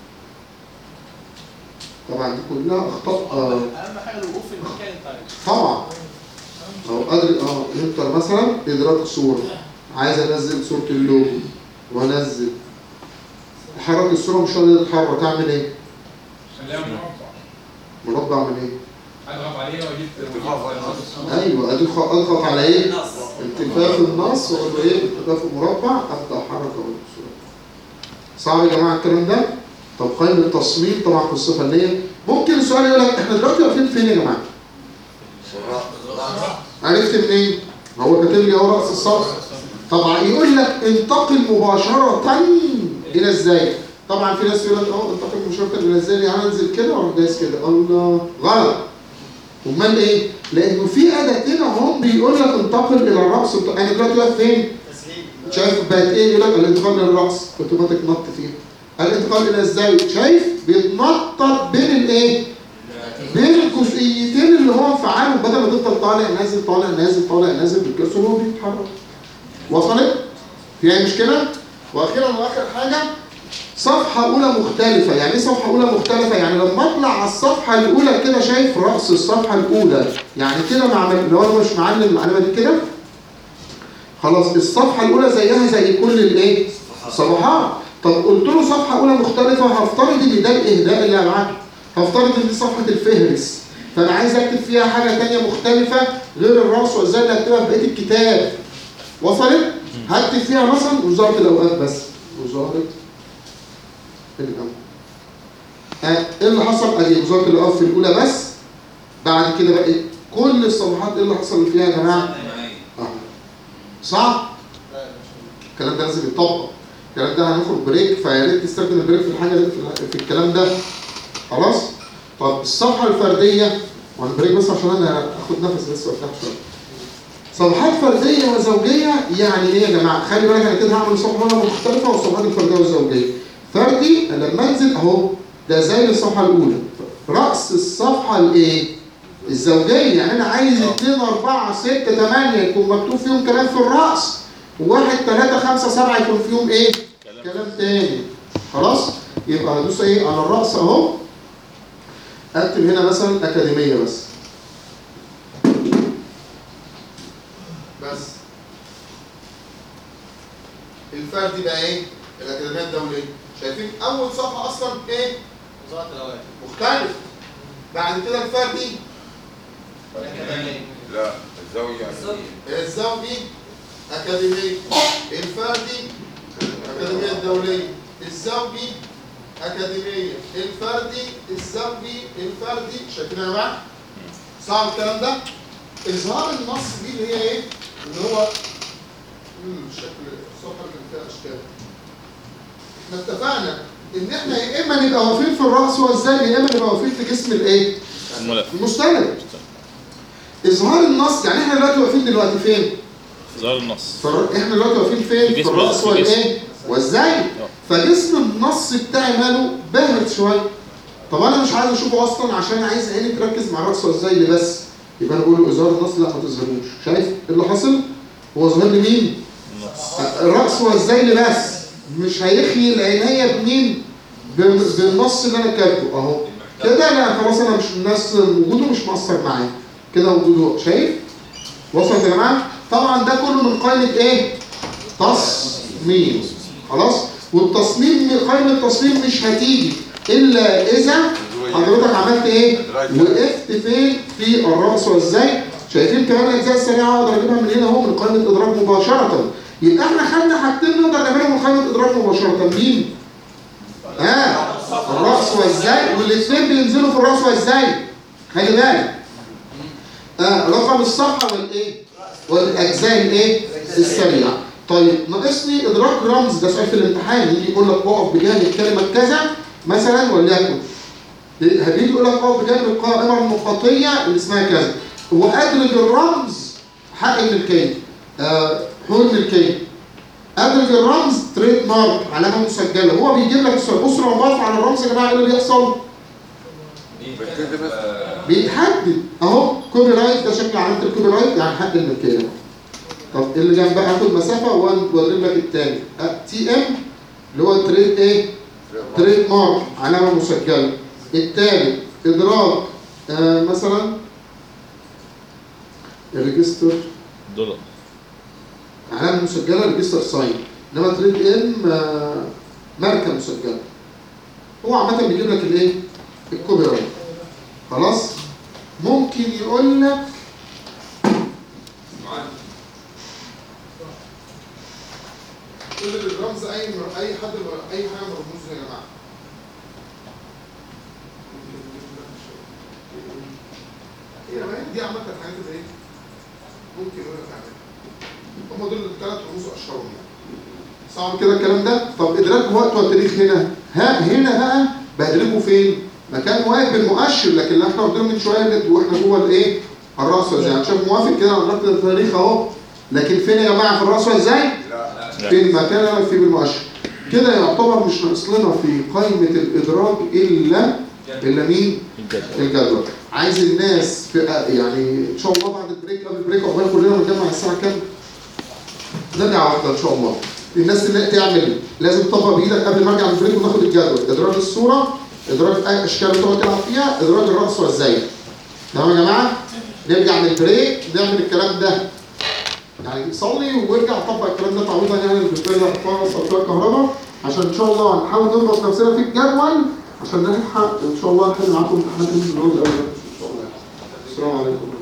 طبعا دي كلها اخطاء آه، اهم حاجه الوقوف في المكان طيب طبعا لو ادرك اه انتر مثلا ادراك صوره عايز انزل صوره اللوجو وانزل احرك الصوره مش راضيه تتحرك اعمل ايه؟ خليها مربع مربع اعمل ايه؟ اضغط عليها واجيب ايوه ادي خ- اضغط على ايه؟ التفاف النص واقول له ايه؟ التفاف مربع ابدا احرك اقول الصوره صعب يا جماعه الكلام ده؟ طب قائمه التصميم طبعا في الصفه اللي هي ممكن السؤال يقول لك احنا دلوقتي واقفين فين يا جماعه؟ عرفت منين؟ هو كاتب لي اهو راس الصف طبعا يقول لك انتقل مباشره الى ازاي؟ طبعا في ناس يقول لك اه انتقل مباشره الى ازاي يعني انزل كده واروح دايس كده الله غلط امال ايه؟ لانه في اداتين اهم بيقول لك انتقل الى الراس انا دلوقتي واقف فين؟ شايف بقت ايه يقول لك الانتقال للراس اوتوماتيك نط فيها الانتقال الى ازاي؟ شايف بيتنطط بين الايه؟ بين الجزئيتين اللي هو انفعالهم بدل ما تفضل طالع نازل طالع نازل طالع نازل بالكرسي وهو بيتحرك وصلت؟ في اي مشكله؟ واخيرا واخر حاجه صفحة أولى مختلفة، يعني إيه صفحة أولى مختلفة؟ يعني لما أطلع على الصفحة الأولى كده شايف رأس الصفحة الأولى، يعني كده معمل لو أنا مش معلم المعلومة دي كده خلاص الصفحة الأولى زيها زي كل الإيه؟ صفحات، طب قلت له صفحة أولى مختلفة هفترض إن ده الإهداء اللي معاك، هفترض إن دي صفحة الفهرس، فأنا عايز أكتب فيها حاجة تانية مختلفة غير الرأس وإزاي اللي هكتبها في بقية الكتاب. وصلت؟ هكتب فيها مثلا وزارة الأوقات بس، وزارة الأول. آه، ايه اللي حصل؟ ادي وزاره الاوقاف في الاولى بس بعد كده بقى إيه؟ كل الصفحات ايه اللي حصل فيها يا جماعه؟ اه صح؟ الكلام ده لازم يتطبق الكلام ده هناخد بريك فيا ريت تستخدم البريك في الحاجه دي في, في الكلام ده خلاص؟ طب الصفحه الفرديه وانا بريك بس عشان انا اخد نفس بس وارتاح شويه صفحات فرديه وزوجيه يعني ايه يا جماعه؟ خلي بالك انا كده هعمل صفحه مختلفه والصفحات الفرديه والزوجيه فردي لما انزل اهو ده زي الصفحه الاولى راس الصفحه الايه الزوجيه يعني انا عايز 2 4 6 8 يكون مكتوب فيهم كلام في الراس وواحد 3 5 7 يكون فيهم ايه كلام تاني خلاص يبقى هدوس ايه على الراس اهو اكتب هنا مثلا اكاديميه بس بس الفردي بقى ايه الاكاديميه الدوليه شايفين اول صفحه اصلا ايه وزاره الاوقات مختلف بعد كده الفردي لا الزاوية الزوجي اكاديميه الفردي اكاديميه الدوليه الزوجي اكاديميه الفردي الزوجي الفردي شايفين يا جماعه صعب الكلام ده اظهار النص دي اللي هي ايه اللي هو مم، شكل الصفحه اللي فيها اشكال احنا اتفقنا ان احنا يا اما نبقى واقفين في الراس والزي يا اما نبقى واقفين في جسم الايه الملف المستند اظهار النص يعني احنا دلوقتي واقفين دلوقتي فين؟ ظهر النص فر- احنا دلوقتي واقفين فين؟ في في جسم- الراس في جسم. والايه؟ والزي فجسم النص بتاعي ماله باهت شويه طب انا مش عايز اشوفه اصلا عشان عايز عيني تركز مع الراس والزي بس يبقى انا بقول له اظهار النص لا ما تظهروش شايف إيه اللي حصل؟ هو ظاهر لي مين؟ الراس والزي بس مش هيخلي العنايه بمين؟ بال- بالنص اللي انا كاتبه اهو كده لا خلاص انا مش الناس وجوده مش مؤثر معايا كده وجوده شايف؟ وصلت يا جماعه؟ طبعا ده كله من قائمه ايه؟ تصميم خلاص؟ والتصميم قائمه التصميم مش هتيجي الا اذا حضرتك عملت ايه؟ وقفت فين في الراس والزي شايفين كمان الاجزاء السريعه اقدر اجيبها من هنا اهو من قائمه ادراك مباشره يبقى احنا خدنا حاجتين نقدر نعملهم من قائمه ادراك مباشره مين؟ ها الراس والزي والاثنين بينزلوا في الراس والزي خلي بالك آه رقم الصفحه والايه؟ والاجزاء الايه؟ السريعه طيب ناقصني ادراك رمز ده سؤال في الامتحان يجي يقول لك اقف بجانب كلمه كذا مثلا وليكن هتيجي يقول لك اقف بجانب القائمه النقطيه اللي اسمها كذا وادرج الرمز حق الملكيه آه حقوق الملكيه ادرج الرمز تريد مارك علامه مسجله هو بيجيب لك السؤال بصوا لو بقف على الرمز يا جماعه ايه اللي بيحصل؟ بيتحدد اهو كوبي رايت ده شكل علامه الكوبي رايت يعني حق الملكيه طب اللي جنبها هاخد مسافه واوريك لك الثاني تي ام اللي هو تريد ايه؟ تريد مارك علامه مسجله الثالث ادراك آه مثلا الريجستر دولار علامه مسجله ريجستر ساين انما تريد ام آه ماركه مسجله هو عامه بيجيب لك الايه؟ الكوبي رايت خلاص ممكن يقول لك كل الرمز اي اي حد اي حاجه مرموز يا جماعه هي ما دي عامه الحاجات اللي ايه ممكن يقول لك عليها هم دول الثلاث رموز اشهرهم يعني صعب كده الكلام ده طب ادراك وقت والتاريخ هنا ها هنا بقى بدركه فين مكان واقف بالمؤشر لكن اللي احنا قلنا من شويه اللي واحنا جوه الايه الراس والزي يعني شايف موافق كده على نقطه التاريخ اهو لكن فين يا جماعه في الراس والزي في المكان اللي واقف فيه بالمؤشر كده يعتبر مش ناقص لنا في قائمه الادراج الا الا مين الجدول عايز الناس في يعني ان شاء الله بعد البريك قبل البريك عقبال كلنا نتجمع الساعه كام نرجع واحده ان شاء الله الناس اللي تعمل لازم تطبق بايدك قبل ما ارجع من البريك وناخد الجدول ادراج الصوره ادراج اي اشكال اللي تقعد تلعب فيها ادراج الراس والزي تمام يا جماعه نرجع من البريك نعمل الكلام ده يعني صلي وارجع طبق الكلام ده تعويضا يعني بالنسبه لي اطفال صوتيه كهرباء عشان ان شاء الله نحاول نضبط نفسنا في الجدول عشان نلحق ان شاء الله نحل معاكم امتحانات الجدول ان شاء الله السلام عليكم